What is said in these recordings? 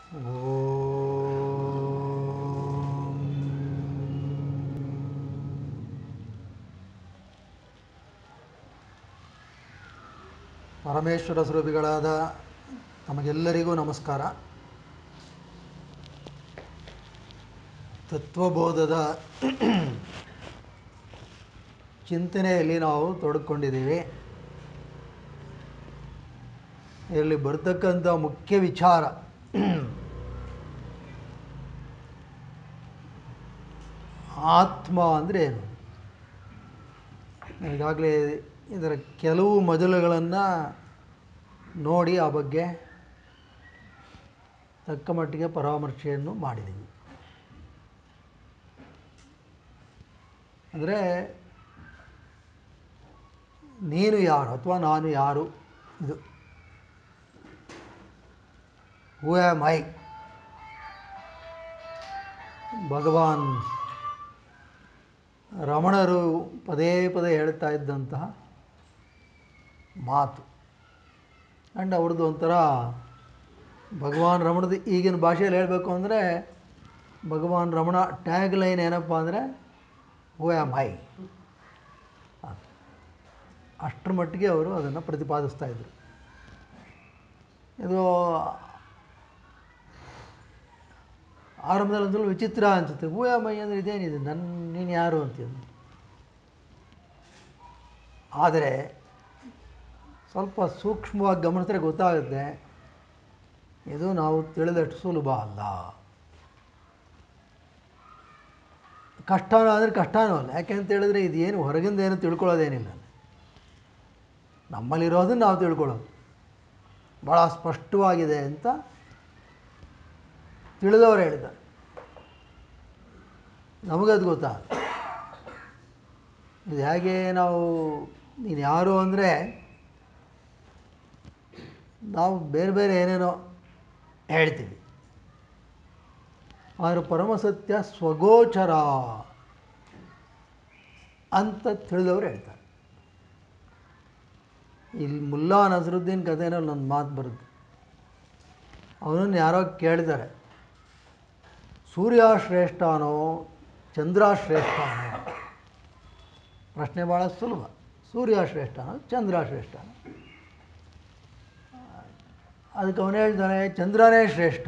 ಪರಮೇಶ್ವರ ಸ್ವರೂಪಿಗಳಾದ ನಮಗೆಲ್ಲರಿಗೂ ನಮಸ್ಕಾರ ತತ್ವಬೋಧದ ಚಿಂತನೆಯಲ್ಲಿ ನಾವು ತೊಡಕೊಂಡಿದ್ದೀವಿ ಇದರಲ್ಲಿ ಬರ್ತಕ್ಕಂಥ ಮುಖ್ಯ ವಿಚಾರ ಆತ್ಮ ಅಂದರೆ ಏನು ಈಗಾಗಲೇ ಇದರ ಕೆಲವು ಮೊದಲುಗಳನ್ನು ನೋಡಿ ಆ ಬಗ್ಗೆ ತಕ್ಕ ಮಟ್ಟಿಗೆ ಪರಾಮರ್ಶೆಯನ್ನು ಮಾಡಿದ್ದೀವಿ ಅಂದರೆ ನೀನು ಯಾರು ಅಥವಾ ನಾನು ಯಾರು ಇದು ಹೂ ಆಮ್ ಐ ಭಗವಾನ್ ರಮಣರು ಪದೇ ಪದೇ ಹೇಳ್ತಾ ಇದ್ದಂತಹ ಮಾತು ಆ್ಯಂಡ್ ಅವ್ರದ್ದು ಒಂಥರ ಭಗವಾನ್ ರಮಣದ ಈಗಿನ ಭಾಷೆಯಲ್ಲಿ ಹೇಳಬೇಕು ಅಂದರೆ ಭಗವಾನ್ ರಮಣ ಟ್ಯಾಗ್ ಲೈನ್ ಏನಪ್ಪ ಅಂದರೆ ಹೂ ಆಮ್ ಐ ಅಷ್ಟರ ಮಟ್ಟಿಗೆ ಅವರು ಅದನ್ನು ಪ್ರತಿಪಾದಿಸ್ತಾ ಇದ್ದರು ಇದು ಆರಂಭದಲ್ಲಿ ಒಂದು ಸ್ವಲ್ಪ ವಿಚಿತ್ರ ಅನಿಸುತ್ತೆ ಹೂ ಆಮ್ ಐ ಅಂದರೆ ಇದೇನಿದೆ ನನ್ನ ನೀನು ಯಾರು ಅಂತೀವಿ ಆದರೆ ಸ್ವಲ್ಪ ಸೂಕ್ಷ್ಮವಾಗಿ ಗಮನಿಸಿದ್ರೆ ಗೊತ್ತಾಗುತ್ತೆ ಇದು ನಾವು ತಿಳಿದಷ್ಟು ಸುಲಭ ಅಲ್ಲ ಕಷ್ಟನೋ ಅಂದರೆ ಕಷ್ಟನೂ ಅಲ್ಲ ಯಾಕೆ ಅಂತ ಹೇಳಿದ್ರೆ ಇದೇನು ಹೊರಗಿಂದ ಏನು ತಿಳ್ಕೊಳ್ಳೋದೇನಿಲ್ಲ ನಮ್ಮಲ್ಲಿರೋದನ್ನು ನಾವು ತಿಳ್ಕೊಳ್ಳೋದು ಭಾಳ ಸ್ಪಷ್ಟವಾಗಿದೆ ಅಂತ ತಿಳಿದವರು ಹೇಳಿದ್ದಾರೆ ನಮಗದು ಗೊತ್ತಾ ಇದು ಹೇಗೆ ನಾವು ನೀನು ಯಾರು ಅಂದರೆ ನಾವು ಬೇರೆ ಬೇರೆ ಏನೇನೋ ಹೇಳ್ತೀವಿ ಆದರೆ ಪರಮಸತ್ಯ ಸ್ವಗೋಚರ ಅಂತ ತಿಳಿದವರು ಹೇಳ್ತಾರೆ ಇಲ್ಲಿ ಮುಲ್ಲಾ ನಸರುದ್ದೀನ್ ಕಥೆನಲ್ಲಿ ಒಂದು ಮಾತು ಬರುತ್ತೆ ಅವನನ್ನು ಯಾರೋ ಕೇಳಿದ್ದಾರೆ ಸೂರ್ಯ ಶ್ರೇಷ್ಠನೋ ಚಂದ್ರ ಶ್ರೇಷ್ಠನೋ ಪ್ರಶ್ನೆ ಭಾಳ ಸುಲಭ ಸೂರ್ಯ ಶ್ರೇಷ್ಠನೋ ಚಂದ್ರ ಶ್ರೇಷ್ಠನೋ ಅದಕ್ಕೆ ಅವನು ಹೇಳ್ತಾನೆ ಚಂದ್ರನೇ ಶ್ರೇಷ್ಠ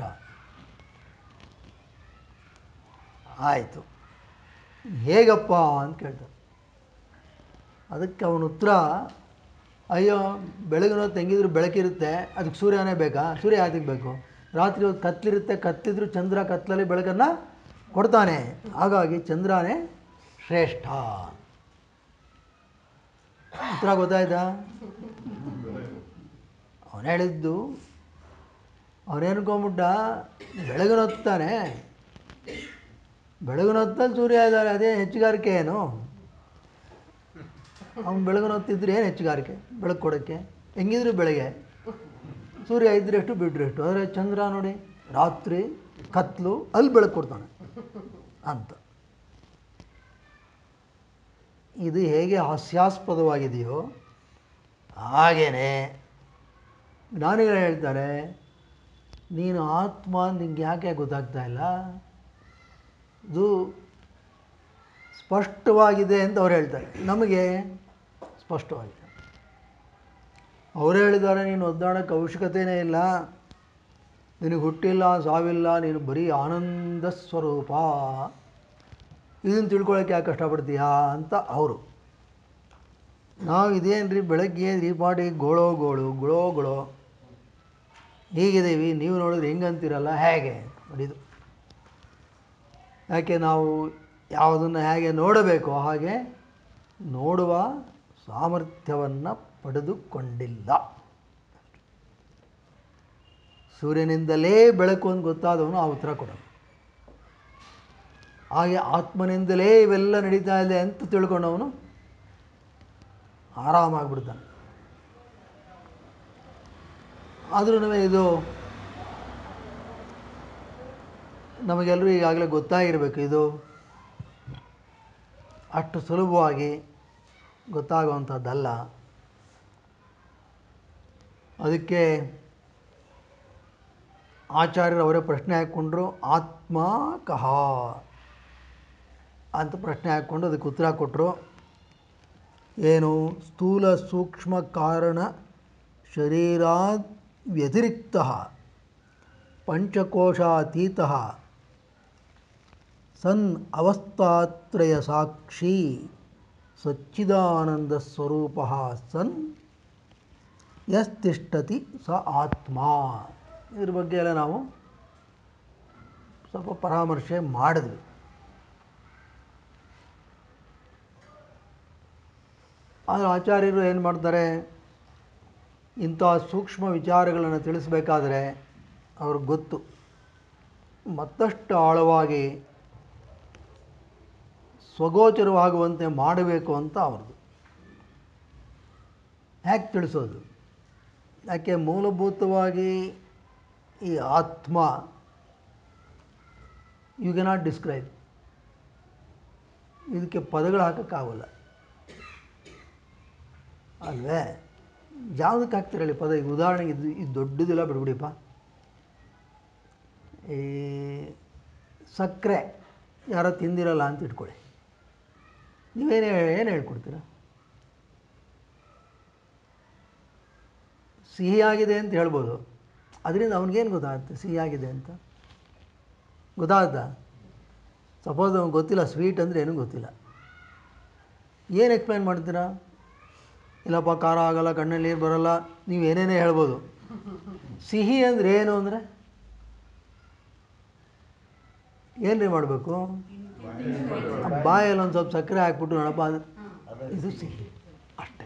ಆಯಿತು ಹೇಗಪ್ಪ ಅಂತ ಕೇಳ್ತಾನೆ ಅದಕ್ಕೆ ಅವನ ಉತ್ತರ ಅಯ್ಯೋ ಬೆಳಗಿನ ಹೊತ್ತು ಹೆಂಗಿದ್ರು ಬೆಳಕಿರುತ್ತೆ ಅದಕ್ಕೆ ಸೂರ್ಯನೇ ಬೇಕಾ ಸೂರ್ಯ ಯಾತಕ್ಕೆ ಬೇಕು ರಾತ್ರಿ ಹೊತ್ತು ಕತ್ತಲಿರುತ್ತೆ ಕತ್ತಿದ್ರು ಚಂದ್ರ ಕತ್ತಲಲ್ಲಿ ಬೆಳಕನ್ನು ಕೊಡ್ತಾನೆ ಹಾಗಾಗಿ ಚಂದ್ರನೇ ಶ್ರೇಷ್ಠ ಉತ್ತರ ಗೊತ್ತಾಯ್ತಾ ಅವನು ಹೇಳಿದ್ದು ಅವನೇನ್ಕೊಂಬಿಟ್ಟ ಬೆಳಗಿನ ಹೊತ್ತಾನೆ ಬೆಳಗಿನ ಹೊತ್ತಲ್ಲಿ ಸೂರ್ಯ ಇದ್ದಾರೆ ಅದೇ ಹೆಚ್ಚುಗಾರಿಕೆ ಏನು ಅವ್ನು ಬೆಳಗಿನ ಹೊತ್ತಿದ್ರೆ ಏನು ಹೆಚ್ಚುಗಾರಿಕೆ ಬೆಳಕು ಕೊಡೋಕ್ಕೆ ಹೆಂಗಿದ್ರು ಬೆಳಗ್ಗೆ ಸೂರ್ಯ ಇದ್ರೆ ಎಷ್ಟು ಬಿಟ್ಟರೆ ಎಷ್ಟು ಆದರೆ ಚಂದ್ರ ನೋಡಿ ರಾತ್ರಿ ಕತ್ಲು ಅಲ್ಲಿ ಬೆಳಕು ಕೊಡ್ತಾನೆ ಅಂತ ಇದು ಹೇಗೆ ಹಾಸ್ಯಾಸ್ಪದವಾಗಿದೆಯೋ ಹಾಗೇನೆ ಜ್ಞಾನಿಗಳು ಹೇಳ್ತಾರೆ ನೀನು ಆತ್ಮ ನಿಂಗೆ ಯಾಕೆ ಗೊತ್ತಾಗ್ತಾ ಇಲ್ಲ ಇದು ಸ್ಪಷ್ಟವಾಗಿದೆ ಅಂತ ಅವ್ರು ಹೇಳ್ತಾರೆ ನಮಗೆ ಸ್ಪಷ್ಟವಾಗಿದೆ ಅವರು ಹೇಳಿದ್ದಾರೆ ನೀನು ಒದ್ದಾಡೋಕ್ಕೆ ಅವಶ್ಯಕತೆಯೇ ಇಲ್ಲ ನಿನಗೆ ಹುಟ್ಟಿಲ್ಲ ಸಾವಿಲ್ಲ ನೀನು ಬರೀ ಆನಂದ ಸ್ವರೂಪ ಇದನ್ನು ತಿಳ್ಕೊಳ್ಳೋಕೆ ಯಾಕೆ ಕಷ್ಟಪಡ್ತೀಯಾ ಅಂತ ಅವರು ನಾವು ಇದೇನು ರೀ ಬೆಳಗ್ಗೆ ರೀ ಮಾಡಿ ಗೋಳೋ ಗೋಳು ಗುಳೋ ಗುಳೋ ಹೀಗಿದ್ದೀವಿ ನೀವು ನೋಡಿದ್ರೆ ಹೆಂಗಂತೀರಲ್ಲ ಹೇಗೆ ನೋಡಿದು ಯಾಕೆ ನಾವು ಯಾವುದನ್ನು ಹೇಗೆ ನೋಡಬೇಕೋ ಹಾಗೆ ನೋಡುವ ಸಾಮರ್ಥ್ಯವನ್ನು ಪಡೆದುಕೊಂಡಿಲ್ಲ ಸೂರ್ಯನಿಂದಲೇ ಬೆಳಕು ಅಂತ ಗೊತ್ತಾದವನು ಆ ಉತ್ತರ ಕೊಡೋನು ಹಾಗೆ ಆತ್ಮನಿಂದಲೇ ಇವೆಲ್ಲ ನಡೀತಾ ಇದೆ ಅಂತ ತಿಳ್ಕೊಂಡವನು ಆರಾಮಾಗ್ಬಿಡ್ತಾನೆ ಆದರೂ ಇದು ನಮಗೆಲ್ಲರೂ ಈಗಾಗಲೇ ಗೊತ್ತಾಗಿರಬೇಕು ಇದು ಅಷ್ಟು ಸುಲಭವಾಗಿ ಗೊತ್ತಾಗುವಂಥದ್ದಲ್ಲ ಅದಕ್ಕೆ ಆಚಾರ್ಯರು ಅವರೇ ಪ್ರಶ್ನೆ ಹಾಕ್ಕೊಂಡ್ರು ಆತ್ಮ ಕಹ ಅಂತ ಪ್ರಶ್ನೆ ಹಾಕ್ಕೊಂಡು ಅದಕ್ಕೆ ಉತ್ತರ ಕೊಟ್ಟರು ಏನು ಸ್ಥೂಲ ಸೂಕ್ಷ್ಮ ಕಾರಣ ಶರೀರಾದ್ ವ್ಯತಿರಿಕ್ತ ಪಂಚಕೋಶಾತೀತ ಸನ್ ಅವಸ್ಥಾತ್ರಯ ಸಾಕ್ಷಿ ಸಚ್ಚಿದಾನಂದ ಸ್ವರೂಪ ಸನ್ ಯಸ್ತಿಷ್ಠತಿ ಸ ಆತ್ಮ ಇದ್ರ ಬಗ್ಗೆ ಎಲ್ಲ ನಾವು ಸ್ವಲ್ಪ ಪರಾಮರ್ಶೆ ಮಾಡಿದ್ವಿ ಆದರೆ ಆಚಾರ್ಯರು ಏನು ಮಾಡ್ತಾರೆ ಇಂಥ ಸೂಕ್ಷ್ಮ ವಿಚಾರಗಳನ್ನು ತಿಳಿಸಬೇಕಾದ್ರೆ ಅವ್ರಿಗೆ ಗೊತ್ತು ಮತ್ತಷ್ಟು ಆಳವಾಗಿ ಸ್ವಗೋಚರವಾಗುವಂತೆ ಮಾಡಬೇಕು ಅಂತ ಅವ್ರದ್ದು ಹೇಗೆ ತಿಳಿಸೋದು ಯಾಕೆ ಮೂಲಭೂತವಾಗಿ ಈ ಆತ್ಮ ಯು ಕೆನಾಟ್ ಡಿಸ್ಕ್ರೈಬ್ ಇದಕ್ಕೆ ಪದಗಳು ಹಾಕೋಕ್ಕಾಗಲ್ಲ ಅಲ್ವೇ ಯಾವುದಕ್ಕೆ ಹಾಕ್ತಿರಲಿ ಪದ ಈಗ ಉದಾಹರಣೆಗೆ ಇದು ಇದು ದೊಡ್ಡದಿಲ್ಲ ಬಿಡ್ಬಿಡಿಪ್ಪ ಈ ಸಕ್ಕರೆ ಯಾರೋ ತಿಂದಿರಲ್ಲ ಅಂತ ಇಟ್ಕೊಳ್ಳಿ ನೀವೇನು ಏನು ಹೇಳ್ಕೊಡ್ತೀರ ಸಿಹಿಯಾಗಿದೆ ಅಂತ ಹೇಳ್ಬೋದು ಅದರಿಂದ ಅವ್ನಿಗೇನು ಗೊತ್ತಾಗುತ್ತೆ ಸಿಹಿಯಾಗಿದೆ ಅಂತ ಗೊತ್ತಾಗುತ್ತಾ ಸಪೋಸ್ ಅವ್ನಿಗೆ ಗೊತ್ತಿಲ್ಲ ಸ್ವೀಟ್ ಅಂದರೆ ಏನೂ ಗೊತ್ತಿಲ್ಲ ಏನು ಎಕ್ಸ್ಪ್ಲೈನ್ ಮಾಡ್ತೀರಾ ಇಲ್ಲಪ್ಪ ಖಾರ ಆಗಲ್ಲ ಕಣ್ಣಲ್ಲಿ ನೀರು ಬರಲ್ಲ ನೀವು ಏನೇನೇ ಹೇಳ್ಬೋದು ಸಿಹಿ ಅಂದರೆ ಏನು ಅಂದರೆ ಏನು ರೀ ಮಾಡಬೇಕು ಬಾಯಲ್ಲಿ ಒಂದು ಸ್ವಲ್ಪ ಸಕ್ಕರೆ ಹಾಕ್ಬಿಟ್ಟು ನೋಡಪ್ಪ ಅದು ಇದು ಸಿಹಿ ಅಷ್ಟೇ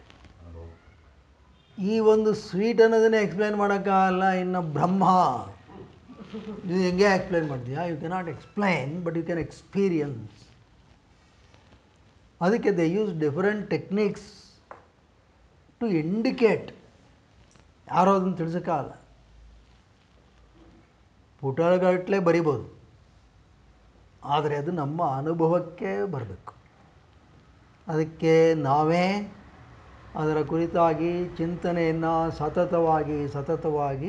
ಈ ಒಂದು ಸ್ವೀಟ್ ಅನ್ನೋದನ್ನೇ ಎಕ್ಸ್ಪ್ಲೈನ್ ಮಾಡೋಕ್ಕಾಗಲ್ಲ ಇನ್ನು ಬ್ರಹ್ಮ ನೀವು ಹೆಂಗೆ ಎಕ್ಸ್ಪ್ಲೈನ್ ಮಾಡ್ತೀಯಾ you cannot explain but you can experience ಅದಕ್ಕೆ they use different techniques to indicate ಯಾರೋ ಅದನ್ನು ತಿಳಿಸೋಕ್ಕಾಗಲ್ಲ ಪುಟಗಟ್ಟಲೆ ಬರಿಬೋದು ಆದರೆ ಅದು ನಮ್ಮ ಅನುಭವಕ್ಕೆ ಬರಬೇಕು ಅದಕ್ಕೆ ನಾವೇ ಅದರ ಕುರಿತಾಗಿ ಚಿಂತನೆಯನ್ನು ಸತತವಾಗಿ ಸತತವಾಗಿ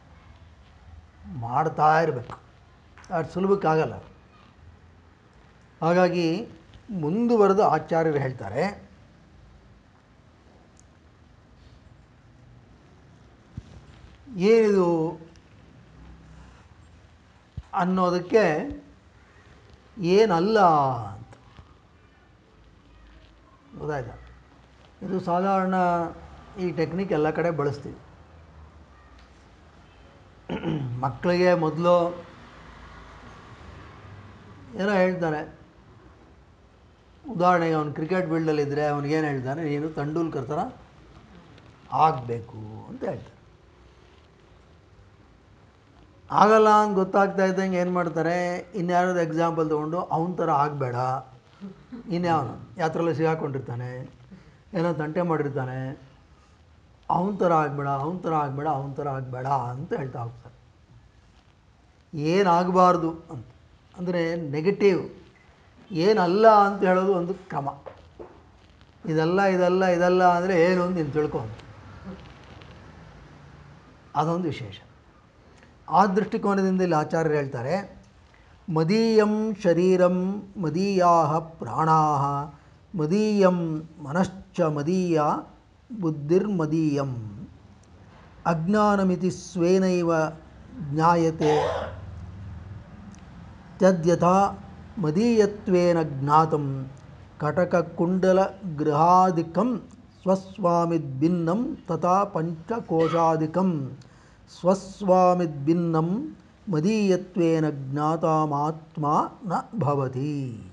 ಮಾಡ್ತಾ ಇರಬೇಕು ಅದು ಸುಲಭಕ್ಕಾಗಲ್ಲ ಹಾಗಾಗಿ ಮುಂದುವರೆದು ಆಚಾರ್ಯರು ಹೇಳ್ತಾರೆ ಏನಿದು ಅನ್ನೋದಕ್ಕೆ ಏನಲ್ಲ ಅಂತ ಗೊತ್ತಾಯ್ತಾ ಇದು ಸಾಧಾರಣ ಈ ಟೆಕ್ನಿಕ್ ಎಲ್ಲ ಕಡೆ ಬಳಸ್ತೀವಿ ಮಕ್ಕಳಿಗೆ ಮೊದಲು ಏನೋ ಹೇಳ್ತಾನೆ ಉದಾಹರಣೆಗೆ ಅವನು ಕ್ರಿಕೆಟ್ ಫೀಲ್ಡಲ್ಲಿದ್ದರೆ ಅವನಿಗೇನು ಹೇಳ್ತಾನೆ ನೀನು ತಂಡೂಲ್ಕರ್ ಥರ ಆಗಬೇಕು ಅಂತ ಹೇಳ್ತಾರೆ ಆಗಲ್ಲ ಅಂತ ಗೊತ್ತಾಗ್ತಾ ಇದ್ದಂಗೆ ಏನು ಮಾಡ್ತಾರೆ ಇನ್ಯಾರದು ಎಕ್ಸಾಂಪಲ್ ತೊಗೊಂಡು ಅವನ ಥರ ಆಗಬೇಡ ಇನ್ಯಾವನು ಯಾತ್ರೆಲ್ಲ ಸಿಗಾಕೊಂಡಿರ್ತಾನೆ ಏನೋ ತಂಟೆ ಮಾಡಿರ್ತಾನೆ ಅವನ ಥರ ಆಗಬೇಡ ಅವನ ಥರ ಆಗಬೇಡ ಅವನ ಥರ ಆಗಬೇಡ ಅಂತ ಹೇಳ್ತಾ ಹೋಗ್ತಾರೆ ಏನಾಗಬಾರ್ದು ಅಂತ ಅಂದರೆ ನೆಗೆಟಿವ್ ಏನಲ್ಲ ಅಂತ ಹೇಳೋದು ಒಂದು ಕ್ರಮ ಇದಲ್ಲ ಇದಲ್ಲ ಇದಲ್ಲ ಅಂದರೆ ಏನು ಅಂತ ನೀನು ತಿಳ್ಕೊ ಅಂತ. ಅದೊಂದು ವಿಶೇಷ ಆ ದೃಷ್ಟಿಕೋನದಿಂದ ಇಲ್ಲಿ ಆಚಾರ್ಯರು ಹೇಳ್ತಾರೆ ಮದೀಯಂ ಶರೀರಂ ಮದೀಯಾ ಪ್ರಾಣಾ ಮದೀಯಂ ಮನಶ್ಚ ಮದೀಯ ಬುದ್ಧಿರ್ಮದೀಯಂ ಅಜ್ಞಾನಮಿತಿ ಸ್ವೇನೈವ ಜ್ಞಾಯತೆ ತದ್ಯಥಾ ಮದೀಯತ್ವೇನ ಜ್ಞಾತಂ ಕಟಕಕುಂಡಲಗೃಹಾದಿಕಂ ಸ್ವಸ್ವಾಮಿದ್ಭಿನ್ನಂ ತಥಾ ಪಂಚಕೋಶಾದಿಕಂ ಸ್ವಸ್ವಾಮಿದ್ಭಿನ್ನಂ ಮದೀಯತ್ವೇನ ಜ್ಞಾತಾಮಾತ್ಮ ನ ಭವತಿ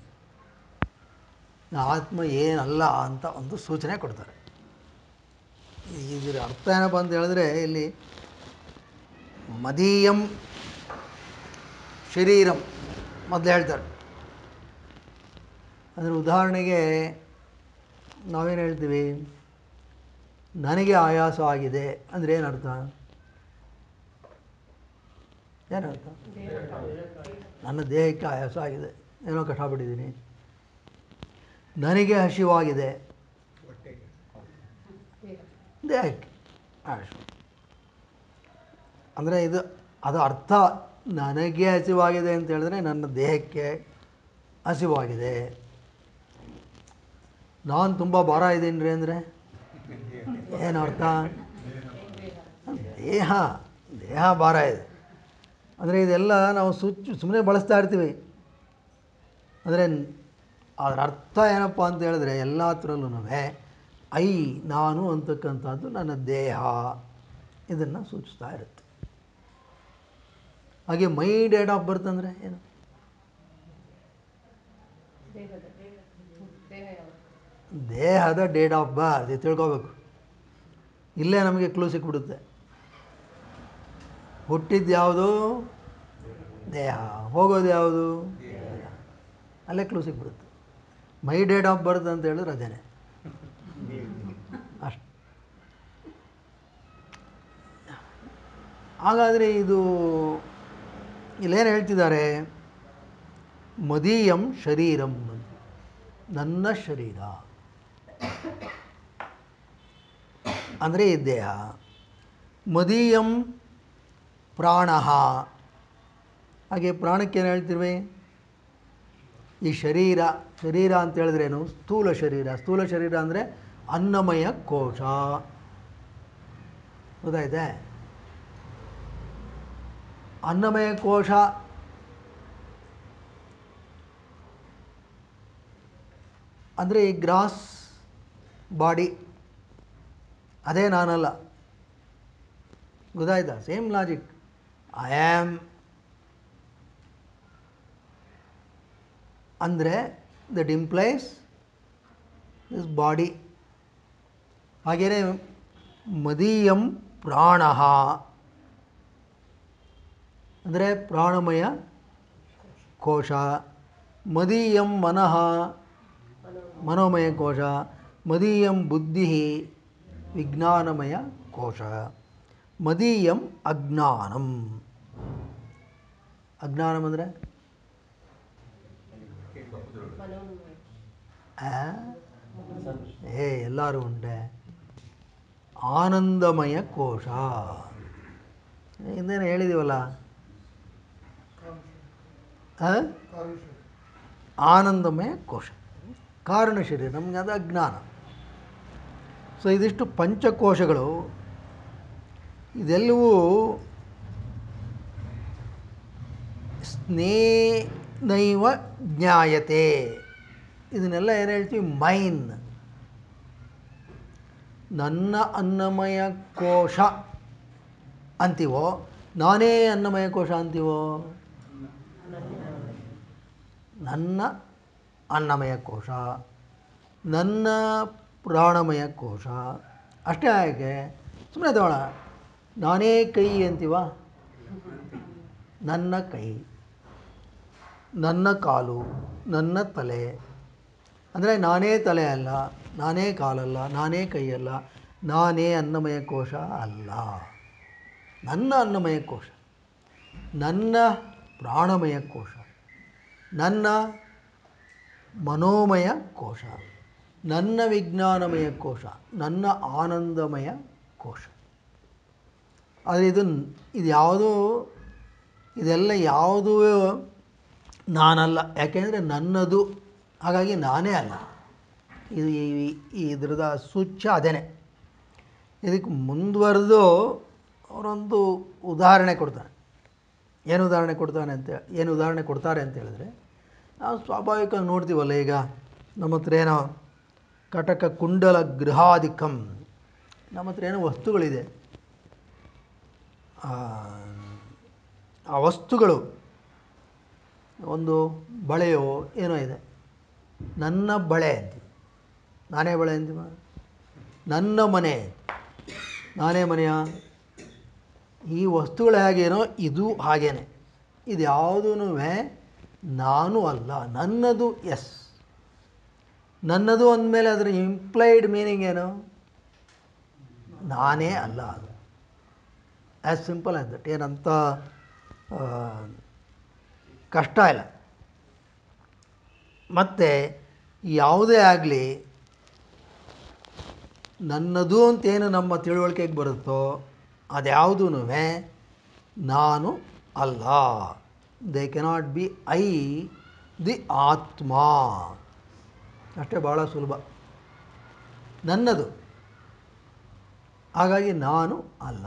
ಆತ್ಮ ಏನಲ್ಲ ಅಂತ ಒಂದು ಸೂಚನೆ ಕೊಡ್ತಾರೆ ಇದರ ಅರ್ಥ ಏನಪ್ಪ ಅಂತ ಹೇಳಿದ್ರೆ ಇಲ್ಲಿ ಮದೀಯಂ ಶರೀರಂ ಮೊದಲು ಹೇಳ್ತಾರೆ ಅಂದರೆ ಉದಾಹರಣೆಗೆ ನಾವೇನು ಹೇಳ್ತೀವಿ ನನಗೆ ಆಯಾಸ ಆಗಿದೆ ಅಂದರೆ ಏನರ್ಥ ಏನರ್ಥ ನನ್ನ ದೇಹಕ್ಕೆ ಆಯಾಸ ಆಗಿದೆ ಏನೋ ಕಷ್ಟಪಟ್ಟಿದ್ದೀನಿ ನನಗೆ ಹಸಿವಾಗಿದೆ ದೇಹಕ್ಕೆ ಆಯಾಸ ಅಂದರೆ ಇದು ಅದು ಅರ್ಥ ನನಗೆ ಹಸಿವಾಗಿದೆ ಅಂತ ಹೇಳಿದ್ರೆ ನನ್ನ ದೇಹಕ್ಕೆ ಹಸಿವಾಗಿದೆ ನಾನು ತುಂಬ ಭಾರ ಇದ್ದೀನಿ ರೀ ಅಂದರೆ ಏನು ಅರ್ಥ ದೇಹ ದೇಹ ಭಾರ ಇದೆ ಅಂದರೆ ಇದೆಲ್ಲ ನಾವು ಸುಚ್ಚು ಸುಮ್ಮನೆ ಬಳಸ್ತಾ ಇರ್ತೀವಿ ಅಂದರೆ ಅದರ ಅರ್ಥ ಏನಪ್ಪ ಅಂತ ಹೇಳಿದ್ರೆ ಎಲ್ಲ ಹತ್ರಲ್ಲೂ ಐ ನಾನು ಅಂತಕ್ಕಂಥದ್ದು ನನ್ನ ದೇಹ ಇದನ್ನು ಸೂಚಿಸ್ತಾ ಇರುತ್ತೆ ಹಾಗೆ ಮೈ ಡೇಟ್ ಆಫ್ ಬರ್ತ್ ಅಂದರೆ ಏನು ದೇಹದ ಡೇಟ್ ಆಫ್ ಬರ್ತ್ ಇದು ತಿಳ್ಕೊಬೇಕು ಇಲ್ಲೇ ನಮಗೆ ಕ್ಲೂ ಸಿಕ್ಬಿಡುತ್ತೆ ಹುಟ್ಟಿದ್ದು ಯಾವುದು ದೇಹ ಹೋಗೋದು ಯಾವುದು ಅಲ್ಲೇ ಕ್ಲೂ ಸಿಕ್ಬಿಡುತ್ತೆ ಮೈ ಡೇಟ್ ಆಫ್ ಬರ್ತ್ ಅಂತ ಹೇಳಿದ್ರೆ ಅದೇನೆ ಅಷ್ಟು ಹಾಗಾದರೆ ಇದು ಇಲ್ಲೇನು ಹೇಳ್ತಿದ್ದಾರೆ ಮದೀಯಂ ಶರೀರಂ ಅಂತ. ನನ್ನ ಶರೀರ ಅಂದರೆ ಈ ದೇಹ ಮದೀಯಂ ಪ್ರಾಣ ಹಾಗೆ ಪ್ರಾಣಕ್ಕೆ ಏನು ಹೇಳ್ತೀವಿ ಈ ಶರೀರ ಶರೀರ ಅಂತ ಹೇಳಿದ್ರೇನು ಸ್ಥೂಲ ಶರೀರ ಸ್ಥೂಲ ಶರೀರ ಅಂದರೆ ಅನ್ನಮಯ ಕೋಶ ಗೊತ್ತಾಯ್ತೆ ಅನ್ನಮಯ ಕೋಶ ಅಂದರೆ ಈ ಗ್ರಾಸ್ ಬಾಡಿ ಅದೇ ನಾನಲ್ಲ ಗೊತ್ತಾಯ್ತಾ ಸೇಮ್ ಲಾಜಿಕ್ ಐ ಆಮ್ ಅಂದರೆ ದಟ್ ಇಂಪ್ಲೈಸ್ ದಿಸ್ ಬಾಡಿ ಹಾಗೆಯೇ ಮದೀಯಂ ಪ್ರಾಣ ಅಂದರೆ ಪ್ರಾಣಮಯ ಕೋಶ ಮದೀಯಂ ಮನಃ ಮನೋಮಯ ಕೋಶ ಮದೀಯಂ ಬುದ್ಧಿ ವಿಜ್ಞಾನಮಯ ಕೋಶ ಮದೀಯಂ ಅಜ್ಞಾನಂ ಅಜ್ಞಾನಂ ಅಂದರೆ ಆ? ಏ ಎಲ್ಲರೂ ಉಂಟೆ ಆನಂದಮಯ ಕೋಶ ಹಿಂದೇನು ಹೇಳಿದೀವಲ್ಲ ಆ? ಆನಂದಮಯ ಕೋಶ ಕಾರಣ ಶರೀರ ನಮಗೆ ಅದು ಅಜ್ಞಾನ ಸೊ ಇದಿಷ್ಟು ಪಂಚಕೋಶಗಳು ಇದೆಲ್ಲವೂ ಸ್ನೇನೈವ ಜ್ಞಾಯತೆ ಇದನ್ನೆಲ್ಲ ಏನು ಹೇಳ್ತೀವಿ ಮೈನ್ ನನ್ನ ಅನ್ನಮಯ ಕೋಶ ಅಂತೀವೋ ನಾನೇ ಅನ್ನಮಯ ಕೋಶ ಅಂತೀವೋ ನನ್ನ ಅನ್ನಮಯ ಕೋಶ ನನ್ನ ಪ್ರಾಣಮಯ ಕೋಶ ಅಷ್ಟೇ ಯಾಕೆ ಸುಮ್ಮನೆ ತಗೋಣ ನಾನೇ ಕೈ ಅಂತೀವ ನನ್ನ ಕೈ ನನ್ನ ಕಾಲು ನನ್ನ ತಲೆ ಅಂದರೆ ನಾನೇ ತಲೆ ಅಲ್ಲ ನಾನೇ ಕಾಲಲ್ಲ ನಾನೇ ಕೈಯಲ್ಲ ನಾನೇ ಅನ್ನಮಯ ಕೋಶ ಅಲ್ಲ ನನ್ನ ಅನ್ನಮಯ ಕೋಶ ನನ್ನ ಪ್ರಾಣಮಯ ಕೋಶ ನನ್ನ ಮನೋಮಯ ಕೋಶ ನನ್ನ ವಿಜ್ಞಾನಮಯ ಕೋಶ ನನ್ನ ಆನಂದಮಯ ಕೋಶ ಆದರೆ ಇದು ಇದು ಯಾವುದೂ ಇದೆಲ್ಲ ಯಾವುದೂ ನಾನಲ್ಲ ಯಾಕೆಂದರೆ ನನ್ನದು ಹಾಗಾಗಿ ನಾನೇ ಅಲ್ಲ ಇದು ಈ- ಈ ಇದ್ರದ ಸೂಚ್ಯ ಅದೇನೆ ಇದಕ್ಕೆ ಮುಂದುವರೆದು ಅವರೊಂದು ಉದಾಹರಣೆ ಕೊಡ್ತಾನೆ ಏನು ಉದಾಹರಣೆ ಕೊಡ್ತಾನೆ ಅಂತ ಏನು ಉದಾಹರಣೆ ಕೊಡ್ತಾರೆ ಅಂತ ಹೇಳಿದ್ರೆ ನಾವು ಸ್ವಾಭಾವಿಕವಾಗಿ ನೋಡ್ತೀವಲ್ಲ ಈಗ ನಮ್ಮ ಹತ್ರ ಏನೋ ಕಟಕ ಕುಂಡಲ ಗೃಹಾಧಿಕಂ ನಮ್ಮ ಹತ್ರ ಏನೋ ವಸ್ತುಗಳಿದೆ ಆ, ಆ ವಸ್ತುಗಳು ಒಂದು ಬಳೆಯೋ ಏನೋ ಇದೆ ನನ್ನ ಬಳೆ ಅಂತೀವಿ ನಾನೇ ಬಳೆ ಅಂತೀವ ನನ್ನ ಮನೆ ನಾನೇ ಮನೆಯ ಈ ವಸ್ತುಗಳು ಹೇಗೇನೋ ಇದು ಹಾಗೇನೆ ಇದು ಯಾವುದೂ ನಾನು ಅಲ್ಲ ನನ್ನದು ಎಸ್ ನನ್ನದು ಅಂದಮೇಲೆ ಅದರ ಇಂಪ್ಲೈಡ್ ಮೀನಿಂಗ್ ಏನು ನಾನೇ ಅಲ್ಲ ಅದು ಆ್ಯಸ್ ಸಿಂಪಲ್ ಆಸ್ ದಟ್ ಏನಂತ ಆ, ಕಷ್ಟ ಇಲ್ಲ ಮತ್ತು ಯಾವುದೇ ಆಗಲಿ ನನ್ನದು ಅಂತೇನು ನಮ್ಮ ತಿಳುವಳಿಕೆಗೆ ಬರುತ್ತೋ ಅದ್ಯಾವುದೂ ನಾನು ಅಲ್ಲ they cannot be I the atma ಅಷ್ಟೇ ಭಾಳ ಸುಲಭ ನನ್ನದು ಹಾಗಾಗಿ ನಾನು ಅಲ್ಲ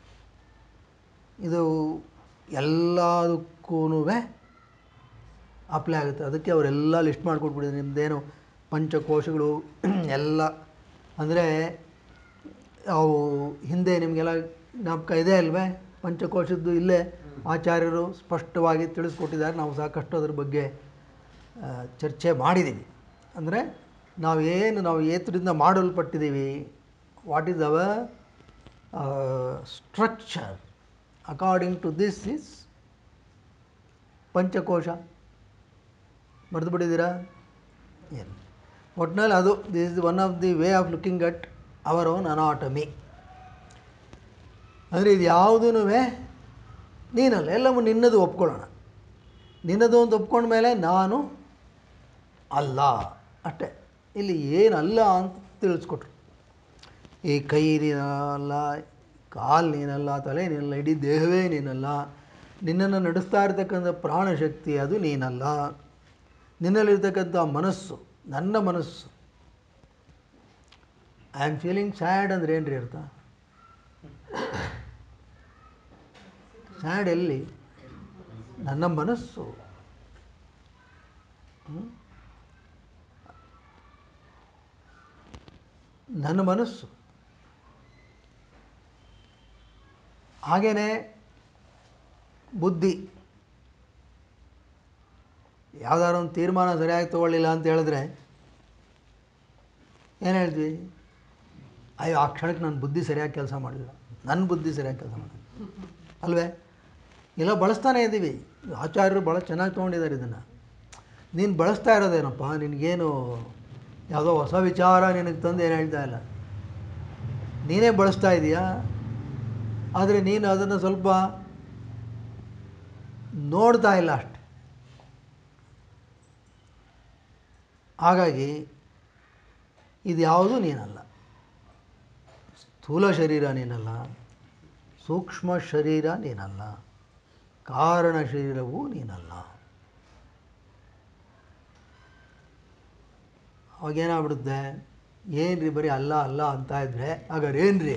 ಇದು ಎಲ್ಲದಕ್ಕೂ ಅಪ್ಲೈ ಆಗುತ್ತೆ ಅದಕ್ಕೆ ಅವರೆಲ್ಲ ಲಿಸ್ಟ್ ಮಾಡಿಕೊಟ್ಬಿಟ್ಟಿದ್ದಾರೆ ನಿಮ್ಮದೇನು ಪಂಚಕೋಶಗಳು ಎಲ್ಲ ಅಂದರೆ ಅವು ಹಿಂದೆ ನಿಮಗೆಲ್ಲ ಜ್ಞಾಪಕ ಇದೆ ಅಲ್ವೇ ಪಂಚಕೋಶದ್ದು ಇಲ್ಲೇ ಆಚಾರ್ಯರು ಸ್ಪಷ್ಟವಾಗಿ ತಿಳಿಸ್ಕೊಟ್ಟಿದ್ದಾರೆ ನಾವು ಸಾಕಷ್ಟು ಅದ್ರ ಬಗ್ಗೆ ಆ, ಚರ್ಚೆ ಮಾಡಿದ್ದೀವಿ ಅಂದರೆ ನಾವೇನು ನಾವು ಏತರಿಂದ ಮಾಡಲ್ಪಟ್ಟಿದ್ದೀವಿ what is our structure according to this is panchakosha ಬರೆದು ಬಿಟ್ಟಿದ್ದೀರಾ ಏನು ಒಟ್ನಲ್ಲಿ ಅದು this is one of the way of looking at our own anatomy ಅಂದರೆ ಇದು ಯಾವುದೂ ನೀನಲ್ಲ ಎಲ್ಲವೂ ನಿನ್ನದು ಒಪ್ಕೊಳ್ಳೋಣ ನಿನ್ನದು ಅಂತ ಒಪ್ಕೊಂಡ್ಮೇಲೆ ನಾನು ಅಲ್ಲ ಅಷ್ಟೇ ಇಲ್ಲಿ ಏನಲ್ಲ ಅಂತ ತಿಳಿಸ್ಕೊಟ್ರು ಈ ಕೈ ನೀನಲ್ಲ ಕಾಲು ನೀನಲ್ಲ ತಲೆ ನೀನಲ್ಲ ಇಡೀ ದೇಹವೇ ನೀನಲ್ಲ ನಿನ್ನನ್ನು ನಡೆಸ್ತಾ ಇರತಕ್ಕಂಥ ಪ್ರಾಣಶಕ್ತಿ ಅದು ನೀನಲ್ಲ ನಿನ್ನಲ್ಲಿರ್ತಕ್ಕಂಥ ಮನಸ್ಸು ನನ್ನ ಮನಸ್ಸು ಐ ಆಮ್ ಫೀಲಿಂಗ್ ಸ್ಯಾಡ್ ಅಂದ್ರೆ ಏನು ರೀ ಅರ್ಥ ಸ್ಯಾಡ್ ಎಲ್ಲಿ ನನ್ನ ಮನಸ್ಸು ಹ್ಮ್? ನನ್ನ ಮನಸ್ಸು ಹಾಗೆಯೇ ಬುದ್ಧಿ ಯಾವ್ದಾದ್ರು ಒಂದು ತೀರ್ಮಾನ ಸರಿಯಾಗಿ ತೊಗೊಳ್ಳಿಲ್ಲ ಅಂತ ಹೇಳಿದ್ರೆ ಏನು ಹೇಳ್ತೀವಿ ಅಯ್ಯೋ ಆ ಕ್ಷಣಕ್ಕೆ ನನ್ನ ಬುದ್ಧಿ ಸರಿಯಾಗಿ ಕೆಲಸ ಮಾಡಲಿಲ್ಲ ನನ್ನ ಬುದ್ಧಿ ಸರಿಯಾಗಿ ಕೆಲಸ ಮಾಡಿಲ್ಲ ಅಲ್ವೇ ಇಲ್ಲ ಬಳಸ್ತಾನೆ ಇದ್ದೀವಿ ಆಚಾರ್ಯರು ಭಾಳ ಚೆನ್ನಾಗಿ ತೊಗೊಂಡಿದ್ದಾರೆ ಇದನ್ನು ನೀನು ಬಳಸ್ತಾ ಇರೋದೇನಪ್ಪ ನಿನಗೇನು ಯಾವುದೋ ಹೊಸ ವಿಚಾರ ನಿನಗೆ ತಂದು ಏನು ಹೇಳ್ತಾ ಇಲ್ಲ ನೀನೇ ಬಳಸ್ತಾ ಇದೀಯಾ ಆದರೆ ನೀನು ಅದನ್ನು ಸ್ವಲ್ಪ ನೋಡ್ತಾ ಇಲ್ಲ ಅಷ್ಟೆ ಹಾಗಾಗಿ ಇದು ಯಾವುದೂ ನೀನಲ್ಲ ಸ್ಥೂಲ ಶರೀರ ನೀನಲ್ಲ ಸೂಕ್ಷ್ಮ ಶರೀರ ನೀನಲ್ಲ ಕಾರಣ ಶರೀರವೂ ನೀನಲ್ಲ ಅವಾಗೇನಾಗ್ಬಿಡುತ್ತೆ ಏನು ರೀ ಬರೀ ಅಲ್ಲ ಅಲ್ಲ ಅಂತ ಇದ್ರೆ ಹಾಗಾದ್ರೆ ಏನು ರೀ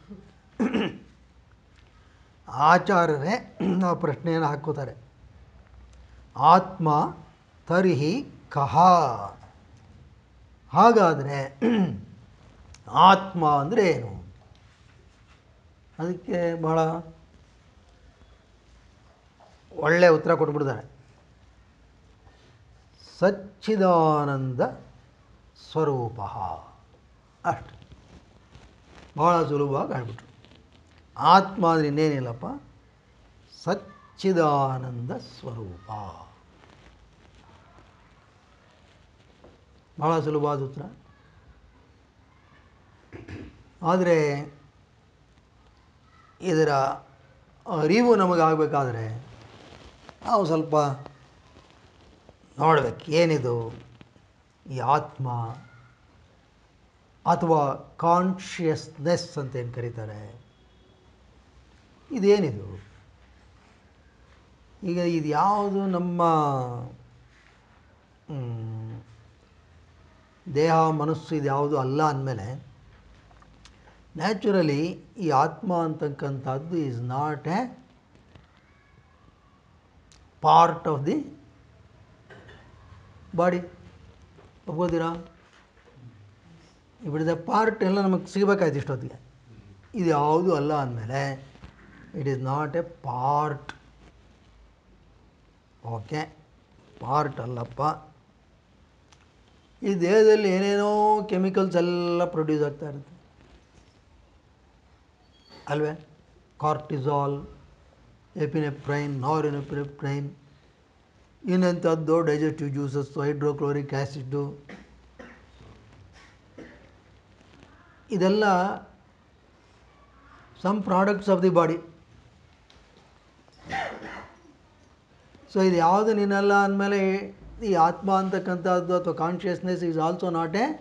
ಆಚಾರ್ಯರೇ ನಾವು ಪ್ರಶ್ನೆಯನ್ನು ಹಾಕೋತಾರೆ ಆತ್ಮ ತರ್ಹಿ ಕಹ ಹಾಗಾದರೆ ಆತ್ಮ ಅಂದರೆ ಏನು ಅದಕ್ಕೆ ಭಾಳ ಒಳ್ಳೆಯ ಉತ್ತರ ಕೊಟ್ಬಿಡ್ತಾರೆ ಸಚ್ಚಿದಾನಂದ ಸ್ವರೂಪ ಅಷ್ಟು ಭಾಳ ಸುಲಭವಾಗಿ ಹೇಳ್ಬಿಟ್ರು ಆತ್ಮ ಅಂದರೆ ಇನ್ನೇನಿಲ್ಲಪ್ಪ ಸಚ್ಚಿದಾನಂದ ಸ್ವರೂಪ ಭಾಳ ಸುಲಭವಾದ ಉತ್ತರ ಆದರೆ ಇದರ ಅರಿವು ನಮಗಾಗಬೇಕಾದ್ರೆ ನಾವು ಸ್ವಲ್ಪ ನೋಡ್ಬೇಕು ಏನಿದು ಈ ಆತ್ಮ ಅಥವಾ ಕಾನ್ಷಿಯಸ್ನೆಸ್ ಅಂತ ಏನು ಕರೀತಾರೆ ಇದೇನಿದು ಈಗ ಇದು ಯಾವುದು ನಮ್ಮ ಮ್, ದೇಹ ಮನಸ್ಸು ಇದು ಯಾವುದು ಅಲ್ಲ ಅಂದಮೇಲೆ ನ್ಯಾಚುರಲಿ ಈ ಆತ್ಮ ಅಂತಕ್ಕಂಥದ್ದು is not a part of the body ಒಪ್ಕೋತೀರಾ ಇವಿಡಿದ ಪಾರ್ಟ್ ಎಲ್ಲ ನಮಗೆ ಸಿಗಬೇಕಾಯ್ತು ಇಷ್ಟೊತ್ತಿಗೆ ಇದು ಯಾವುದು ಅಲ್ಲ ಅಂದಮೇಲೆ it is not a part okay part ಅಲ್ಲಪ್ಪ ಈ ದೇಹದಲ್ಲಿ ಏನೇನೋ ಕೆಮಿಕಲ್ಸ್ ಎಲ್ಲ ಪ್ರೊಡ್ಯೂಸ್ ಆಗ್ತಾ ಇರುತ್ತೆ ಅಲ್ವೇ ಕಾರ್ಟಿಸಾಲ್ ಎಪಿನೆಪ್ರೈನ್ ನಾರಿನೆಪಿನೆಪ್ರೈನ್ ಇನ್ನೆಂಥದ್ದು ಡೈಜೆಸ್ಟಿವ್ ಜ್ಯೂಸಸ್ಸು ಹೈಡ್ರೋಕ್ಲೋರಿಕ್ ಆ್ಯಸಿಡ್ಡು ಇದೆಲ್ಲ some products of the body so ಇದು ಯಾವುದು ನೀನಲ್ಲ ಅಂದಮೇಲೆ ಈ ಆತ್ಮ ಅಂತಕ್ಕಂಥದ್ದು ಅಥವಾ consciousness is also not a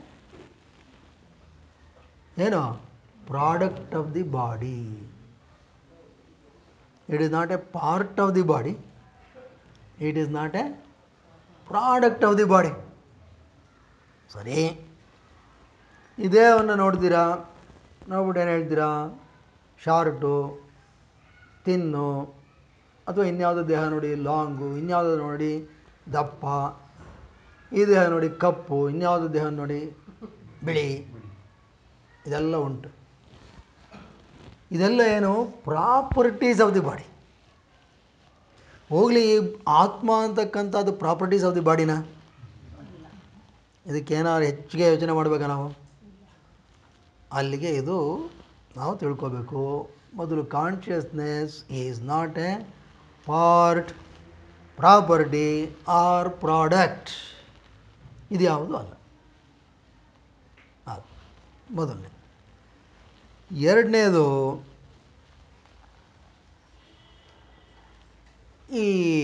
ಏನು product of the body it is not a part of the body it is not a product of the body ಸರಿ ಈ ದೇಹವನ್ನು ನೋಡ್ತೀರಾ ನೋಡ್ಬಿಟ್ಟು ಏನು ಹೇಳ್ತೀರಾ ಶಾರ್ಟು ತಿನ್ನು ಅಥವಾ ಇನ್ಯಾವುದೋ ದೇಹ ನೋಡಿ ಲಾಂಗು ಇನ್ಯಾವುದೋ ನೋಡಿ ದಪ್ಪ ಈ ದೇಹ ನೋಡಿ ಕಪ್ಪು ಇನ್ಯಾವುದೋ ದೇಹ ನೋಡಿ ಬಿಳಿ ಇದೆಲ್ಲ ಉಂಟು ಇದೆಲ್ಲ ಏನು ಪ್ರಾಪರ್ಟೀಸ್ ಆಫ್ ದಿ ಬಾಡಿ ಹೋಗಲಿ ಈ ಆತ್ಮ ಅಂತಕ್ಕಂಥದ್ದು ಪ್ರಾಪರ್ಟೀಸ್ ಆಫ್ ದಿ ಬಾಡಿನ ಇದಕ್ಕೇನಾದ್ರು ಹೆಚ್ಚಿಗೆ ಯೋಚನೆ ಮಾಡಬೇಕಾ ನಾವು ಅಲ್ಲಿಗೆ ಇದು ನಾವು ತಿಳ್ಕೋಬೇಕು ಮೊದಲು consciousness is not a part property or product ಇದು ಯಾವುದು ಅಲ್ಲ ಅದು ಮೊದಲನೇ ಎರಡನೇದು ಈ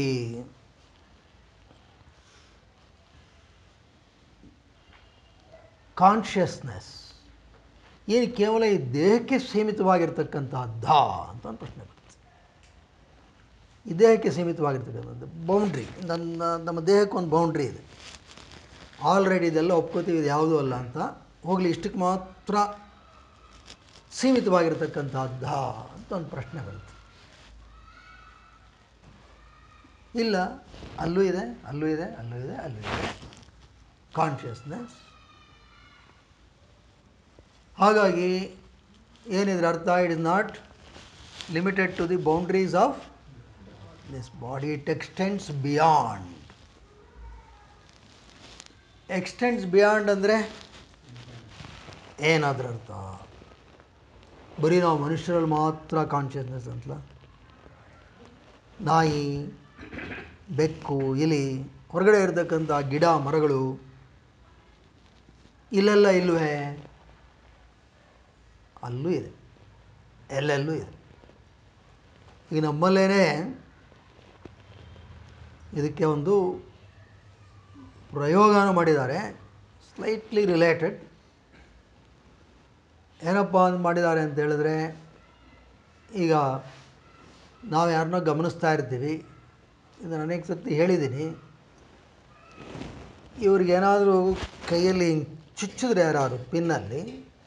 ಕಾನ್ಷಿಯಸ್ನೆಸ್ ಏನು ಕೇವಲ ಈ ದೇಹಕ್ಕೆ ಸೀಮಿತವಾಗಿರ್ತಕ್ಕಂಥದ್ದ ಅಂತ ಒಂದು ಪ್ರಶ್ನೆ ಬರುತ್ತೆ ಈ ದೇಹಕ್ಕೆ ಸೀಮಿತವಾಗಿರ್ತಕ್ಕಂಥದ್ದು ಬೌಂಡ್ರಿ ನನ್ನ ನಮ್ಮ ದೇಹಕ್ಕೆ ಒಂದು ಬೌಂಡ್ರಿ ಇದೆ ಆಲ್ರೆಡಿ ಇದೆಲ್ಲ ಒಪ್ಕೋತೀವಿ ಇದು ಯಾವುದೂ ಅಲ್ಲ ಅಂತ ಹೋಗಲಿ ಇಷ್ಟಕ್ಕೆ ಮಾತ್ರ ಸೀಮಿತವಾಗಿರ್ತಕ್ಕಂಥದ್ದ ಅಂತ ಒಂದು ಪ್ರಶ್ನೆ ಬರುತ್ತೆ ಇಲ್ಲ ಅಲ್ಲೂ ಇದೆ ಅಲ್ಲೂ ಇದೆ ಅಲ್ಲೂ ಇದೆ ಅಲ್ಲೂ ಇದೆ ಕಾನ್ಷಿಯಸ್ನೆಸ್ ಹಾಗಾಗಿ ಏನಿದ್ರ ಅರ್ಥ it is not limited to the boundaries of this body it extends beyond extends beyond ಅಂದರೆ ಏನಾದ್ರ ಅರ್ಥ ಬರೀ ನಾವು ಮನುಷ್ಯರಲ್ಲಿ ಮಾತ್ರ ಕಾನ್ಷಿಯಸ್ನೆಸ್ ಅಂತಲ್ಲ ನಾಯಿ ಬೆಕ್ಕು ಇಲಿ ಹೊರಗಡೆ ಇರತಕ್ಕಂಥ ಗಿಡ ಮರಗಳು ಇಲ್ಲೆಲ್ಲ ಇಲ್ವೇ ಅಲ್ಲೂ ಇದೆ ಎಲ್ಲೆಲ್ಲೂ ಇದೆ ಈಗ ನಮ್ಮಲ್ಲೇ ಇದಕ್ಕೆ ಒಂದು ಪ್ರಯೋಗನ ಮಾಡಿದ್ದಾರೆ ಸ್ಲೈಟ್ಲಿ ರಿಲೇಟೆಡ್ ಏನಪ್ಪ ಅಂತ ಮಾಡಿದ್ದಾರೆ ಅಂತ ಹೇಳಿದ್ರೆ ಈಗ ನಾವು ಯಾರನ್ನೋ ಗಮನಿಸ್ತಾ ಇರ್ತೀವಿ ಇದನ್ನು ಅನೇಕ ಸರ್ತಿ ಹೇಳಿದ್ದೀನಿ ಇವ್ರಿಗೇನಾದರೂ ಕೈಯಲ್ಲಿ ಹಿಂಗೆ ಚುಚ್ಚಿದ್ರೆ ಯಾರು ಪಿನ್ನಲ್ಲಿ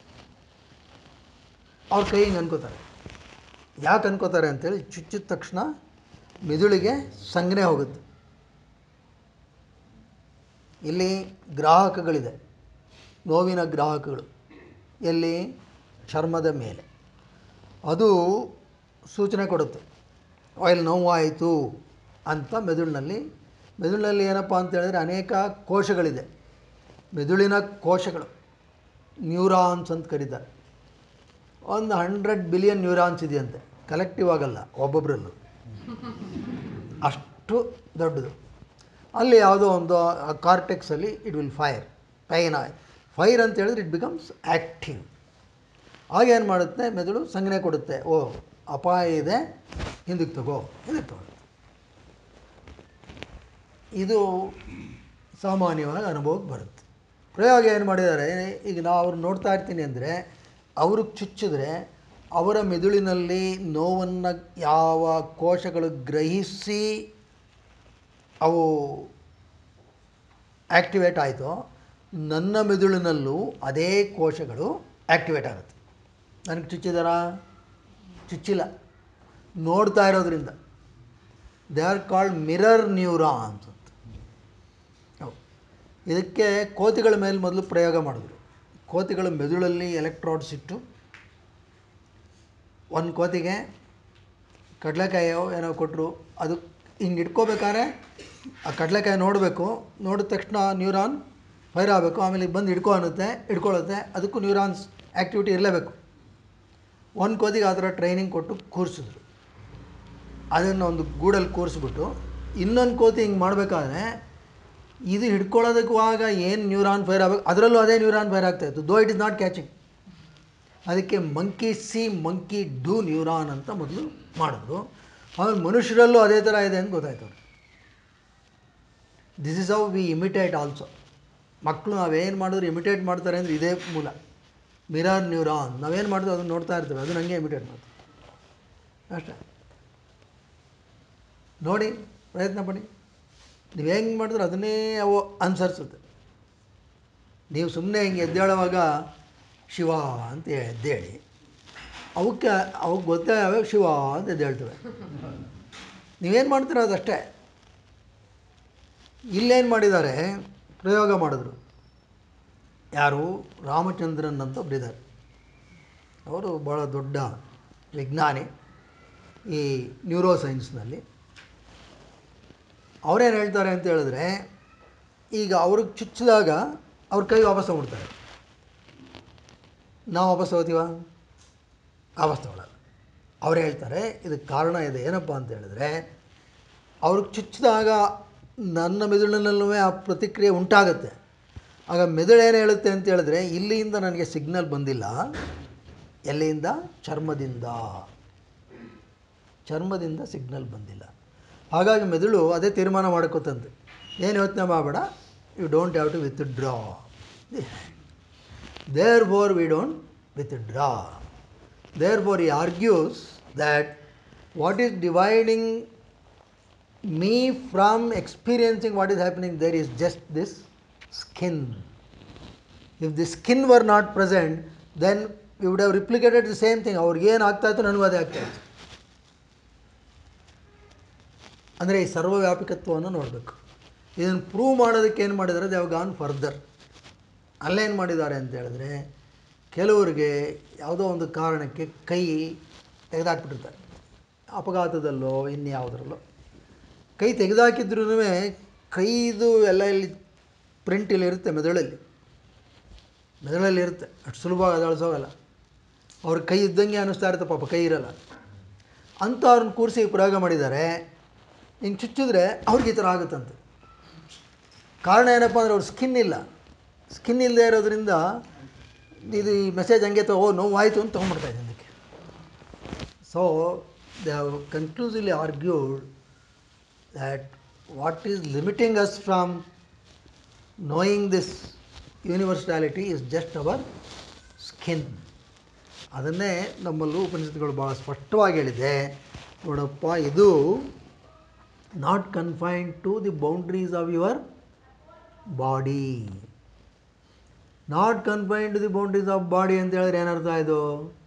ಅವ್ರ ಕೈ ಹಿಂಗೆ ಅನ್ಕೋತಾರೆ ಯಾಕೆ ಅನ್ಕೋತಾರೆ ಅಂತೇಳಿ ಚುಚ್ಚಿದ ತಕ್ಷಣ ಮಿದುಳಿಗೆ ಸಂಜ್ಞೆ ಹೋಗುತ್ತೆ ಇಲ್ಲಿ ಗ್ರಾಹಕಗಳಿದೆ ನೋವಿನ ಗ್ರಾಹಕಗಳು ಎಲ್ಲಿ ಚರ್ಮದ ಮೇಲೆ ಅದು ಸೂಚನೆ ಕೊಡುತ್ತೆ ಆಯಿಲ್ ನೋವಾಯಿತು ಅಂತ ಮೆದುಳಿನಲ್ಲಿ ಮೆದುಳಿನಲ್ಲಿ ಏನಪ್ಪ ಅಂತ ಹೇಳಿದ್ರೆ ಅನೇಕ ಕೋಶಗಳಿದೆ ಮೆದುಳಿನ ಕೋಶಗಳು ನ್ಯೂರಾನ್ಸ್ ಅಂತ ಕರೀತಾರೆ ಒಂದು ಹಂಡ್ರೆಡ್ ಬಿಲಿಯನ್ ನ್ಯೂರಾನ್ಸ್ ಇದೆಯಂತೆ ಕಲೆಕ್ಟಿವ್ ಆಗಲ್ಲ ಒಬ್ಬೊಬ್ಬರಲ್ಲೂ ಅಷ್ಟು ದೊಡ್ಡದು ಅಲ್ಲಿ ಯಾವುದೋ ಒಂದು ಕಾರ್ಟೆಕ್ಸಲ್ಲಿ it will fire pain I fire ಅಂತ ಹೇಳಿದ್ರೆ ಇಟ್ ಬಿಕಮ್ಸ್ ಆ್ಯಕ್ಟಿವ್ ಆಗೇನು ಮಾಡುತ್ತೆ ಮೆದುಳು ಸಂಜ್ಞೆ ಕೊಡುತ್ತೆ ಓ ಅಪಾಯ ಇದೆ ಹಿಂದಕ್ಕೆ ತಗೋ ಹಿಂದಕ್ಕೆ ತಗೋ ಇದು ಸಾಮಾನ್ಯವಾಗಿ ಅನುಭವಕ್ಕೆ ಬರುತ್ತೆ ಪ್ರಯೋಗ ಏನು ಮಾಡಿದ್ದಾರೆ ಈಗ ನಾವು ಅವ್ರು ನೋಡ್ತಾ ಇರ್ತೀನಿ ಅಂದರೆ ಅವ್ರಿಗೆ ಚುಚ್ಚಿದ್ರೆ ಅವರ ಮೆದುಳಿನಲ್ಲಿ ನೋವನ್ನು ಯಾವ ಕೋಶಗಳು ಗ್ರಹಿಸಿ ಅವು ಆ್ಯಕ್ಟಿವೇಟ್ ಆಯಿತೋ ನನ್ನ ಮೆದುಳಿನಲ್ಲೂ ಅದೇ ಕೋಶಗಳು ಆ್ಯಕ್ಟಿವೇಟ್ ಆಗುತ್ತೆ ನನಗೆ ಚುಚ್ಚಿದಾರಾ ಚುಚ್ಚಿಲ್ಲ ನೋಡ್ತಾ ಇರೋದ್ರಿಂದ they are called mirror neurons ಅಂತ ಹೌದು ಇದಕ್ಕೆ ಕೋತಿಗಳ ಮೇಲೆ ಮೊದಲು ಪ್ರಯೋಗ ಮಾಡಿದ್ರು ಕೋತಿಗಳ ಮೆದುಳಲ್ಲಿ ಎಲೆಕ್ಟ್ರಾಡ್ಸ್ ಇಟ್ಟು ಒಂದು ಕೋತಿಗೆ ಕಡಲೆಕಾಯೋ ಏನೋ ಕೊಟ್ಟರು ಅದು ಹಿಂಗೆ ಇಟ್ಕೋಬೇಕಾದ್ರೆ ಆ ಕಡಲೆಕಾಯಿ ನೋಡಬೇಕು ನೋಡಿದ ತಕ್ಷಣ ನ್ಯೂರಾನ್ ಫೈರ್ ಆಗಬೇಕು ಆಮೇಲೆ ಇದು ಬಂದು ಹಿಡ್ಕೊ ಅನ್ನುತ್ತೆ ಹಿಡ್ಕೊಳ್ಳುತ್ತೆ ಅದಕ್ಕೂ ನ್ಯೂರಾನ್ಸ್ ಆ್ಯಕ್ಟಿವಿಟಿ ಇರಲೇಬೇಕು ಒಂದು ಕೋತಿಗೆ ಆ ಥರ ಟ್ರೈನಿಂಗ್ ಕೊಟ್ಟು ಕೂರಿಸಿದ್ರು ಅದನ್ನು ಒಂದು ಗೂಡಲ್ಲಿ ಕೂರಿಸ್ಬಿಟ್ಟು ಇನ್ನೊಂದು ಕೋತಿ ಹಿಂಗೆ ಮಾಡಬೇಕಾದ್ರೆ ಇದು ಹಿಡ್ಕೊಳ್ಳೋದಕ್ಕುವಾಗ ಏನು ನ್ಯೂರಾನ್ ಫೈರ್ ಆಗಬೇಕು ಅದರಲ್ಲೂ ಅದೇ ನ್ಯೂರಾನ್ ಫೈರ್ ಆಗ್ತಾಯಿತ್ತು though it is not catching ಅದಕ್ಕೆ monkey see monkey do neuron ಅಂತ ಮೊದಲು ಮಾಡಿದ್ರು ಆಮೇಲೆ ಮನುಷ್ಯರಲ್ಲೂ ಅದೇ ಥರ ಇದೆ ಅಂತ ಗೊತ್ತಾಯ್ತು ಅವ್ರಿಗೆ this is how we imitate also ಮಕ್ಕಳು ನಾವೇನು ಮಾಡಿದ್ರು ಇಮಿಟೇಟ್ ಮಾಡ್ತಾರೆ ಅಂದರೆ ಇದೇ ಮೂಲ ಮಿರರ್ ನ್ಯೂರಾನ್ ನಾವೇನು ಮಾಡಿದ್ರು ಅದನ್ನು ನೋಡ್ತಾ ಇರ್ತೀವಿ ಅದನ್ನು ಹಂಗೆ ಇಮಿಟೇಟ್ ಮಾಡ್ತೀವಿ ಅಷ್ಟೇ ನೋಡಿ ಪ್ರಯತ್ನ ಪಡಿ ನೀವು ಹೆಂಗೆ ಮಾಡಿದ್ರೆ ಅದನ್ನೇ ಅವು ಅನುಸರಿಸುತ್ತೆ ನೀವು ಸುಮ್ಮನೆ ಹಿಂಗೆ ಎದ್ದೇಳುವಾಗ ಶಿವ ಅಂತ ಎದ್ದೇಳಿ ಅವಕ್ಕೆ ಅವಕ್ಕೆ ಗೊತ್ತೇ ಅವಾಗ ಶಿವ ಅಂತ ಎದ್ದೇಳ್ತವೆ ನೀವೇನು ಮಾಡ್ತೀರ ಅದಷ್ಟೇ ಇಲ್ಲೇನು ಮಾಡಿದ್ದಾರೆ ಪ್ರಯೋಗ ಮಾಡಿದ್ರು ಯಾರು ರಾಮಚಂದ್ರನ್ ಅಂತ ಒಬ್ಬರಿದ್ದಾರೆ ಅವರು ಭಾಳ ದೊಡ್ಡ ವಿಜ್ಞಾನಿ ಈ ನ್ಯೂರೋ ಸೈನ್ಸ್ನಲ್ಲಿ ಅವರೇನು ಹೇಳ್ತಾರೆ ಅಂತ ಹೇಳಿದ್ರೆ ಈಗ ಅವ್ರಿಗೆ ಚುಚ್ಚಿದಾಗ ಅವ್ರ ಕೈ ವಾಪಸ್ ತಗೊಳ್ತಾರೆ ನಾವು ವಾಪಸ್ ತಗೋತೀವ ವಾಪಸ್ ತಗೊಳ್ಳಲ್ಲ ಅವ್ರು ಹೇಳ್ತಾರೆ ಇದಕ್ಕೆ ಕಾರಣ ಇದೆ ಏನಪ್ಪ ಅಂತ ಹೇಳಿದ್ರೆ ಅವ್ರಿಗೆ ಚುಚ್ಚಿದಾಗ ನನ್ನ ಮೆದುಳಿನಲ್ಲೂ ಆ ಪ್ರತಿಕ್ರಿಯೆ ಉಂಟಾಗುತ್ತೆ ಆಗ ಮೆದುಳು ಏನು ಹೇಳುತ್ತೆ ಅಂತ ಹೇಳಿದ್ರೆ ಇಲ್ಲಿಂದ ನನಗೆ ಸಿಗ್ನಲ್ ಬಂದಿಲ್ಲ ಎಲ್ಲಿಂದ ಚರ್ಮದಿಂದ ಚರ್ಮದಿಂದ ಸಿಗ್ನಲ್ ಬಂದಿಲ್ಲ ಹಾಗಾಗಿ ಮೆದುಳು ಅದೇ ತೀರ್ಮಾನ ಮಾಡ್ಕೋತಂತೆ ಏನು ಯೋಚನೆ ಮಾಡಬೇಡ you don't have to withdraw therefore we don't withdraw therefore he argues that what is dividing me from experiencing what is happening there is just this skin. If the skin were not present, then we would have replicated the same thing. ಅವ್ರಿಗೇನು ಆಗ್ತಾ ಇತ್ತು ನನಗೂ ಅದೇ ಆಗ್ತಾ ಇತ್ತು ಅಂದರೆ ಈ ಸರ್ವವ್ಯಾಪಿಕತ್ವವನ್ನು ನೋಡಬೇಕು ಇದನ್ನು ಪ್ರೂವ್ ಮಾಡೋದಕ್ಕೆ ಏನು ಮಾಡಿದ್ದಾರೆ ದೇ ಹವ್ ಗಾನ್ ಫರ್ದರ್ ಅಲ್ಲೇನು ಮಾಡಿದ್ದಾರೆ ಅಂತ ಹೇಳಿದ್ರೆ ಕೆಲವರಿಗೆ ಯಾವುದೋ ಒಂದು ಕಾರಣಕ್ಕೆ ಕೈ ತೆಗೆದಾಕ್ಬಿಟ್ಟಿರ್ತಾರೆ ಅಪಘಾತದಲ್ಲೋ ಇನ್ಯಾವುದರಲ್ಲೋ ಕೈ ತೆಗೆದಾಕಿದ್ರೂ ಕೈದು ಎಲ್ಲ ಇಲ್ಲಿ ಪ್ರಿಂಟ್ ಇಲ್ಲಿ ಇರುತ್ತೆ ಮೆದುಳಲ್ಲಿ ಮೆದುಳಲ್ಲಿ ಇರುತ್ತೆ ಅಷ್ಟು ಸುಲಭವಾಗಿ ಅದು ಅಳಿಸೋಗಲ್ಲ ಅವ್ರ ಕೈ ಇದ್ದಂಗೆ ಅನ್ನಿಸ್ತಾ ಇರುತ್ತೆ ಪಾಪ ಕೈ ಇರಲ್ಲ ಅಂತ ಅವ್ರನ್ನ ಕೂರಿಸಿ ಪ್ರಯೋಗ ಮಾಡಿದ್ದಾರೆ ಹಿಂಗೆ ಚುಚ್ಚಿದ್ರೆ ಅವ್ರಿಗೆ ಈ ಥರ ಆಗುತ್ತಂತೆ ಕಾರಣ ಏನಪ್ಪ ಅಂದರೆ ಅವ್ರ ಸ್ಕಿನ್ ಇಲ್ಲ ಸ್ಕಿನ್ ಇಲ್ಲದೆ ಇರೋದ್ರಿಂದ ಇದು ಈ ಮೆಸೇಜ್ ಹಂಗೆ ತಗೋ ನೋವಾಯಿತು ಅಂತ ತೊಗೊಂಡ್ಬಿಡ್ತಾ ಇದೆ ಅದಕ್ಕೆ so they have conclusively argued that what is limiting us from knowing this universality is just our skin ಅದನ್ನೇ ನಮ್ಮಲ್ಲೂ ಉಪನಿಷತ್ತುಗಳು ಭಾಳ ಸ್ಪಷ್ಟವಾಗಿ ಹೇಳಿದೆ ನೋಡಪ್ಪ ಇದು not confined to the boundaries of your body not confined to the boundaries of body ಅಂತ ಹೇಳಿದ್ರೆ ಏನರ್ಥ ಇದು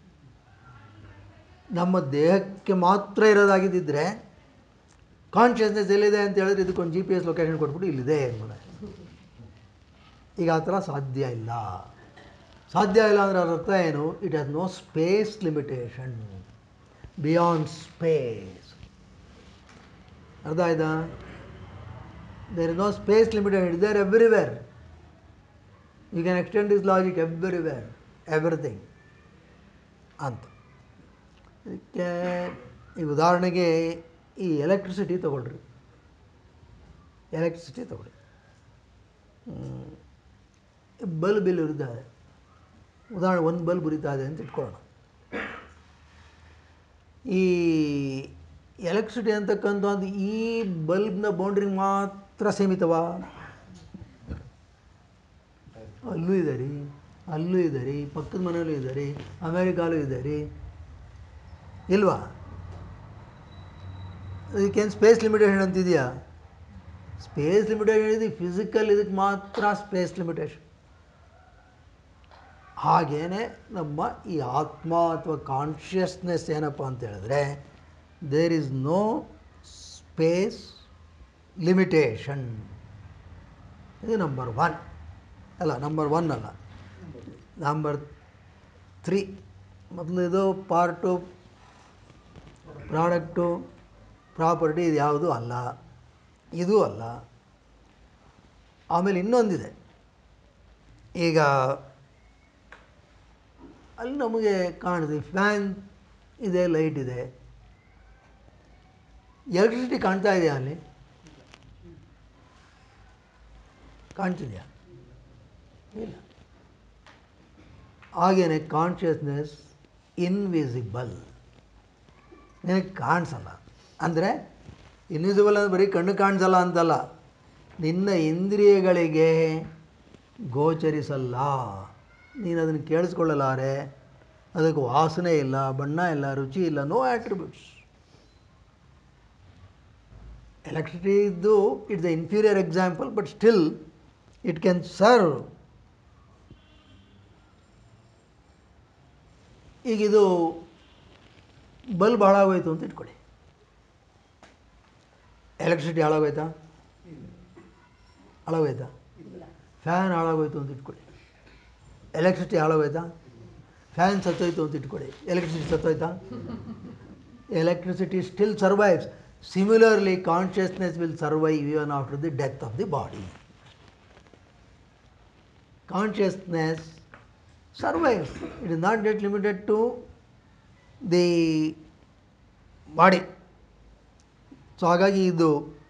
ನಮ್ಮ ದೇಹಕ್ಕೆ ಮಾತ್ರ ಇರೋದಾಗಿದ್ದಿದ್ರೆ ಕಾನ್ಷಿಯಸ್ನೆಸ್ ಎಲ್ಲಿದೆ ಅಂತ ಹೇಳಿದ್ರೆ ಇದಕ್ಕೊಂದು ಜಿ ಪಿ ಎಸ್ ಲೊಕೇಶನ್ ಕೊಟ್ಬಿಟ್ಟು ಇಲ್ಲಿದೆ ಅಂದ್ಬಿಡ ಈಗ ಆ ಥರ ಸಾಧ್ಯ ಇಲ್ಲ ಸಾಧ್ಯ ಇಲ್ಲ ಅಂದರೆ ಅದರ ಅರ್ಥ ಏನು it has no space limitation beyond space ಅರ್ಥ ಆಯ್ತಾ there is no space limitation it there everywhere you can extend this logic everywhere everything ಅಂತ ಇದಕ್ಕೆ ಈ ಉದಾಹರಣೆಗೆ ಈ ಎಲೆಕ್ಟ್ರಿಸಿಟಿ ತೊಗೊಳ್ರಿ ಎಲೆಕ್ಟ್ರಿಸಿಟಿ ತೊಗೊಳ್ಳಿ ಬಲ್ಬ್ ಇಲ್ಲಿ ಉರಿತಾ ಇದೆ ಉದಾಹರಣೆ ಒಂದು ಬಲ್ಬ್ ಉರಿತಾ ಇದೆ ಅಂತ ಇಟ್ಕೊಳ್ಳೋಣ ಈ ಎಲೆಕ್ಟ್ರಿಸಿಟಿ ಅಂತಕ್ಕಂಥದ್ದು ಈ ಬಲ್ಬ್ನ ಬೌಂಡ್ರಿಗೆ ಮಾತ್ರ ಸೀಮಿತವಾ ಅಲ್ಲೂ ಇದೆ ರೀ ಅಲ್ಲೂ ಇದೆ ರೀ ಪಕ್ಕದ ಮನೆಯಲ್ಲೂ ಇದೆ ರೀ ಅಮೇರಿಕಾಲೂ ಇದೆ ರೀ ಇಲ್ವಾ ಇದಕ್ಕೇನು ಸ್ಪೇಸ್ ಲಿಮಿಟೇಷನ್ ಅಂತಿದೆಯಾ ಸ್ಪೇಸ್ ಲಿಮಿಟೇಷನ್ ಇದೆ ಫಿಸಿಕಲ್ ಇದಕ್ಕೆ ಮಾತ್ರ ಸ್ಪೇಸ್ ಲಿಮಿಟೇಷನ್ ಹಾಗೇನೆ ನಮ್ಮ ಈ ಆತ್ಮ ಅಥವಾ ಕಾನ್ಷಿಯಸ್ನೆಸ್ ಏನಪ್ಪ ಅಂತ ಹೇಳಿದ್ರೆ there is no space limitation ಇದು ನಂಬರ್ ಒನ್ ಅಲ್ಲ ನಂಬರ್ ಒನ್ ಅಲ್ಲ ನಂಬರ್ ತ್ರೀ ಮೊದಲು ಇದು ಪಾರ್ಟು ಪ್ರಾಡಕ್ಟು ಪ್ರಾಪರ್ಟಿ ಇದು ಯಾವುದೂ ಅಲ್ಲ ಇದೂ ಅಲ್ಲ ಆಮೇಲೆ ಇನ್ನೊಂದಿದೆ ಈಗ ಅಲ್ಲಿ ನಮಗೆ ಕಾಣಿದೆ ಫ್ಯಾನ್ ಇದೆ ಲೈಟ್ ಇದೆ ಎಲೆಕ್ಟ್ರಿಸಿಟಿ ಕಾಣ್ತಾ ಇದೆಯಾ ಅಲ್ಲಿ ಕಾಣ್ತಿದೆಯಾ ಇಲ್ಲ ಹಾಗೇನೆ ಕಾನ್ಷಿಯಸ್ನೆಸ್ ಇನ್ವಿಸಿಬಲ್ ನಿನಗೆ ಕಾಣಿಸಲ್ಲ ಅಂದರೆ ಇನ್ವಿಸಿಬಲ್ ಅಂದರೆ ಬರೀ ಕಣ್ಣು ಕಾಣಿಸಲ್ಲ ಅಂತಲ್ಲ ನಿನ್ನ ಇಂದ್ರಿಯಗಳಿಗೆ ಗೋಚರಿಸಲ್ಲ ನೀನು ಅದನ್ನು ಕೇಳಿಸ್ಕೊಳ್ಳಲಾರೆ ಅದಕ್ಕೆ ವಾಸನೆ ಇಲ್ಲ ಬಣ್ಣ ಇಲ್ಲ ರುಚಿ ಇಲ್ಲ ನೋ ಆಟ್ರಿಬ್ಯೂಟ್ಸ್ ಎಲೆಕ್ಟ್ರಿಸಿಟಿ ಇದ್ದು it's the inferior example but still it can serve ಈಗ ಇದು ಬಲ್ಬ್ ಹಾಳಾಗೋಯ್ತು ಅಂತ ಇಟ್ಕೊಳ್ಳಿ ಎಲೆಕ್ಟ್ರಿಸಿಟಿ ಹಾಳಾಗೋಯ್ತಾ ಹಾಳಾಗೋಯ್ತಾ ಫ್ಯಾನ್ ಹಾಳಾಗೋಯ್ತು ಅಂತ ಇಟ್ಕೊಳ್ಳಿ ಎಲೆಕ್ಟ್ರಿಸಿಟಿ ಹಾಳಾಗೋಯ್ತಾ ಫ್ಯಾನ್ ಸತ್ತೋಯ್ತು ಅಂತ ಇಟ್ಕೊಳ್ಳಿ ಎಲೆಕ್ಟ್ರಿಸಿಟಿ ಸತ್ತೋಯ್ತಾ electricity still survives similarly consciousness will survive even after the death of the body consciousness survives it is not get limited to the body so ಹಾಗಾಗಿ ಇದು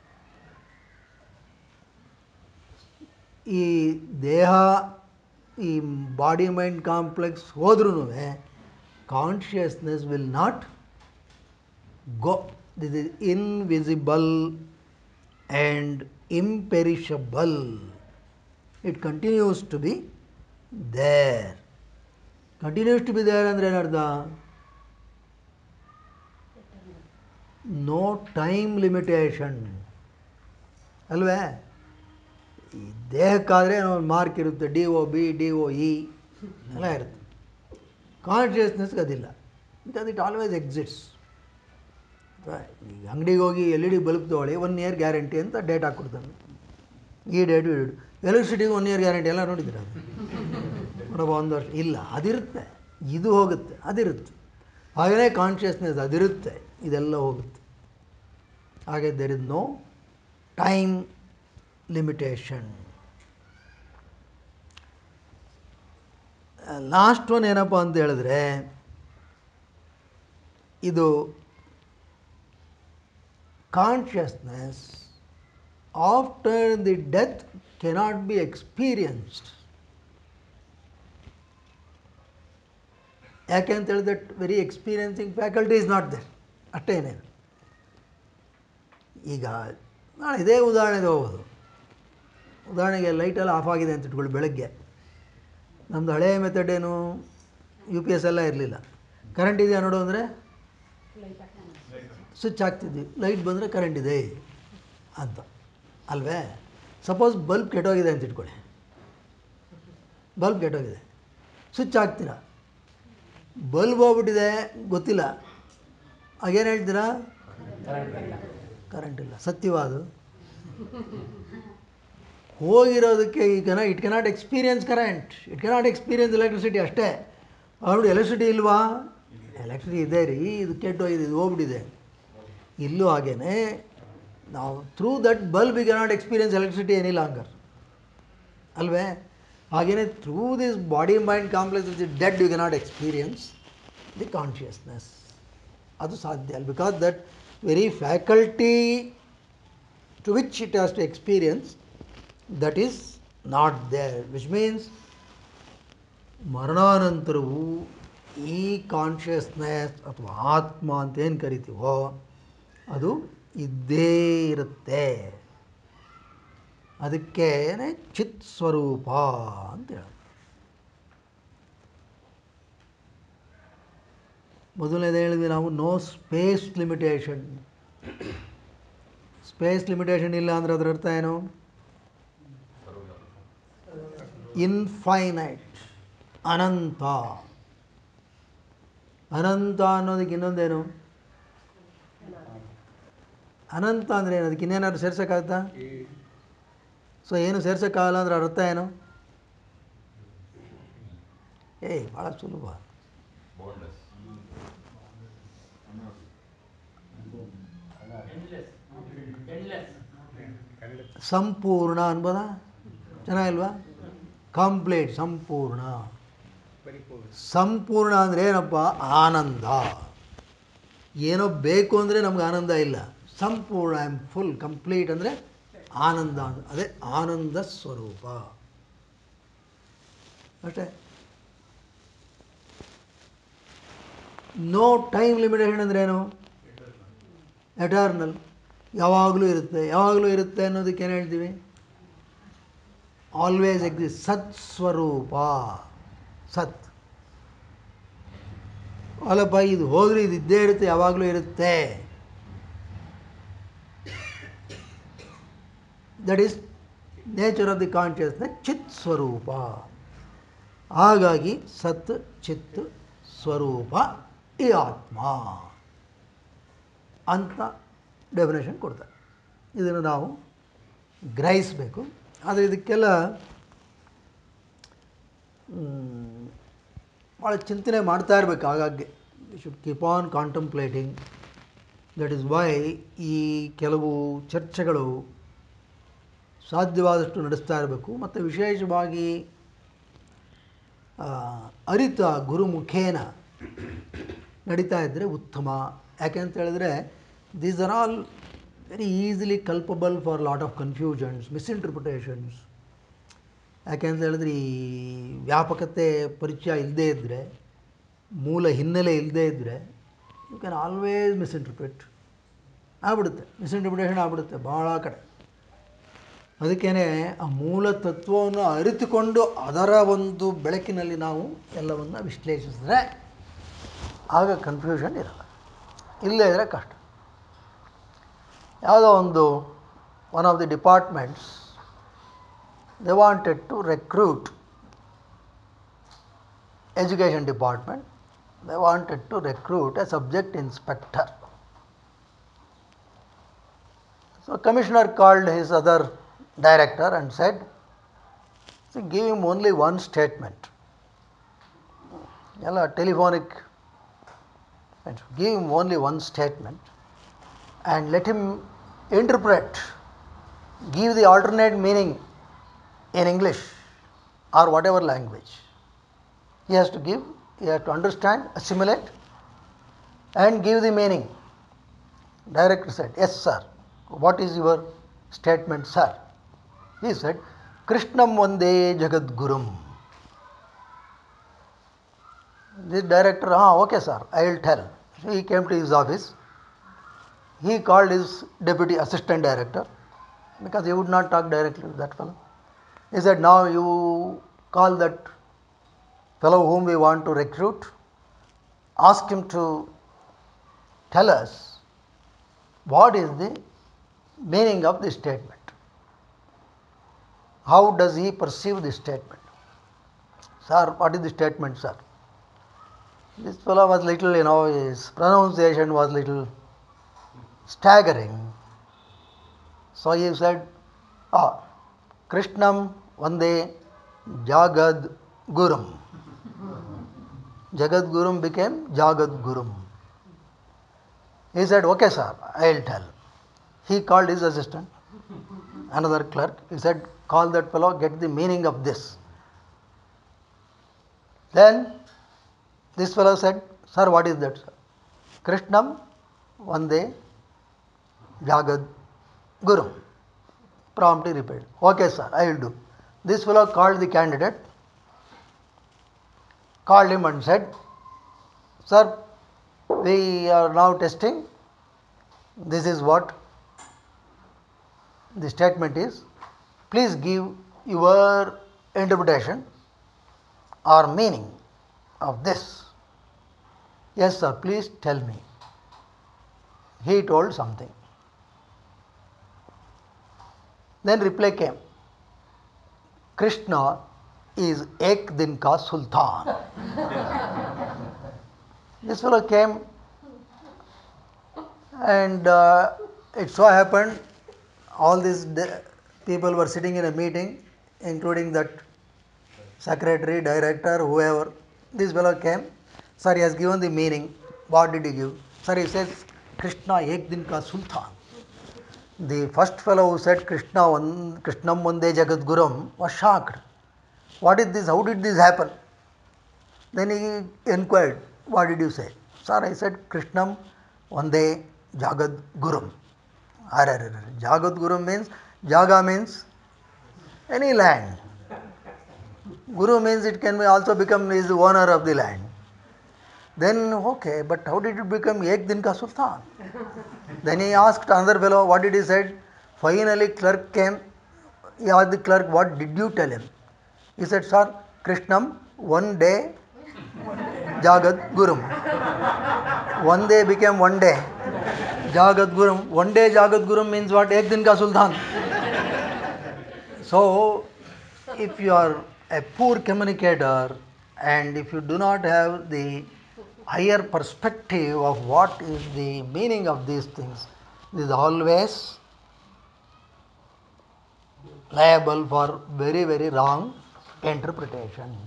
ಈ ದೇಹ ಈ ಬಾಡಿ ಮೈಂಡ್ ಕಾಂಪ್ಲೆಕ್ಸ್ ಹೋದ್ರೂ consciousness will not go this is invisible and imperishable it continues to be there continues to be there ಅಂದರೆ ಏನರ್ಥ no time limitation ಅಲ್ವೇ ಈ ದೇಹಕ್ಕಾದರೆ ಒಂದು ಮಾರ್ಕ್ ಇರುತ್ತೆ D O B D O E ಎಲ್ಲ ಇರುತ್ತೆ ಕಾನ್ಷಿಯಸ್ನೆಸ್ಗೆ ಅದಿಲ್ಲ ಬಿಕಾಸ್ ಇಟ್ ಆಲ್ವೇಸ್ ಎಕ್ಸಿಟ್ಸ್ ಈಗ ಅಂಗಡಿಗೆ ಹೋಗಿ ಎಲ್ ಇ ಡಿ ಬಲ್ಬ್ ತೊಗೊಳ್ಳಿ ಒನ್ ಇಯರ್ ಗ್ಯಾರಂಟಿ ಅಂತ ಡೇಟ್ ಹಾಕ್ಕೊಡ್ತಾನೆ ಈ ಡೇಟು ಈ ಡೇಟು ಎಲೆಕ್ಟ್ರಿಸಿಟಿಗೆ ಒನ್ ಇಯರ್ ಗ್ಯಾರಂಟಿ ಎಲ್ಲ ನೋಡಿದ್ದೀರ ಅದು ನೋಡಪ್ಪ ಒಂದು ವರ್ಷ ಇಲ್ಲ ಅದಿರುತ್ತೆ ಇದು ಹೋಗುತ್ತೆ ಅದಿರುತ್ತೆ ಹಾಗೆಯೇ ಕಾನ್ಷಿಯಸ್ನೆಸ್ ಅದಿರುತ್ತೆ ಇದೆಲ್ಲ ಹೋಗುತ್ತೆ ಹಾಗೆ there is no time limitation last one ಏನಪ್ಪ ಅಂತ ಹೇಳಿದ್ರೆ ಇದು consciousness after the death cannot be experienced ಯಾಕೆ ಅಂತ ಹೇಳಿದ್ರೆ very experiencing faculty is not there ಅಷ್ಟೇನೇನು ಈಗ ನಾಳೆ ಇದೇ ಉದಾಹರಣೆಗೆ ಹೋಗೋದು ಉದಾಹರಣೆಗೆ ಲೈಟೆಲ್ಲ ಆಫ್ ಆಗಿದೆ ಅಂತ ಇಟ್ಕೊಳ್ಳಿ ಬೆಳಗ್ಗೆ ನಮ್ಮದು ಹಳೆಯ ಮೆಥಡ್ ಏನು ಯು ಪಿ ಎಸ್ ಎಲ್ಲ ಇರಲಿಲ್ಲ ಕರೆಂಟ್ ಇದೆಯಾ ನೋಡು ಅಂದರೆ ಸ್ವಿಚ್ ಹಾಕ್ತಿದ್ವಿ ಲೈಟ್ ಬಂದರೆ ಕರೆಂಟ್ ಇದೆ ಅಂತ ಅಲ್ವೇ ಸಪೋಸ್ ಬಲ್ಬ್ ಕೆಟ್ಟೋಗಿದೆ ಅಂತ ಇಟ್ಕೊಳ್ಳಿ ಬಲ್ಬ್ ಕೆಟ್ಟೋಗಿದೆ ಸ್ವಿಚ್ ಹಾಕ್ತೀರಾ ಬಲ್ಬ್ ಹೋಗ್ಬಿಟ್ಟಿದೆ ಗೊತ್ತಿಲ್ಲ ಆಗೇನು ಹೇಳ್ತೀರಾ ಕರೆಂಟ್ ಇಲ್ಲ ಸತ್ಯವಾದು ಹೋಗಿರೋದಕ್ಕೆ ಈಗ it cannot experience current it cannot experience electricity ಅಷ್ಟೇ ಅವ್ರು ಎಲೆಕ್ಟ್ರಿಸಿಟಿ ಇಲ್ವಾ ಎಲೆಕ್ಟ್ರಿಸಿಟಿ ಇದೆ ರೀ ಇದು ಕೆಟ್ಟೋಗಿದೆ ಇದು ಹೋಗ್ಬಿಟ್ಟಿದೆ ಇಲ್ಲೂ ಹಾಗೇನೆ ನಾವು through that bulb we cannot experience electricity ಏನಿಲ್ಲ ಹಂಗಾರೆ ಅಲ್ವೇ ಹಾಗೆಯೇ through this body mind complex is dead you cannot experience the consciousness ಅದು ಸಾಧ್ಯ ಅಲ್ಲ because that very faculty to which it has to experience that is not there which means ಮರಣಾನಂತರವೂ ಈ consciousness ಅಥವಾ ಆತ್ಮ ಅಂತ ಏನು ಕರಿತೀವೋ ಅದು ಇದ್ದೇ ಇರುತ್ತೆ ಅದಕ್ಕೇನೆ ಚಿತ್ ಸ್ವರೂಪ ಅಂತ ಹೇಳೋದು ಮೊದಲನೇದು ಹೇಳಿದ್ವಿ ನಾವು no space limitation space limitation ಇಲ್ಲ ಅಂದರೆ ಅದರ ಅರ್ಥ ಏನು ಇನ್ಫೈನೈಟ್ ಅನಂತ ಅನಂತ ಅನ್ನೋದಕ್ಕೆ ಇನ್ನೊಂದೇನು ಅನಂತ ಅಂದರೆ ಏನು ಅದಕ್ಕೆ ಇನ್ನೇನಾದ್ರು ಸೇರ್ಸೋಕ್ಕಾಗತ್ತಾ ಸೊ ಏನು ಸೇರ್ಸೋಕ್ಕಾಗಲ್ಲ ಅಂದ್ರೆ ಅರ್ಥ ಏನು ಏಯ್ ಭಾಳ ಸುಲಭ ಸಂಪೂರ್ಣ ಅನ್ಬೋದ ಚೆನ್ನಾಗಿಲ್ವಾ ಕಂಪ್ಲೀಟ್ ಸಂಪೂರ್ಣ ಸಂಪೂರ್ಣ ಅಂದರೆ ಏನಪ್ಪ ಆನಂದ ಏನೋ ಬೇಕು ಅಂದರೆ ನಮ್ಗೆ ಆನಂದ ಇಲ್ಲ ಸಂಪೂರ್ಣ ಐ ಆಮ್ ಫುಲ್ ಕಂಪ್ಲೀಟ್ ಅಂದರೆ ಆನಂದ ಅಂತ ಅದೇ ಆನಂದ ಸ್ವರೂಪ ಅಷ್ಟೇ ನೋ ಟೈಮ್ ಲಿಮಿಟೇಷನ್ ಅಂದರೆ ಏನು ಎಟರ್ನಲ್ ಯಾವಾಗಲೂ ಇರುತ್ತೆ ಯಾವಾಗಲೂ ಇರುತ್ತೆ ಅನ್ನೋದಕ್ಕೆ ಏನು ಹೇಳ್ತೀವಿ ಆಲ್ವೇಸ್ ಎಕ್ಸಿಸ್ಟ್ ಸತ್ ಸ್ವರೂಪ ಸತ್ ಅಲ್ಲಪ್ಪ ಇದು ಹೋದ್ರೆ ಇದು ಇದ್ದೇ ಇರುತ್ತೆ ಯಾವಾಗಲೂ ಇರುತ್ತೆ that is nature of the consciousness ಚಿತ್ ಸ್ವರೂಪ ಹಾಗಾಗಿ ಸತ್ ಚಿತ್ ಸ್ವರೂಪ ಈ ಆತ್ಮ ಅಂತ ಡೆಫಿನೇಷನ್ ಕೊಡ್ತಾರೆ ಇದನ್ನು ನಾವು ಗ್ರಹಿಸಬೇಕು ಆದರೆ ಇದಕ್ಕೆಲ್ಲ ಮ್, ಭಾಳ ಚಿಂತನೆ ಮಾಡ್ತಾ ಇರಬೇಕು ಆಗಾಗ್ಗೆ should keep on contemplating that is why ಈ ಕೆಲವು ಚರ್ಚೆಗಳು ಸಾಧ್ಯವಾದಷ್ಟು ನಡೆಸ್ತಾ ಇರಬೇಕು ಮತ್ತು ವಿಶೇಷವಾಗಿ ಆ, ಅರಿತ ಗುರುಮುಖೇನ ನಡೀತಾ ಇದ್ದರೆ ಉತ್ತಮ ಯಾಕೆ ಅಂತ ಹೇಳಿದ್ರೆ these are all very easily culpable for lot of confusions misinterpretations ಯಾಕೆ ಅಂತ ಹೇಳಿದ್ರೆ ಈ ವ್ಯಾಪಕತೆ ಪರಿಚಯ ಇಲ್ಲದೇ ಇದ್ದರೆ ಮೂಲ ಹಿನ್ನೆಲೆ ಇಲ್ಲದೇ ಇದ್ದರೆ ಯು ಕ್ಯಾನ್ ಆಲ್ವೇಸ್ ಮಿಸ್ಇಂಟರ್ಪ್ರಿಟ್ ಆಗ್ಬಿಡುತ್ತೆ ಮಿಸ್ಇಂಟರ್ಪ್ರಿಟೇಷನ್ ಆಗ್ಬಿಡುತ್ತೆ ಭಾಳ ಕಡೆ ಅದಕ್ಕೇ ಆ ಮೂಲ ತತ್ವವನ್ನು ಅರಿತುಕೊಂಡು ಅದರ ಒಂದು ಬೆಳಕಿನಲ್ಲಿ ನಾವು ಎಲ್ಲವನ್ನು ವಿಶ್ಲೇಷಿಸಿದ್ರೆ ಆಗ ಕನ್ಫ್ಯೂಷನ್ ಇರಲ್ಲ ಇಲ್ಲೇ ಇದ್ದರೆ ಕಷ್ಟ ಯಾವುದೋ ಒಂದು one of the departments they wanted to recruit education department they wanted to recruit a subject inspector So commissioner called his other director and said, "See, give him only one statement. ಎಲ್ಲ telephonic, give him only one statement and let him interpret, give the alternate meaning in English or whatever language. He has to give, he has to understand, assimilate and give the meaning. Director said, Yes, sir. What is your statement, sir? He said, Krishnam Vande Jagadgurum. This director, ah, okay, sir, I will tell. So he came to his office. He called his deputy assistant director because he would not talk directly with that fellow. He said, Now you call that fellow whom we want to recruit, ask him to tell us what is the meaning of the statement. How does he perceive the statement? Sir, what is the statement, sir? This fellow was little, you know, his pronunciation was little staggering. So he said, Ah, Krishnam Vande Jagad Gurum. Jagad Gurum became Jagad Gurum. He said, Okay, sir, I will tell. He called his assistant, another clerk. He said, Call that fellow, get the meaning of this. Then this fellow said, Sir, what is that? Sir? Krishnam Vande Jagad Guru. Promptly repeated. Okay, sir, I will do. This fellow called the candidate, called him and said, Sir, we are now testing. This is what the statement is. Please give your interpretation or meaning of this. Yes, sir, please tell me. He told something. Then reply came Krishna is Ek Din Ka Sultan. this fellow came and uh, it so happened all these de- people were sitting in a meeting, including that secretary, director, whoever. This fellow came. Sir, he has given the meaning. What did he give? Sir, he says, Krishna Ek Din Ka Sultan. The first fellow who said Krishna one, Krishnam Vande Jagat Gurum was shocked. What is this? How did this happen? Then he inquired, What did you say? Sir, I said Krishnam Vande Jagat Gurum. Arre, Jagat Gurum means, Jaga means any land. Guru means it can be also become is the owner of the land. Then okay, but how did it become Ek Din Ka Sultan? then he asked another fellow, what did he said? Finally clerk came, he asked the clerk, what did you tell him? He said, sir, Krishnam, one day Jagat Gurum. One day became one day. Jagat Gurum. One day Jagat Gurum means what? Ek Din Ka Sultan. So, if you are a poor communicator and if you do not have the higher perspective of what is the meaning of these things, this is always liable for very, very wrong interpretations.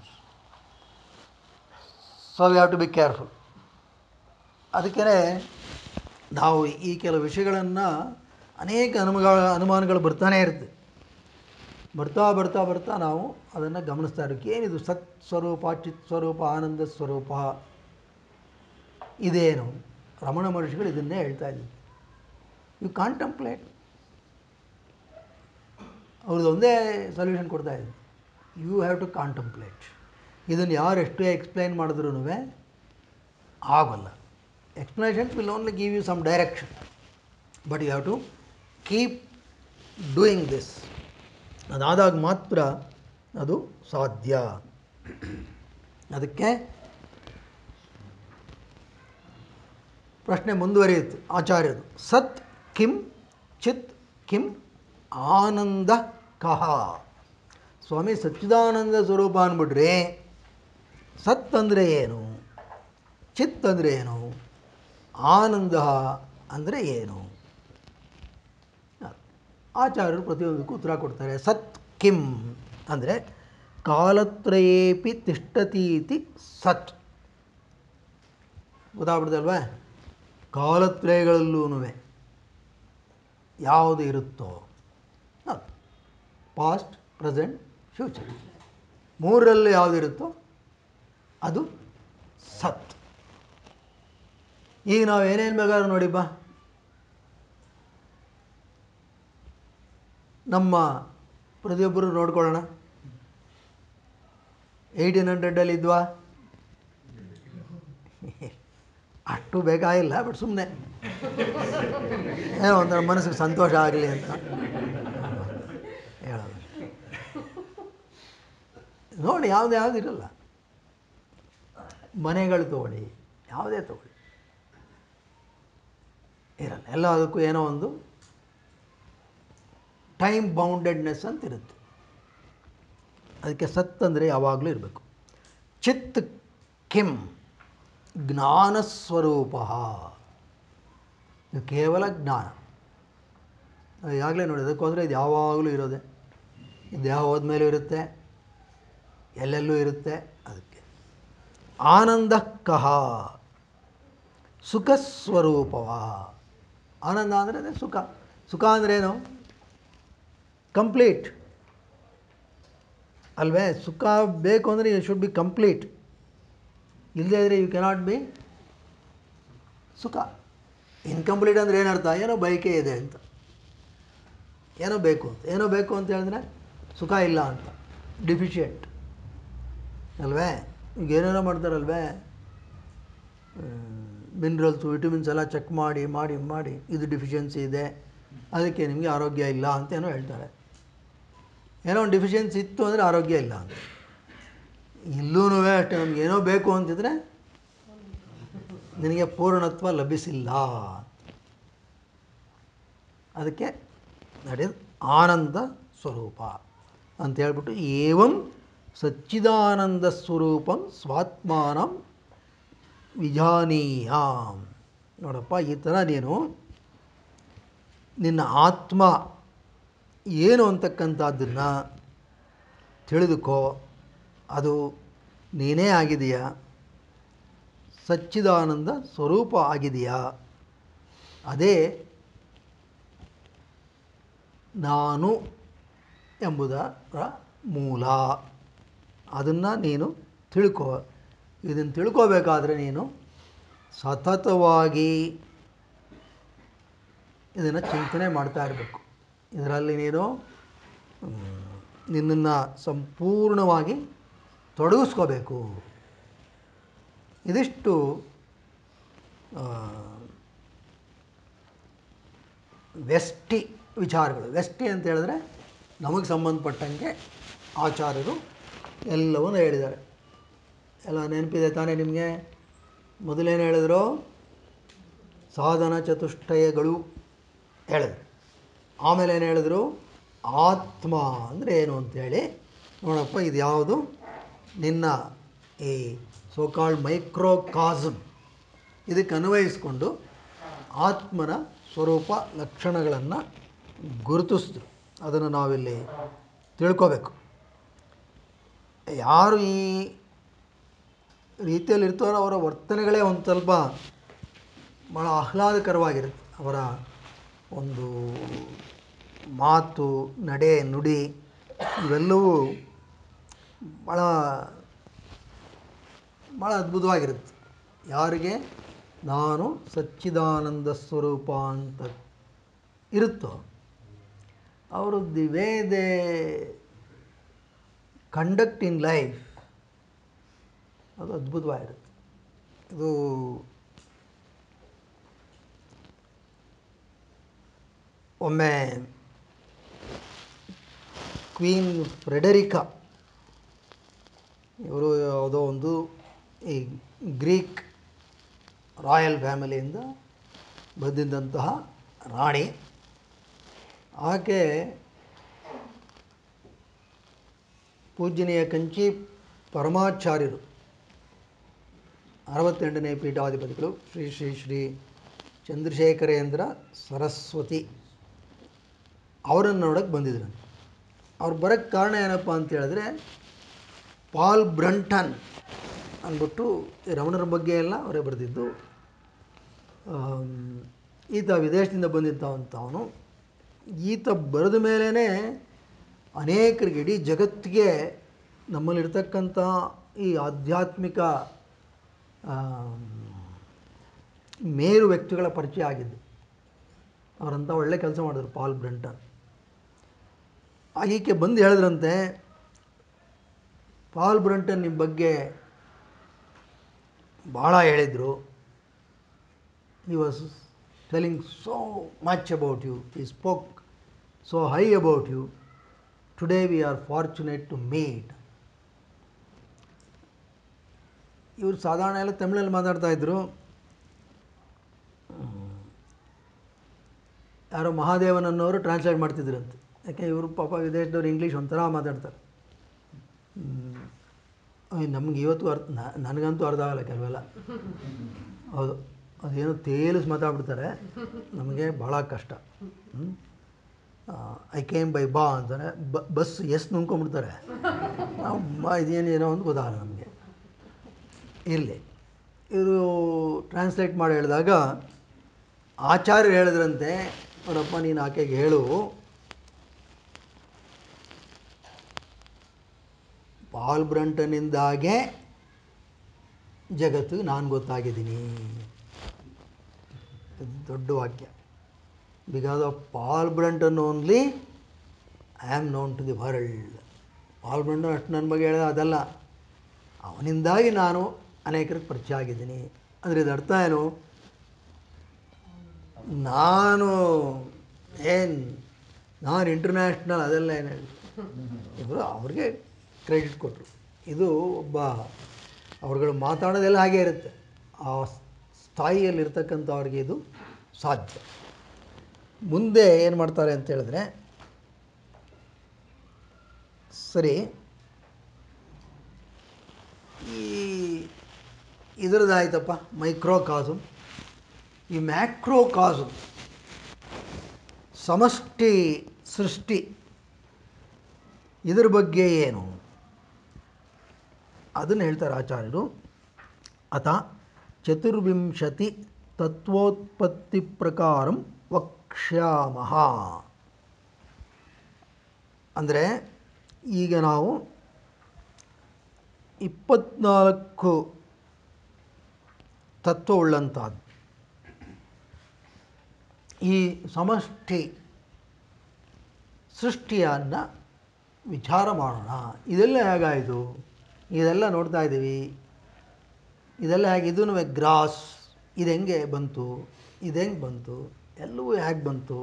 So, we have to be careful. ಅದಕ್ಕೇ ನಾವು ಈ ಕೆಲವು ವಿಷಯಗಳನ್ನು ಅನೇಕ ಅನುಮಗಳ ಅನುಮಾನಗಳು ಬರ್ತಾನೇ ಇರುತ್ತೆ ಬರ್ತಾ ಬರ್ತಾ ಬರ್ತಾ ನಾವು ಅದನ್ನು ಗಮನಿಸ್ತಾ ಇರಬೇಕು ಏನಿದು ಸತ್ ಸ್ವರೂಪ ಚಿತ್ ಸ್ವರೂಪ ಆನಂದ ಸ್ವರೂಪ ಇದೇನು ರಮಣ ಮಹರ್ಷಿಗಳು ಇದನ್ನೇ ಹೇಳ್ತಾ ಇದ್ದೀವಿ ಯು ಕಾಂಟಂಪ್ಲೇಟ್ ಅವ್ರದ್ದು ಒಂದೇ ಸೊಲ್ಯೂಷನ್ ಕೊಡ್ತಾ ಇದ್ದೀನಿ ಯು ಹ್ಯಾವ್ ಟು ಕಾಂಟಂಪ್ಲೇಟ್ ಇದನ್ನು ಯಾರು ಎಷ್ಟೇ ಎಕ್ಸ್ಪ್ಲೈನ್ ಮಾಡಿದ್ರೂ ಆಗಲ್ಲ explanations will only give you some direction but you have to keep doing this ಅದಾದಾಗ ಮಾತ್ರ ಅದು ಸಾಧ್ಯ ಅದಕ್ಕೆ ಪ್ರಶ್ನೆ ಮುಂದುವರಿಯುತ್ತೆ ಆಚಾರ್ಯದು ಸತ್ ಕಿಂ ಚಿತ್ ಕಿಂ ಆನಂದ ಕಹ ಸ್ವಾಮಿ ಸಚ್ಚಿದಾನಂದ ಸ್ವರೂಪ ಅಂದ್ಬಿಟ್ರೆ ಸತ್ ಅಂದರೆ ಏನು ಚಿತ್ ಅಂದರೆ ಏನು ಆನಂದ ಅಂದರೆ ಏನು ಆಚಾರ್ಯರು ಪ್ರತಿಯೊಂದಕ್ಕೂ ಉತ್ತರ ಕೊಡ್ತಾರೆ ಸತ್ ಕಿಂ ಅಂದರೆ ಕಾಲತ್ರಯೇಪಿ ತಿಷ್ಟತೀತಿ ಸತ್ ಗೊತ್ತಾಗ್ಬಿಡ್ತಲ್ವಾ ಕಾಲತ್ರಯಗಳಲ್ಲೂ ಯಾವುದು ಇರುತ್ತೋ ಅದು ಪಾಸ್ಟ್ ಪ್ರೆಸೆಂಟ್ ಫ್ಯೂಚರ್ ಮೂರರಲ್ಲಿ ಯಾವುದಿರುತ್ತೋ ಅದು ಸತ್ ಈಗ ನಾವು ಏನೇನು ಬೇಕಾದ್ರೂ ನೋಡಿ ಬಾ ನಮ್ಮ ಪ್ರತಿಯೊಬ್ಬರು ನೋಡ್ಕೊಳ್ಳೋಣ ಏಯ್ಟೀನ್ ಹಂಡ್ರೆಡಲ್ಲಿ ಇದ್ವಾ ಅಷ್ಟು ಬೇಕಾಗಿಲ್ಲ ಬಟ್ ಸುಮ್ಮನೆ ಏನೋ ಒಂಥರ ಮನಸ್ಸಿಗೆ ಸಂತೋಷ ಆಗಲಿ ಅಂತ ಹೇಳೋದು ನೋಡಿ ಯಾವ್ದು ಯಾವ್ದು ಇರಲ್ಲ ಮನೆಗಳು ತಗೊಳ್ಳಿ ಯಾವುದೇ ತಗೊಳ್ಳಿ ಇರಲ್ಲ ಎಲ್ಲದಕ್ಕೂ ಏನೋ ಒಂದು ಟೈಮ್ ಬೌಂಡೆಡ್ನೆಸ್ ಅಂತ ಇರುತ್ತೆ ಅದಕ್ಕೆ ಸತ್ ಅಂದರೆ ಯಾವಾಗಲೂ ಇರಬೇಕು ಚಿತ್ ಕಿಂ ಜ್ಞಾನಸ್ವರೂಪ ಇದು ಕೇವಲ ಜ್ಞಾನ ಈಗಾಗಲೇ ನೋಡಿ ಅದಕ್ಕೋಸ್ಕರ ಇದು ಯಾವಾಗಲೂ ಇರೋದೆ ಈ ದೇಹ ಹೋದ್ಮೇಲೂ ಇರುತ್ತೆ ಎಲ್ಲೆಲ್ಲೂ ಇರುತ್ತೆ ಅದಕ್ಕೆ ಆನಂದ ಕಹ ಸುಖ ಸ್ವರೂಪವ ಆನಂದ ಅಂದರೆ ಅದೇ ಸುಖ ಸುಖ ಅಂದ್ರೇನು ಕಂಪ್ಲೀಟ್ ಅಲ್ವೇ ಸುಖ ಬೇಕು ಅಂದರೆ ಯು ಶುಡ್ ಬಿ ಕಂಪ್ಲೀಟ್ ಇಲ್ಲದೇ ಇದ್ದರೆ you cannot be sukha incomplete ಅಂದರೆ ಏನರ್ಥ ಏನೋ ಬಯಕೆ ಇದೆ ಅಂತ ಏನೋ ಬೇಕು ಅಂತ ಏನೋ ಬೇಕು ಅಂತ ಹೇಳಿದ್ರೆ ಸುಖ ಇಲ್ಲ ಅಂತ ಡಿಫಿಷಿಯೆಂಟ್ ಅಲ್ವೇ ಈಗ ಏನೇನೋ ಮಾಡ್ತಾರಲ್ವೇ ಮಿನರಲ್ಸು ವಿಟಮಿನ್ಸ್ ಎಲ್ಲ ಚೆಕ್ ಮಾಡಿ ಮಾಡಿ ಮಾಡಿ ಇದು ಡಿಫಿಷಿಯನ್ಸಿ ಇದೆ ಅದಕ್ಕೆ ನಿಮಗೆ ಆರೋಗ್ಯ ಇಲ್ಲ ಅಂತ ಏನೋ ಹೇಳ್ತಾರೆ ಏನೋ ಒಂದು ಡಿಫಿಷಿಯನ್ಸಿ ಇತ್ತು ಅಂದರೆ ಆರೋಗ್ಯ ಇಲ್ಲ ಅಂತ ಇಲ್ಲೂ ಅಷ್ಟೇ ನಮ್ಗೆ ಏನೋ ಬೇಕು ಅಂತಿದ್ರೆ ನಿನಗೆ ಪೂರ್ಣತ್ವ ಲಭಿಸಿಲ್ಲ ಅದಕ್ಕೆ ನಡೆಯೋದು ಆನಂದ ಸ್ವರೂಪ ಅಂತ ಹೇಳ್ಬಿಟ್ಟು ಏವಂ ಸಚ್ಚಿದಾನಂದ ಸ್ವರೂಪಂ ಸ್ವಾತ್ಮಾನಂ ವಿಜಾನೀಯಾಂ ನೋಡಪ್ಪ ಈ ಥರ ನೀನು ನಿನ್ನ ಆತ್ಮ ಏನು ಅಂತಕ್ಕಂಥದ್ದನ್ನು ತಿಳಿದುಕೋ ಅದು ನೀನೇ ಆಗಿದೆಯಾ ಸಚ್ಚಿದಾನಂದ ಸ್ವರೂಪ ಆಗಿದೆಯಾ ಅದೇ ನಾನು ಎಂಬುದರ ಮೂಲ ಅದನ್ನು ನೀನು ತಿಳ್ಕೋ ಇದನ್ನು ತಿಳ್ಕೋಬೇಕಾದ್ರೆ ನೀನು ಸತತವಾಗಿ ಇದನ್ನು ಚಿಂತನೆ ಮಾಡ್ತಾ ಇರಬೇಕು ಇದರಲ್ಲಿ ನೀನು ನಿನ್ನನ್ನು ಸಂಪೂರ್ಣವಾಗಿ ತೊಡಗಿಸ್ಕೋಬೇಕು ಇದಿಷ್ಟು ಆ, ವ್ಯಷ್ಟಿ ವಿಚಾರಗಳು ವ್ಯಷ್ಟಿ ಅಂತ ಹೇಳಿದ್ರೆ ನಮಗೆ ಸಂಬಂಧಪಟ್ಟಂಗೆ ಆಚಾರ್ಯರು ಎಲ್ಲವನ್ನೂ ಹೇಳಿದ್ದಾರೆ ಎಲ್ಲ ನೆನಪಿದೆ ತಾನೇ ನಿಮಗೆ ಮೊದಲೇನು ಹೇಳಿದ್ರು ಸಾಧನ ಚತುಷ್ಟಯಗಳು ಹೇಳಿದ್ರು ಆಮೇಲೆ ಏನು ಹೇಳಿದ್ರು ಆತ್ಮ ಅಂದರೆ ಏನು ಅಂತೇಳಿ ನೋಡಪ್ಪ ಇದು ಯಾವುದು ನಿನ್ನ ಈ ಸೋಕಾಲ್ಡ್ ಮೈಕ್ರೋಕಾಸಮ್ ಇದಕ್ಕೆ ಅನ್ವಯಿಸ್ಕೊಂಡು ಆತ್ಮನ ಸ್ವರೂಪ ಲಕ್ಷಣಗಳನ್ನು ಗುರುತಿಸಿದ್ರು ಅದನ್ನು ನಾವಿಲ್ಲಿ ತಿಳ್ಕೋಬೇಕು ಯಾರು ಈ ರೀತಿಯಲ್ಲಿ ಇರ್ತಾರೋ ಅವರ ವರ್ತನೆಗಳೇ ಒಂದು ಸ್ವಲ್ಪ ಭಾಳ ಆಹ್ಲಾದಕರವಾಗಿರುತ್ತೆ ಅವರ ಒಂದು ಮಾತು ನಡೆ ನುಡಿ ಇವೆಲ್ಲವೂ ಭಾಳ ಭಾಳ ಅದ್ಭುತವಾಗಿರುತ್ತೆ ಯಾರಿಗೆ ನಾನು ಸಚ್ಚಿದಾನಂದ ಸ್ವರೂಪ ಅಂತ ಇರುತ್ತೋ ಅವರು the way they conduct in life ಅದು ಅದ್ಭುತವಾಗಿರುತ್ತೆ ಇದು ಒಮ್ಮೆ ಕ್ವೀನ್ ಫ್ರೆಡರಿಕಾ ಇವರು ಯಾವುದೋ ಒಂದು ಈ ಗ್ರೀಕ್ ರಾಯಲ್ ಫ್ಯಾಮಿಲಿಯಿಂದ ಬಂದಿದ್ದಂತಹ ರಾಣಿ ಆಕೆ ಪೂಜ್ಯನೀಯ ಕಂಚಿ ಪರಮಾಚಾರ್ಯರು ಅರವತ್ತೆಂಟನೇ ಪೀಠಾಧಿಪತಿಗಳು ಶ್ರೀ ಶ್ರೀ ಶ್ರೀ ಚಂದ್ರಶೇಖರೇಂದ್ರ ಸರಸ್ವತಿ ಅವರನ್ನು ನೋಡೋಕ್ಕೆ ಬಂದಿದ್ರು ಅವ್ರು ಬರೋಕ್ಕೆ ಕಾರಣ ಏನಪ್ಪ ಅಂತ ಹೇಳಿದ್ರೆ ಪಾಲ್ ಬ್ರಂಟನ್ ಅಂದ್ಬಿಟ್ಟು ಈ ರಮಣರ ಬಗ್ಗೆ ಎಲ್ಲ ಅವರೇ ಬರೆದಿದ್ದು ಆಮ್, ಈತ ವಿದೇಶದಿಂದ ಬಂದಿದ್ದವಂಥವನು ಈತ ಬರೆದ ಮೇಲೇ ಅನೇಕರಿಗೆ ಇಡೀ ಜಗತ್ತಿಗೆ ನಮ್ಮಲ್ಲಿರ್ತಕ್ಕಂಥ ಈ ಆಧ್ಯಾತ್ಮಿಕ ಆಮ್, ಮೇರು ವ್ಯಕ್ತಿಗಳ ಪರಿಚಯ ಆಗಿದ್ದು ಅವರಂಥ ಒಳ್ಳೆ ಕೆಲಸ ಮಾಡಿದ್ರು ಪಾಲ್ ಬ್ರಂಟನ್ ಆಗ ಈಕೆ ಬಂದು ಹೇಳಿದ್ರಂತೆ ಪಾಲ್ ಬ್ರಂಟನ್ ನಿಮ್ಮ ಬಗ್ಗೆ ಭಾಳ ಹೇಳಿದರು he was telling so much about you. He spoke so high about you. Today we are fortunate to meet. ಇವರು ಸಾಧಾರಣ ಎಲ್ಲ ತಮಿಳಲ್ಲಿ ಮಾತಾಡ್ತಾ ಇದ್ರು ಹ್ಮ್. ಯಾರೋ ಮಹಾದೇವನನ್ನವರು ಟ್ರಾನ್ಸ್ಲೇಟ್ ಮಾಡ್ತಿದ್ರಂತೆ ಯಾಕೆ ಇವರು ಪಾಪ ವಿದೇಶದವ್ರು ಇಂಗ್ಲೀಷ್ ಒಂಥರ ಮಾತಾಡ್ತಾರೆ ನಮ್ಗೆ ಇವತ್ತು ಅರ್ಥ ನ- ನನಗಂತೂ ಅರ್ಥ ಆಗಲ್ಲ ಕೆಲವೆಲ್ಲ ಹೌದು ಅದೇನೋ ತೇಲಿಸ್ ಮಾತಾಡ್ಬಿಡ್ತಾರೆ ನಮಗೆ ಭಾಳ ಕಷ್ಟ ಐ ಕೇಮ್ ಬೈ ಬಾ ಅಂತಾರೆ ಬ ಬಸ್ ಎಸ್ ನುಂಗ್ಕೊಂಬಿಡ್ತಾರೆ ನಾವು ಬ ಇದೇನು ಏನೋ ಅಂತ ಗೊತ್ತಾಗಲ್ಲ ನಮಗೆ ಇರಲಿ ಇವರು ಟ್ರಾನ್ಸ್ಲೇಟ್ ಮಾಡಿ ಹೇಳಿದಾಗ ಆಚಾರ್ಯರು ಹೇಳಿದ್ರಂತೆ ನೋಡಪ್ಪ ನೀನು ಆಕೆಗೆ ಹೇಳು ಪಾಲ್ ಬ್ರಂಟನಿಂದಾಗೆ ಜಗತ್ತು ನಾನು ಗೊತ್ತಾಗಿದ್ದೀನಿ ಇದು ದೊಡ್ಡ ವಾಕ್ಯ because of Paul Brunton only I am known to the world Paul Brunton ಅಷ್ಟು ನನ್ನ ಬಗ್ಗೆ ಹೇಳಿದ ಅದಲ್ಲ ಅವನಿಂದಾಗಿ ನಾನು ಅನೇಕರಿಗೆ ಪರಿಚಯ ಆಗಿದ್ದೀನಿ ಅಂದರೆ ಇದು ಅರ್ಥ ಏನು ನಾನು ಏನು ನಾನು ಇಂಟರ್ನ್ಯಾಷನಲ್ ಅದೆಲ್ಲ ಏನು ಹೇಳಿ ಇವರು ಅವ್ರಿಗೆ ಕ್ರೆಡಿಟ್ ಕೊಟ್ಟರು ಇದು ಒಬ್ಬ ಅವ್ರುಗಳು ಮಾತಾಡೋದೆಲ್ಲ ಹಾಗೆ ಇರುತ್ತೆ ಆ ಸ್ಥಾಯಿಯಲ್ಲಿರ್ತಕ್ಕಂಥವ್ರಿಗೆ ಇದು ಸಾಧ್ಯ ಮುಂದೆ ಏನು ಮಾಡ್ತಾರೆ ಅಂತ ಹೇಳಿದ್ರೆ ಸರಿ ಈ ಇದರದ್ದಾಯ್ತಪ್ಪ ಮೈಕ್ರೋ ಕಾಸು ಈ ಮ್ಯಾಕ್ರೋ ಕಾಸು ಸಮಷ್ಟಿ ಸೃಷ್ಟಿ ಇದ್ರ ಬಗ್ಗೆ ಏನು ಅದನ್ನು ಹೇಳ್ತಾರೆ ಆಚಾರ್ಯರು ಅಥ ಚತುರ್ವಿಂಶತಿ ತತ್ವೋತ್ಪತ್ತಿ ಪ್ರಕಾರಂ ವಕ್ಷ್ಯಾಮಹ ಅಂದರೆ ಈಗ ನಾವು ಇಪ್ಪತ್ನಾಲ್ಕು ತತ್ವವುಳ್ಳಂಥದ್ದು ಈ ಸಮಷ್ಟಿ ಸೃಷ್ಟಿಯನ್ನು ವಿಚಾರ ಮಾಡೋಣ ಇದೆಲ್ಲ ಹೇಗಾಯಿತು ಇದೆಲ್ಲ ನೋಡ್ತಾ ಇದ್ದೀವಿ ಇದೆಲ್ಲ ಹೇಗೆ ಇದೂ ಗ್ರಾಸ್ ಇದು ಹೆಂಗೆ ಬಂತು ಇದು ಹೆಂಗೆ ಬಂತು ಎಲ್ಲವೂ ಹೇಗೆ ಬಂತು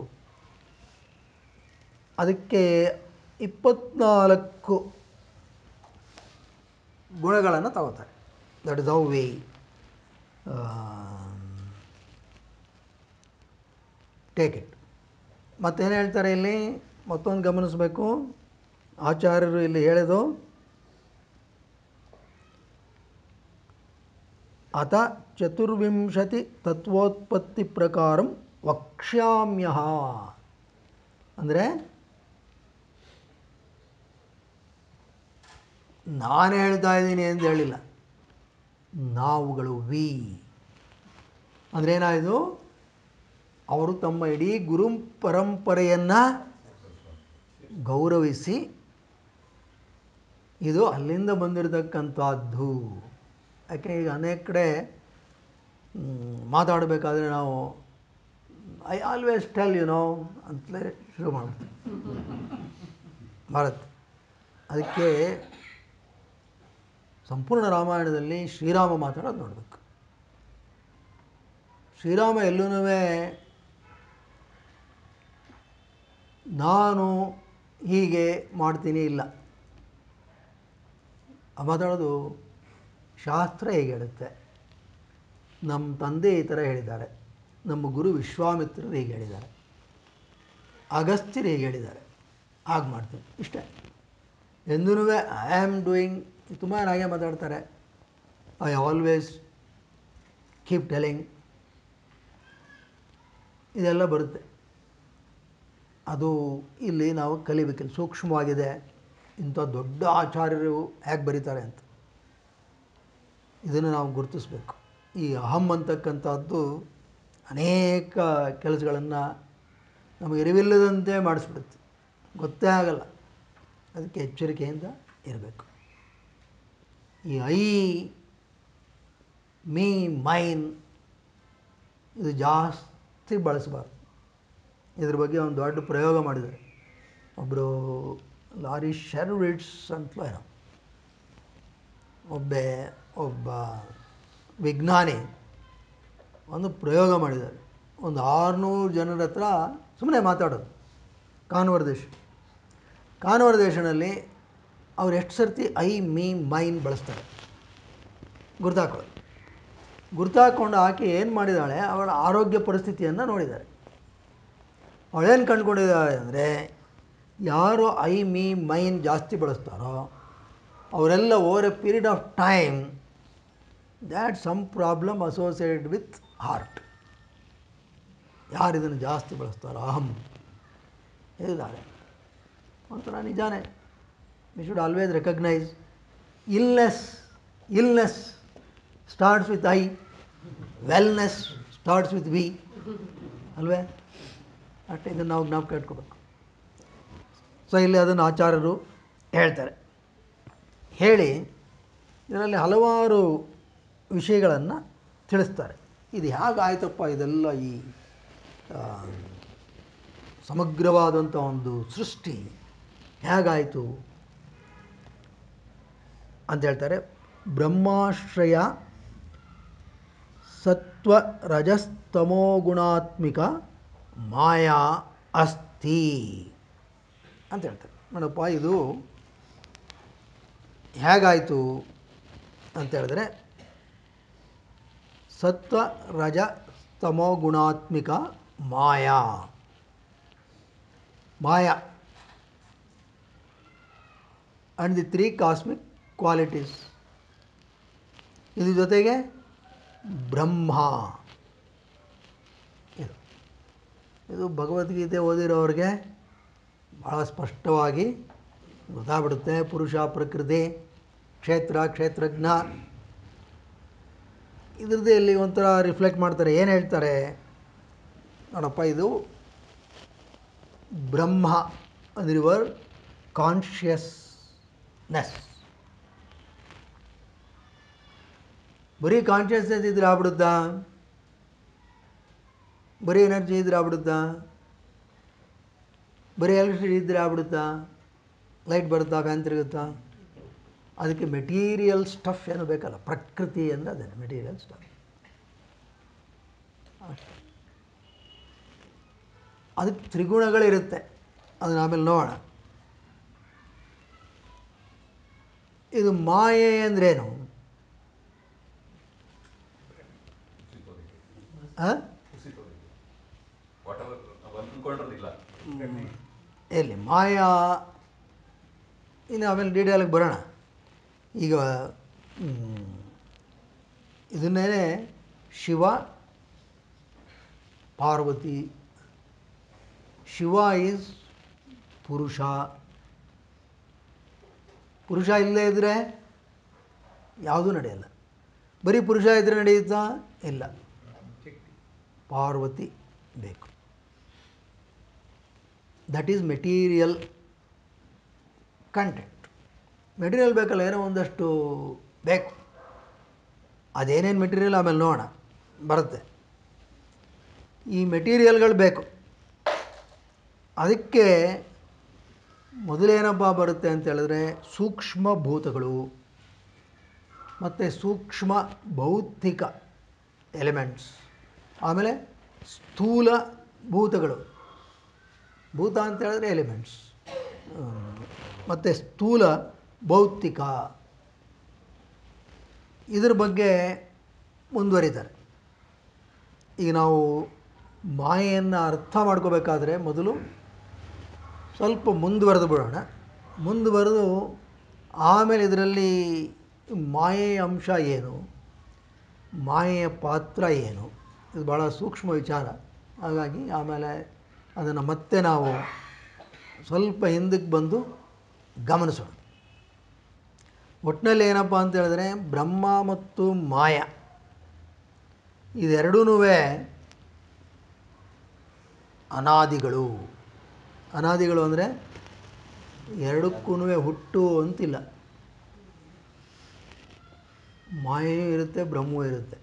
ಅದಕ್ಕೆ ಇಪ್ಪತ್ನಾಲ್ಕು ಗುಣಗಳನ್ನು ತಗೋತಾರೆ that is how we take it ಮತ್ತೇನು ಹೇಳ್ತಾರೆ ಇಲ್ಲಿ ಮತ್ತೊಂದು ಗಮನಿಸಬೇಕು ಆಚಾರ್ಯರು ಇಲ್ಲಿ ಹೇಳಿದು ಅತ ಚತುರ್ವಿಂಶತಿ ತತ್ವೋತ್ಪತ್ತಿ ಪ್ರಕಾರಂ ವಕ್ಷ್ಯಾಮ್ಯ ಅಂದರೆ ನಾನು ಹೇಳ್ತಾ ಇದ್ದೀನಿ ಅಂತ ಹೇಳಿಲ್ಲ ನಾವುಗಳು ವಿ ಅಂದರೆ ಏನಾಯಿತು ಅವರು ತಮ್ಮ ಇಡೀ ಗುರು ಪರಂಪರೆಯನ್ನು ಗೌರವಿಸಿ ಇದು ಅಲ್ಲಿಂದ ಬಂದಿರತಕ್ಕಂಥದ್ದು ಯಾಕೆ ಈಗ ಅನೇಕ ಕಡೆ ಮ್, ಮಾತಾಡಬೇಕಾದ್ರೆ ನಾವು I always tell you know ಅಂತಲೇ ಶುರು ಮಾಡ್ತೀವಿ ಭಾರತ್ ಅದಕ್ಕೆ ಸಂಪೂರ್ಣ ರಾಮಾಯಣದಲ್ಲಿ ಶ್ರೀರಾಮ ಮಾತಾಡೋದು ನೋಡಬೇಕು ಶ್ರೀರಾಮ ಎಲ್ಲೂ ನಾನು ಹೀಗೆ ಮಾಡ್ತೀನಿ ಇಲ್ಲ ಆ ಮಾತಾಡೋದು ಶಾಸ್ತ್ರ ಹೇಗೆ ಹೇಳುತ್ತೆ ನಮ್ಮ ತಂದೆ ಈ ಥರ ಹೇಳಿದ್ದಾರೆ ನಮ್ಮ ಗುರು ವಿಶ್ವಾಮಿತ್ರರು ಹೀಗೆ ಹೇಳಿದ್ದಾರೆ ಅಗಸ್ತ್ಯರು ಹೀಗೆ ಹೇಳಿದ್ದಾರೆ ಹಾಗೆ ಮಾಡ್ತೀನಿ ಇಷ್ಟೇ ಎಂದೂ ಐ ಆಮ್ ಡೂಯಿಂಗ್ ತುಂಬ ಜನ ಹಾಗೆ ಮಾತಾಡ್ತಾರೆ ಐ ಆಲ್ವೇಸ್ ಕೀಪ್ ಟೆಲಿಂಗ್ ಇದೆಲ್ಲ ಬರುತ್ತೆ ಅದು ಇಲ್ಲಿ ನಾವು ಕಲಿಬೇಕಿಲ್ಲ ಸೂಕ್ಷ್ಮವಾಗಿದೆ ಇಂಥ ದೊಡ್ಡ ಆಚಾರ್ಯರು ಹೇಗೆ ಬರೀತಾರೆ ಅಂತ ಇದನ್ನು ನಾವು ಗುರುತಿಸ್ಬೇಕು ಈ ಅಹಂ ಅಂತಕ್ಕಂಥದ್ದು ಅನೇಕ ಕೆಲಸಗಳನ್ನು ನಮಗೆ ಇರವಿಲ್ಲದಂತೆ ಮಾಡಿಸ್ಬಿಡುತ್ತೆ ಗೊತ್ತೇ ಆಗಲ್ಲ ಅದಕ್ಕೆ ಎಚ್ಚರಿಕೆಯಿಂದ ಇರಬೇಕು ಈ ಐ ಮೀ ಮೈನ್ ಇದು ಜಾಸ್ತಿ ಬಳಸಬಾರ್ದು ಇದ್ರ ಬಗ್ಗೆ ಒಂದು ದೊಡ್ಡ ಪ್ರಯೋಗ ಮಾಡಿದ್ದಾರೆ ಒಬ್ಬರು ಲಾರಿ ಶರ್ವಿಟ್ಸ್ ಅಂತಲೋ ಏನೋ ಒಬ್ಬ ಒಬ್ಬ ವಿಜ್ಞಾನಿ ಒಂದು ಪ್ರಯೋಗ ಮಾಡಿದ್ದಾರೆ ಒಂದು ಆರುನೂರು ಜನರ ಹತ್ರ ಸುಮ್ಮನೆ ಮಾತಾಡೋದು ಕಾನ್ವರ್ದೇಶನ್ ಕಾನ್ವರ್ದೇಶನಲ್ಲಿ ಅವ್ರು ಎಷ್ಟು ಸರ್ತಿ ಐ ಮೀ ಮೈನ್ ಬಳಸ್ತಾರೆ ಗುರ್ತಾಕೊಳ್ಳೋದು ಗುರ್ತಾಕೊಂಡು ಆಕೆ ಏನು ಮಾಡಿದ್ದಾಳೆ ಅವಳ ಆರೋಗ್ಯ ಪರಿಸ್ಥಿತಿಯನ್ನು ನೋಡಿದ್ದಾರೆ ಅವಳೇನು ಕಂಡುಕೊಂಡಿದ್ದಾಳೆ ಅಂದರೆ ಯಾರು ಐ ಮೀ ಮೈನ್ ಜಾಸ್ತಿ ಬಳಸ್ತಾರೋ ಅವರೆಲ್ಲ over a period of time that some problem associated with heart ಯಾರು ಇದನ್ನು ಜಾಸ್ತಿ ಬಳಸ್ತಾರೋ ಅಹಂ ಹೇಳಿದ್ದಾರೆ ಒಂಥರ ನಿಜಾನೇ we should always recognise illness illness starts with I wellness starts with we ಅಲ್ವೇ ಅಷ್ಟೇ ಇದನ್ನು ನಾವು ಜ್ಞಾಪಕ ಇಟ್ಕೋಬೇಕು ಸೊ ಇಲ್ಲಿ ಅದನ್ನು ಆಚಾರ್ಯರು ಹೇಳ್ತಾರೆ ಹೇಳಿ ಇದರಲ್ಲಿ ಹಲವಾರು ವಿಷಯಗಳನ್ನು ತಿಳಿಸ್ತಾರೆ ಇದು ಹೇಗಾಯ್ತಪ್ಪ ಇದೆಲ್ಲ ಈ ಆ, ಸಮಗ್ರವಾದಂಥ ಒಂದು ಸೃಷ್ಟಿ ಹೇಗಾಯಿತು ಅಂತ ಹೇಳ್ತಾರೆ ಬ್ರಹ್ಮಾಶ್ರಯ ಸತ್ವ ರಜಸ್ತಮೋ ಗುಣಾತ್ಮಿಕ ಮಾಯಾ ಅಸ್ತಿ ಅಂತ ಹೇಳ್ತಾರೆ ನೋಡಪ್ಪ ಇದು ಹೇಗಾಯಿತು ಅಂತ ಹೇಳಿದ್ರೆ ಸತ್ವ ರಜ ತಮೋ ಗುಣಾತ್ಮಿಕ ಮಾಯಾ ಮಾಯಾ and the three cosmic qualities ಇದ್ರ ಜೊತೆಗೆ ಬ್ರಹ್ಮ ಇದು ಇದು ಭಗವದ್ಗೀತೆ ಓದಿರೋರಿಗೆ ಭಾಳ ಸ್ಪಷ್ಟವಾಗಿ ಗೊತ್ತಾಗ್ಬಿಡುತ್ತೆ ಪುರುಷ ಪ್ರಕೃತಿ ಕ್ಷೇತ್ರ ಕ್ಷೇತ್ರಜ್ಞ ಇದ್ರದ್ದೇ ಇಲ್ಲಿ ಒಂಥರ ರಿಫ್ಲೆಕ್ಟ್ ಮಾಡ್ತಾರೆ ಏನು ಹೇಳ್ತಾರೆ ನೋಡಪ್ಪ ಇದು ಬ್ರಹ್ಮ ಅಂದ್ರೆ ಯುವರ್ ಕಾನ್ಷಿಯಸ್ನೆಸ್ ಬರೀ ಕಾನ್ಷಿಯಸ್ನೆಸ್ ಇದ್ರೆ ಆಗ್ಬಿಡುತ್ತಾ ಬರೀ ಎನರ್ಜಿ ಇದ್ರೆ ಆಗ್ಬಿಡುತ್ತಾ ಬರೀ ಎಲೆಕ್ಟ್ರಿಸಿಟಿ ಇದ್ದರೆ ಆಗ್ಬಿಡುತ್ತಾ ಲೈಟ್ ಬರುತ್ತಾ ಫ್ಯಾನ್ ತಿರುಗುತ್ತಾ ಅದಕ್ಕೆ ಮೆಟೀರಿಯಲ್ ಸ್ಟಫ್ ಏನು ಬೇಕಲ್ಲ ಪ್ರಕೃತಿ ಅಂದರೆ ಅದೇ ಮೆಟೀರಿಯಲ್ ಸ್ಟಫ್ ಅದಕ್ಕೆ ತ್ರಿಗುಣಗಳಿರುತ್ತೆ ಅದನ್ನ ಆಮೇಲೆ ನೋಡೋಣ ಇದು ಮಾಯೆ ಅಂದ್ರೇನು ಆ? ವಾಟ್ ಎವರ್ ಒಂದು ಅನ್ಕೊಂಡಿರೋದಿಲ್ಲ ಎಲ್ಲಿ ಮಾಯಾ ಇನ್ನು ಆಮೇಲೆ ಡೀಟೇಲಿಗೆ ಬರೋಣ ಈಗ ಮ್, ಇದನ್ನೇ ಶಿವ ಪಾರ್ವತಿ ಶಿವ ಈಸ್ ಪುರುಷ ಪುರುಷ ಇಲ್ಲದೇ ಇದ್ದರೆ ಯಾವುದೂ ನಡೆಯಲ್ಲ ಬರೀ ಪುರುಷ ಇದ್ದರೆ ನಡೆಯುತ್ತಾ ಇಲ್ಲ ಪಾರ್ವತಿ ಬೇಕು that is material content material ಬೇಕಲ್ಲ ಏನೋ ಒಂದಷ್ಟು ಬೇಕು ಅದೇನೇನು ಮೆಟೀರಿಯಲ್ ಆಮೇಲೆ ನೋಡೋಣ ಬರುತ್ತೆ ಈ ಮೆಟೀರಿಯಲ್ಗಳು ಬೇಕು ಅದಕ್ಕೆ ಮೊದಲೇನಪ್ಪ ಬರುತ್ತೆ ಅಂತ ಹೇಳಿದ್ರೆ ಸೂಕ್ಷ್ಮ ಭೂತಗಳು ಮತ್ತು ಸೂಕ್ಷ್ಮ ಭೌತಿಕ ಎಲಿಮೆಂಟ್ಸ್ ಆಮೇಲೆ ಸ್ಥೂಲ ಭೂತಗಳು ಭೂತ ಅಂತ ಹೇಳಿದ್ರೆ ಎಲಿಮೆಂಟ್ಸ್ ಮತ್ತು ಸ್ಥೂಲ ಭೌತಿಕ ಇದ್ರ ಬಗ್ಗೆ ಮುಂದುವರಿತಾರೆ ಈಗ ನಾವು ಮಾಯೆಯನ್ನು ಅರ್ಥ ಮಾಡ್ಕೋಬೇಕಾದ್ರೆ ಮೊದಲು ಸ್ವಲ್ಪ ಮುಂದುವರೆದು ಬಿಡೋಣ ಮುಂದುವರೆದು ಆಮೇಲೆ ಇದರಲ್ಲಿ ಮಾಯೆಯ ಅಂಶ ಏನು ಮಾಯೆಯ ಪಾತ್ರ ಏನು ಇದು ಭಾಳ ಸೂಕ್ಷ್ಮ ವಿಚಾರ ಹಾಗಾಗಿ ಆಮೇಲೆ ಅದನ್ನು ಮತ್ತೆ ನಾವು ಸ್ವಲ್ಪ ಹಿಂದಕ್ಕೆ ಬಂದು ಗಮನಿಸೋಣ ಒಟ್ಟಿನಲ್ಲಿ ಏನಪ್ಪ ಅಂತ ಹೇಳಿದ್ರೆ ಬ್ರಹ್ಮ ಮತ್ತು ಮಾಯ ಇದೆರಡೂ ಅನಾದಿಗಳು ಅನಾದಿಗಳು ಅಂದರೆ ಎರಡಕ್ಕೂ ಹುಟ್ಟು ಅಂತಿಲ್ಲ ಮಾಯೆಯೂ ಇರುತ್ತೆ ಬ್ರಹ್ಮವೂ ಇರುತ್ತೆ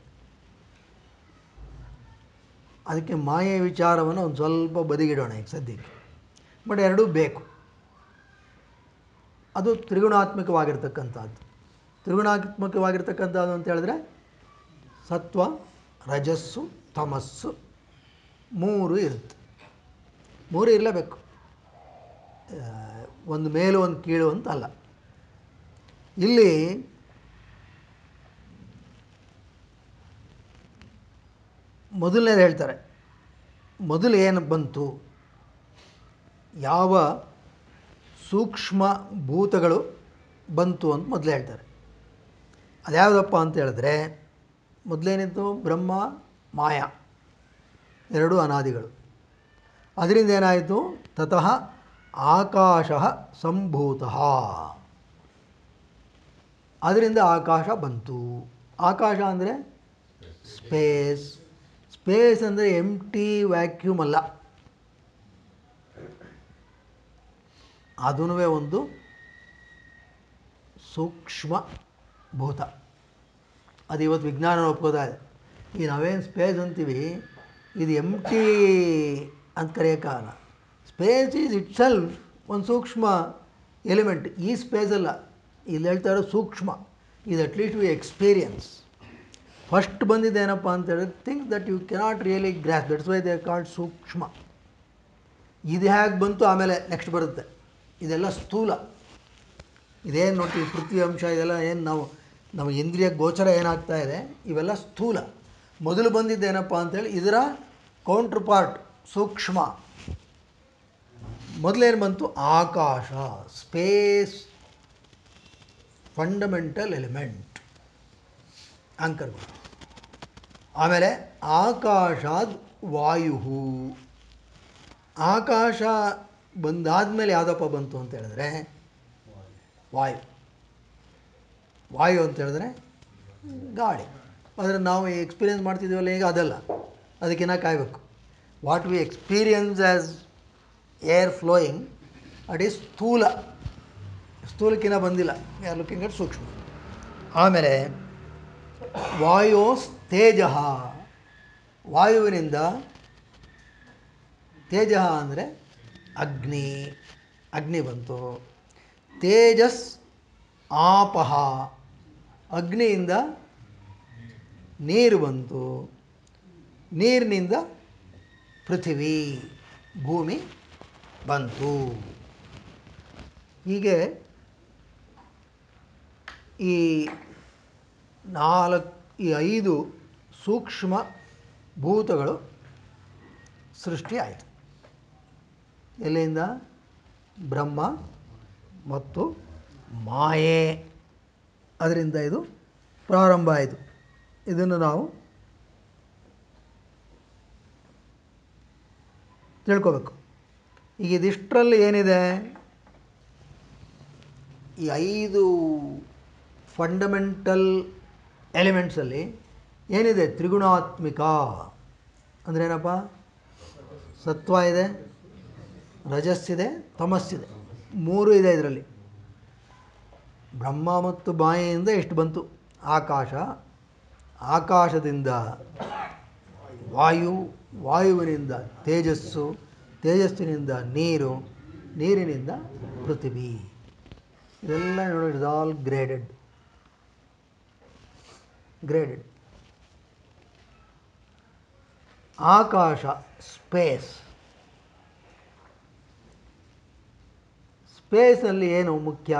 ಅದಕ್ಕೆ ಮಾಯೆ ವಿಚಾರವನ್ನು ಒಂದು ಸ್ವಲ್ಪ ಬದಿಗಿಡೋಣ ಈಗ ಸದ್ಯಕ್ಕೆ ಬಟ್ ಎರಡೂ ಬೇಕು ಅದು ತ್ರಿಗುಣಾತ್ಮಕವಾಗಿರ್ತಕ್ಕಂಥದ್ದು ತ್ರಿಗುಣಾತ್ಮಕವಾಗಿರ್ತಕ್ಕಂಥದ್ದು ಅಂತ ಹೇಳಿದ್ರೆ ಸತ್ವ ರಜಸ್ಸು ತಮಸ್ಸು ಮೂರು ಇರುತ್ತೆ ಮೂರು ಇರಲೇಬೇಕು ಆ, ಒಂದು ಮೇಲು ಒಂದು ಕೀಳು ಅಂತ ಅಲ್ಲ ಇಲ್ಲಿ ಮೊದಲನೇದು ಹೇಳ್ತಾರೆ ಮೊದಲು ಏನು ಬಂತು ಯಾವ ಸೂಕ್ಷ್ಮ ಭೂತಗಳು ಬಂತು ಅಂತ ಮೊದಲು ಹೇಳ್ತಾರೆ ಅದ್ಯಾವುದಪ್ಪ ಅಂತ ಹೇಳಿದ್ರೆ ಮೊದಲೇನಿತ್ತು ಬ್ರಹ್ಮ ಮಾಯ ಎರಡು ಅನಾದಿಗಳು ಅದರಿಂದ ಏನಾಯಿತು ತತಃ ಆಕಾಶ ಸಂಭೂತ ಅದರಿಂದ ಆಕಾಶ ಬಂತು ಆಕಾಶ ಅಂದರೆ ಸ್ಪೇಸ್ ಸ್ಪೇಸ್ ಅಂದರೆ ಎಮ್ ಟಿ ವ್ಯಾಕ್ಯೂಮ್ ಅಲ್ಲ ಅದೂ ಒಂದು ಸೂಕ್ಷ್ಮ ಭೂತ ಅದು ಇವತ್ತು ವಿಜ್ಞಾನ ಒಪ್ಕೋತಾ ಇದೆ ಈ ನಾವೇನು ಸ್ಪೇಸ್ ಅಂತೀವಿ ಇದು ಎಮ್ ಟಿ ಅಂತ ಕರೆಯೋಕ್ಕಾಗಲ್ಲ ಸ್ಪೇಸ್ ಈಸ್ ಇಟ್ ಸೆಲ್ಫ್ ಒಂದು ಸೂಕ್ಷ್ಮ ಎಲಿಮೆಂಟ್ ಈ ಸ್ಪೇಸ್ ಅಲ್ಲ ಇಲ್ಲಿ ಹೇಳ್ತಾ ಇರೋ ಸೂಕ್ಷ್ಮ ಇದು ಅಟ್ಲೀಸ್ಟ್ ವಿ ಎಕ್ಸ್ಪೀರಿಯನ್ಸ್ ಫಸ್ಟ್ ಬಂದಿದ್ದೇನಪ್ಪ ಅಂತ ಹೇಳಿದ್ರೆ think that you cannot really grasp that's why they called ಸೂಕ್ಷ್ಮ ಇದು ಹೇಗೆ ಬಂತು ಆಮೇಲೆ ನೆಕ್ಸ್ಟ್ ಬರುತ್ತೆ ಇದೆಲ್ಲ ಸ್ಥೂಲ ಇದೇನು ನೋಡ್ತೀವಿ ಪೃಥ್ವಿ ಅಂಶ ಇದೆಲ್ಲ ಏನು ನಾವು ನಮ್ಮ ಇಂದ್ರಿಯ ಗೋಚರ ಏನಾಗ್ತಾ ಇದೆ ಇವೆಲ್ಲ ಸ್ಥೂಲ ಮೊದಲು ಬಂದಿದ್ದೇನಪ್ಪ ಅಂತೇಳಿ ಇದರ ಕೌಂಟ್ರ್ ಪಾರ್ಟ್ ಸೂಕ್ಷ್ಮ ಮೊದಲೇನು ಬಂತು ಆಕಾಶ ಸ್ಪೇಸ್ ಫಂಡಮೆಂಟಲ್ ಎಲಿಮೆಂಟ್ ಆಂಕರ್ಗಳು ಆಮೇಲೆ ಆಕಾಶಾದ್ ವಾಯು ಆಕಾಶ ಬಂದಾದಮೇಲೆ ಯಾವುದಪ್ಪ ಬಂತು ಅಂತ ಹೇಳಿದ್ರೆ ವಾಯು ವಾಯು ಅಂತ ಹೇಳಿದ್ರೆ ಗಾಳಿ ಆದರೆ ನಾವು ಎಕ್ಸ್ಪೀರಿಯನ್ಸ್ ಮಾಡ್ತಿದ್ದೀವಲ್ಲ ಈಗ ಅದಲ್ಲ ಅದಕ್ಕಿನ್ನ ಕಾಯಬೇಕು what we experience as air flowing at is ಸ್ಥೂಲ ಸ್ಥೂಲಕ್ಕಿನ್ನ ಬಂದಿಲ್ಲ ಆರ್ ಲುಕಿಂಗ್ ಅಟ್ ಸೂಕ್ಷ್ಮ ಆಮೇಲೆ ವಾಯೋಸ್ ತೇಜ ವಾಯುವಿನಿಂದ ತೇಜ ಅಂದರೆ ಅಗ್ನಿ ಅಗ್ನಿ ಬಂತು ತೇಜಸ್ ಆಪಹ ಅಗ್ನಿಯಿಂದ ನೀರು ಬಂತು ನೀರಿನಿಂದ ಪೃಥಿವಿ ಭೂಮಿ ಬಂತು ಹೀಗೆ ಈ ನಾಲ್ಕು ಈ ಐದು ಸೂಕ್ಷ್ಮ ಭೂತಗಳು ಸೃಷ್ಟಿ ಆಯಿತು ಎಲ್ಲಿಂದ ಬ್ರಹ್ಮ ಮತ್ತು ಮಾಯೆ ಅದರಿಂದ ಇದು ಪ್ರಾರಂಭ ಆಯಿತು ಇದನ್ನು ನಾವು ತಿಳ್ಕೋಬೇಕು ಈಗ ಇದಿಷ್ಟರಲ್ಲಿ ಏನಿದೆ ಈ ಐದು ಫಂಡಮೆಂಟಲ್ ಎಲಿಮೆಂಟ್ಸಲ್ಲಿ ಏನಿದೆ ತ್ರಿಗುಣಾತ್ಮಿಕ ಅಂದ್ರೆ ಏನಪ್ಪ ಸತ್ವ ಇದೆ ರಜಸ್ಸಿದೆ ತಮಸ್ಸಿದೆ ಮೂರು ಇದೆ ಇದರಲ್ಲಿ ಬ್ರಹ್ಮ ಮತ್ತು ಮಾಯೆಯಿಂದ ಎಷ್ಟು ಬಂತು ಆಕಾಶ ಆಕಾಶದಿಂದ ವಾಯು ವಾಯುವಿನಿಂದ ತೇಜಸ್ಸು ತೇಜಸ್ಸಿನಿಂದ ನೀರು ನೀರಿನಿಂದ ಪೃಥ್ವಿ ಇದೆಲ್ಲ ನೋಡಿ ಇಟ್ಸ್ ಆಲ್ ಗ್ರೇಡೆಡ್ ಗ್ರೇಡೆಡ್ ಆಕಾಶ ಸ್ಪೇಸ್ ಸ್ಪೇಸಲ್ಲಿ ಏನು ಮುಖ್ಯ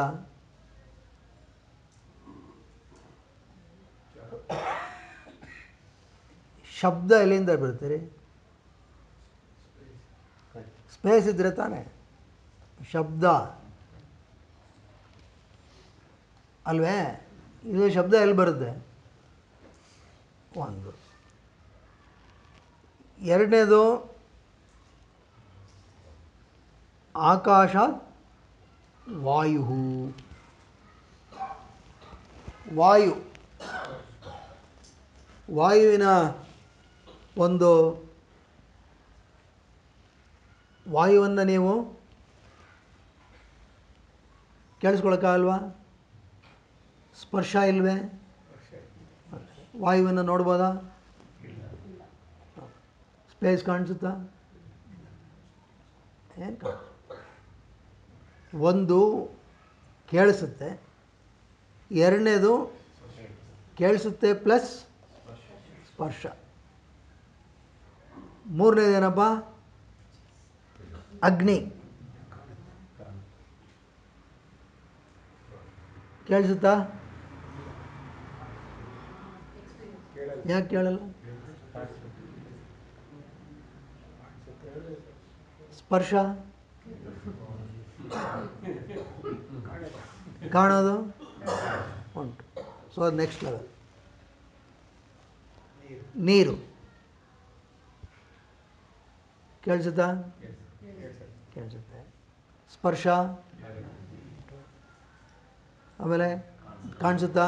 ಶಬ್ದ ಎಲ್ಲಿಂದ ಬರುತ್ತೆ ಸ್ಪೇಸ್ ಇದ್ರೆ ತಾನೇ ಶಬ್ದ ಅಲ್ವೇ ಇದು ಶಬ್ದ ಎಲ್ಲಿ ಬರುತ್ತೆ ಒಂದು ಎರಡನೇದು ಆಕಾಶ ವಾಯು ವಾಯು ವಾಯುವಿನ ಒಂದು ವಾಯುವನ್ನು ನೀವು ಕೇಳಿಸ್ಕೊಳಕ್ಕಾಗಲ್ವಾ ಸ್ಪರ್ಶ ಇಲ್ವೇ ವಾಯುವನ್ನು ನೋಡ್ಬೋದಾ ಸ್ಪೇಸ್ ಕಾಣಿಸುತ್ತಾ ಏನು ಕಾಣ ಒಂದು ಕೇಳಿಸುತ್ತೆ ಎರಡನೇದು ಕೇಳಿಸುತ್ತೆ ಪ್ಲಸ್ ಸ್ಪರ್ಶ ಮೂರನೇದೇನಪ್ಪ ಅಗ್ನಿ ಕೇಳಿಸುತ್ತಾ ಯಾಕೆ ಕೇಳಲ್ಲ ಸ್ಪರ್ಶ ಕಾಣೋದು ಉಂಟು ಸೊ ಅದು ನೆಕ್ಸ್ಟ್ ಲೆವೆಲ್ ನೀರು ಕೇಳಿಸುತ್ತಾ ಕೇಳಿಸುತ್ತೆ ಸ್ಪರ್ಶ ಆಮೇಲೆ ಕಾಣಿಸುತ್ತಾ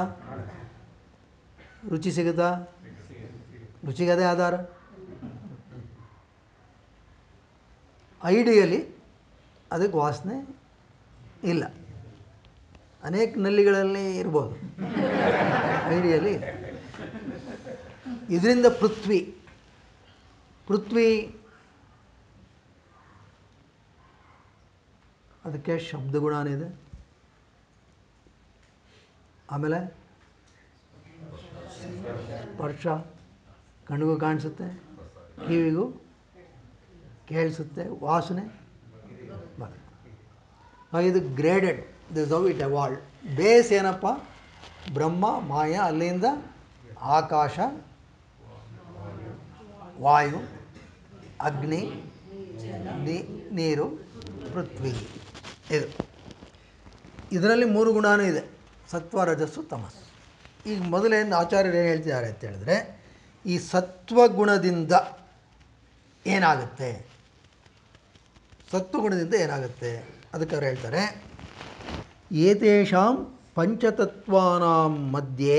ರುಚಿ ಸಿಗುತ್ತಾ ರುಚಿಗೆ ಅದೇ ಆಧಾರ ಐಡಿಯಲಿ ಅದಕ್ಕೆ ವಾಸನೆ ಇಲ್ಲ ಅನೇಕ ನಲ್ಲಿಗಳಲ್ಲಿ ಇರ್ಬೋದು ಐಡಿಯಲಿ ಇಲ್ಲ ಇದರಿಂದ ಪೃಥ್ವಿ ಪೃಥ್ವಿ ಅದಕ್ಕೆ ಶಬ್ದಗುಣನಿದೆ ಆಮೇಲೆ ಸ್ಪರ್ಶ ಕಣ್ಣಿಗೂ ಕಾಣಿಸುತ್ತೆ ಕಿವಿಗೂ ಕೇಳಿಸುತ್ತೆ ವಾಸನೆ ಬರುತ್ತೆ ಹಾಗೆ ಇದು graded this how it evolved base ಏನಪ್ಪ ಬ್ರಹ್ಮ ಮಾಯ ಅಲ್ಲಿಂದ ಆಕಾಶ ವಾಯು ಅಗ್ನಿ ನೀ- ನೀರು ಪೃಥ್ವಿ ಇದು ಇದರಲ್ಲಿ ಮೂರು ಗುಣನೂ ಇದೆ ಸತ್ವ ರಜಸ್ಸು ತಮಸ್ಸು ಈಗ ಮೊದಲೇನು ಆಚಾರ್ಯರು ಏನು ಹೇಳ್ತಿದ್ದಾರೆ ಅಂತ ಹೇಳಿದ್ರೆ ಈ ಸತ್ವಗುಣದಿಂದ ಏನಾಗುತ್ತೆ ಸತ್ವಗುಣದಿಂದ ಏನಾಗುತ್ತೆ ಅದಕ್ಕೆ ಅವ್ರು ಹೇಳ್ತಾರೆ ಏತೇಷಾಂ ಪಂಚತತ್ವಾನಾಂ ಮಧ್ಯೆ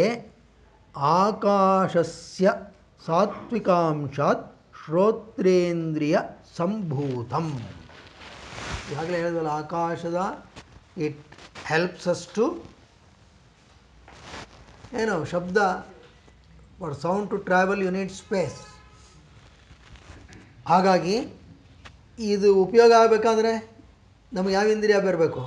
ಆಕಾಶಸ್ಯ ಸಾತ್ವಿಕಾಂಶಾತ್ ಶ್ರೋತ್ರೇಂದ್ರಿಯ ಸಂಭೂತಂ ಈಗಾಗಲೇ ಹೇಳಿದ್ವಲ್ಲ ಆಕಾಶದ ಇಟ್ ಹೆಲ್ಪ್ಸ್ ಅಸ್ ಟು ಏನು ಶಬ್ದ for sound to travel you need space ಹಾಗಾಗಿ ಇದು ಉಪಯೋಗ ಆಗಬೇಕಾದ್ರೆ ನಮಗೆ ಯಾವ ಇಂದ್ರಿಯ ಬರಬೇಕು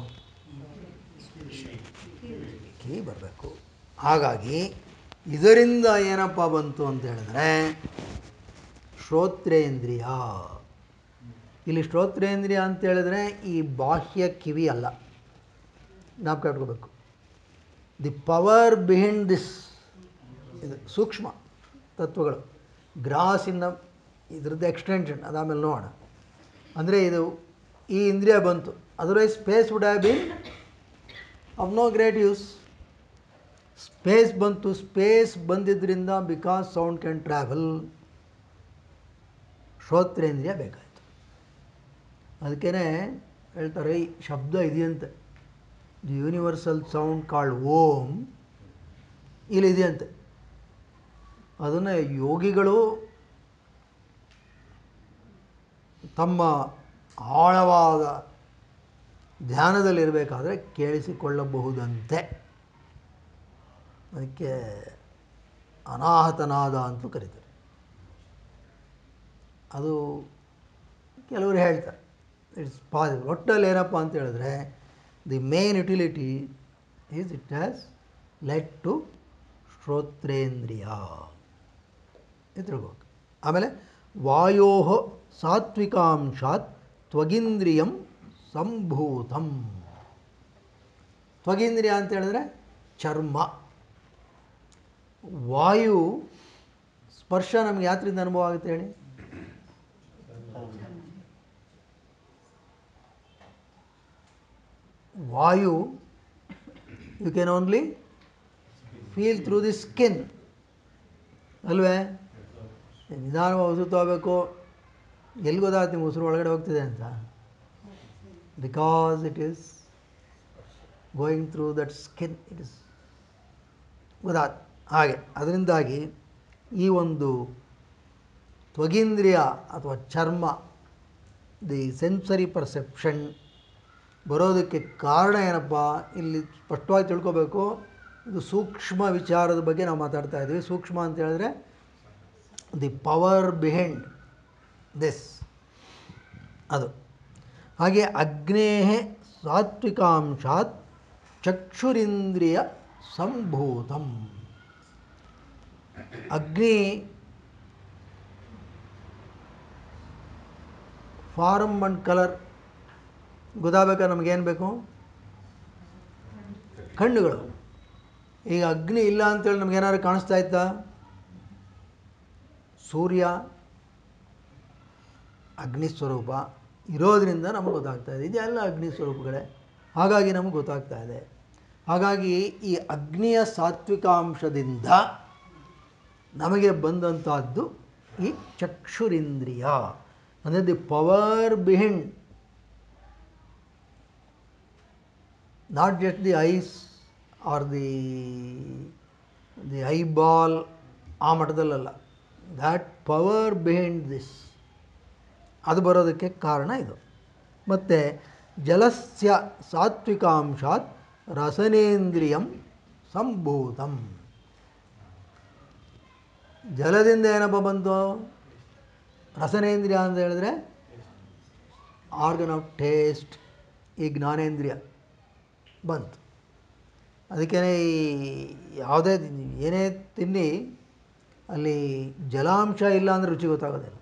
ಕಿವಿ ಬರಬೇಕು ಹಾಗಾಗಿ ಇದರಿಂದ ಏನಪ್ಪ ಬಂತು ಅಂತ ಹೇಳಿದ್ರೆ ಶ್ರೋತ್ರೇಂದ್ರಿಯ ಇಲ್ಲಿ ಶ್ರೋತ್ರೇಂದ್ರಿಯ ಅಂತ ಹೇಳಿದ್ರೆ ಈ ಬಾಹ್ಯ ಕಿವಿ ಅಲ್ಲ ನಾವು ಕಟ್ಕೋಬೇಕು ದಿ ಪವರ್ ಬಿಹೈಂಡ್ ದಿಸ್ ಇದು ಸೂಕ್ಷ್ಮ ತತ್ವಗಳು ಗ್ರಾಸಿನ ಇದ್ರದ್ದು ಎಕ್ಸ್ಟೆನ್ಷನ್ ಅದಾಮೇಲೆ ನೋಡೋಣ ಅಂದರೆ ಇದು ಈ ಇಂದ್ರಿಯ ಬಂತು otherwise space would have been of no great use space ಬಂತು ಸ್ಪೇಸ್ ಬಂದಿದ್ದರಿಂದ ಬಿಕಾಸ್ ಸೌಂಡ್ ಕ್ಯಾನ್ ಟ್ರಾವೆಲ್ ಶ್ರೋತ್ರೇಂದ್ರಿಯ ಬೇಕಾಯಿತು ಅದಕ್ಕೇ ಹೇಳ್ತಾರೆ ಈ ಶಬ್ದ ಇದೆಯಂತೆ the universal sound called Om ಇಲ್ಲಿ ಇದೆಯಂತೆ ಅದನ್ನು ಯೋಗಿಗಳು ತಮ್ಮ ಆಳವಾದ ಧ್ಯಾನದಲ್ಲಿರಬೇಕಾದ್ರೆ ಕೇಳಿಸಿಕೊಳ್ಳಬಹುದಂತೆ ಅದಕ್ಕೆ ಅನಾಹತನಾದ ಅಂತಲೂ ಕರೀತಾರೆ ಅದು ಕೆಲವರು ಹೇಳ್ತಾರೆ ಇಟ್ಸ್ ಪಾಸಿಬಲ್ ಒಟ್ಟಲ್ಲಿ ಏನಪ್ಪ ಅಂತ ಹೇಳಿದ್ರೆ the main utility is it has led to ಶ್ರೋತ್ರೇಂದ್ರಿಯ ತಿಳ್ಕೋಬೇಕು ಆಮೇಲೆ ವಾಯೋ ಸಾತ್ವಿಕಾಂಶಾತ್ ತ್ವಗಿಂದ್ರಿಯಂ ಸಂಭೂತಂ ತ್ವಗಿಂದ್ರಿಯ ಅಂತ ಹೇಳಿದ್ರೆ ಚರ್ಮ ವಾಯು ಸ್ಪರ್ಶ ನಮ್ಗೆ ಯಾತ್ರಿಂದ ಅನುಭವ ಆಗುತ್ತೆ ಹೇಳಿ ವಾಯು you can only feel through the skin ಅಲ್ವೇ ನಿಧಾನವಾಗಿ ಉಸಿರು ತಗೋಬೇಕು ಎಲ್ಲಿ ಗೊತ್ತಾಗುತ್ತೆ ನಿಮ್ಗೆ ಉಸಿರು ಒಳಗಡೆ ಹೋಗ್ತಿದೆ ಅಂತ because it is going through that skin it is ಗೊತ್ತಾತ್ ಹಾಗೆ ಅದರಿಂದಾಗಿ ಈ ಒಂದು ತ್ವಗೀಂದ್ರಿಯ ಅಥವಾ ಚರ್ಮ ದಿ ಸೆನ್ಸರಿ ಪರ್ಸೆಪ್ಷನ್ ಬರೋದಕ್ಕೆ ಕಾರಣ ಏನಪ್ಪ ಇಲ್ಲಿ ಸ್ಪಷ್ಟವಾಗಿ ತಿಳ್ಕೊಬೇಕು ಇದು ಸೂಕ್ಷ್ಮ ವಿಚಾರದ ಬಗ್ಗೆ ನಾವು ಮಾತಾಡ್ತಾ ಇದ್ದೀವಿ ಸೂಕ್ಷ್ಮ ಅಂತ ಹೇಳಿದ್ರೆ ದಿ ಪವರ್ ಬಿಹೈಂಡ್ ದಿಸ್ ಅದು ಹಾಗೆ ಅಗ್ನೇಹ ಸಾತ್ವಿಕಾಂಶಾತ್ ಚಕ್ಷುರಿಂದ್ರಿಯ ಸಂಭೂತಂ ಅಗ್ನಿ ಫಾರ್ಮ್ ಆ್ಯಂಡ್ ಕಲರ್ ಗೊತ್ತಾಗಬೇಕಾ ನಮಗೇನು ಬೇಕು ಕಣ್ಣುಗಳು ಈಗ ಅಗ್ನಿ ಇಲ್ಲ ಅಂತೇಳಿ ನಮಗೇನಾದ್ರು ಕಾಣಿಸ್ತಾ ಇತ್ತಾ ಸೂರ್ಯ ಅಗ್ನಿ ಸ್ವರೂಪ ಇರೋದರಿಂದ ನಮಗೆ ಗೊತ್ತಾಗ್ತಾ ಇದೆ ಇದೆಲ್ಲ ಅಗ್ನಿ ಸ್ವರೂಪಗಳೇ ಹಾಗಾಗಿ ನಮಗೆ ಗೊತ್ತಾಗ್ತಾ ಇದೆ ಹಾಗಾಗಿ ಈ ಅಗ್ನಿಯ ಸಾತ್ವಿಕಾಂಶದಿಂದ ನಮಗೆ ಬಂದಂಥದ್ದು ಈ ಚಕ್ಷುರಿಂದ್ರಿಯ ಅಂದರೆ the power behind not just the eyes are the the eyeball ಆ ಮಟ್ಟದಲ್ಲಲ್ಲ ದ್ಯಾಟ್ ಪವರ್ ಬಿಹೈಂಡ್ ದಿಸ್ ಅದು ಬರೋದಕ್ಕೆ ಕಾರಣ ಇದು ಮತ್ತು ಜಲಸ್ಯ ಸಾತ್ವಿಕಾಂಶಾತ್ ರಸನೇಂದ್ರಿಯಂ ಸಂಭೂತಂ ಜಲದಿಂದ ಏನಪ್ಪ ಬಂತು ರಸನೇಂದ್ರಿಯ ಅಂತ ಹೇಳಿದ್ರೆ ಆರ್ಗನ್ ಆಫ್ ಟೇಸ್ಟ್ ಈ ಜ್ಞಾನೇಂದ್ರಿಯ ಬಂತು ಅದಕ್ಕೇ ಈ ಯಾವುದೇ ಏನೇ ತಿನ್ನಿ ಅಲ್ಲಿ ಜಲಾಂಶ ಇಲ್ಲ ಅಂದರೆ ರುಚಿ ಗೊತ್ತಾಗೋದಿಲ್ಲ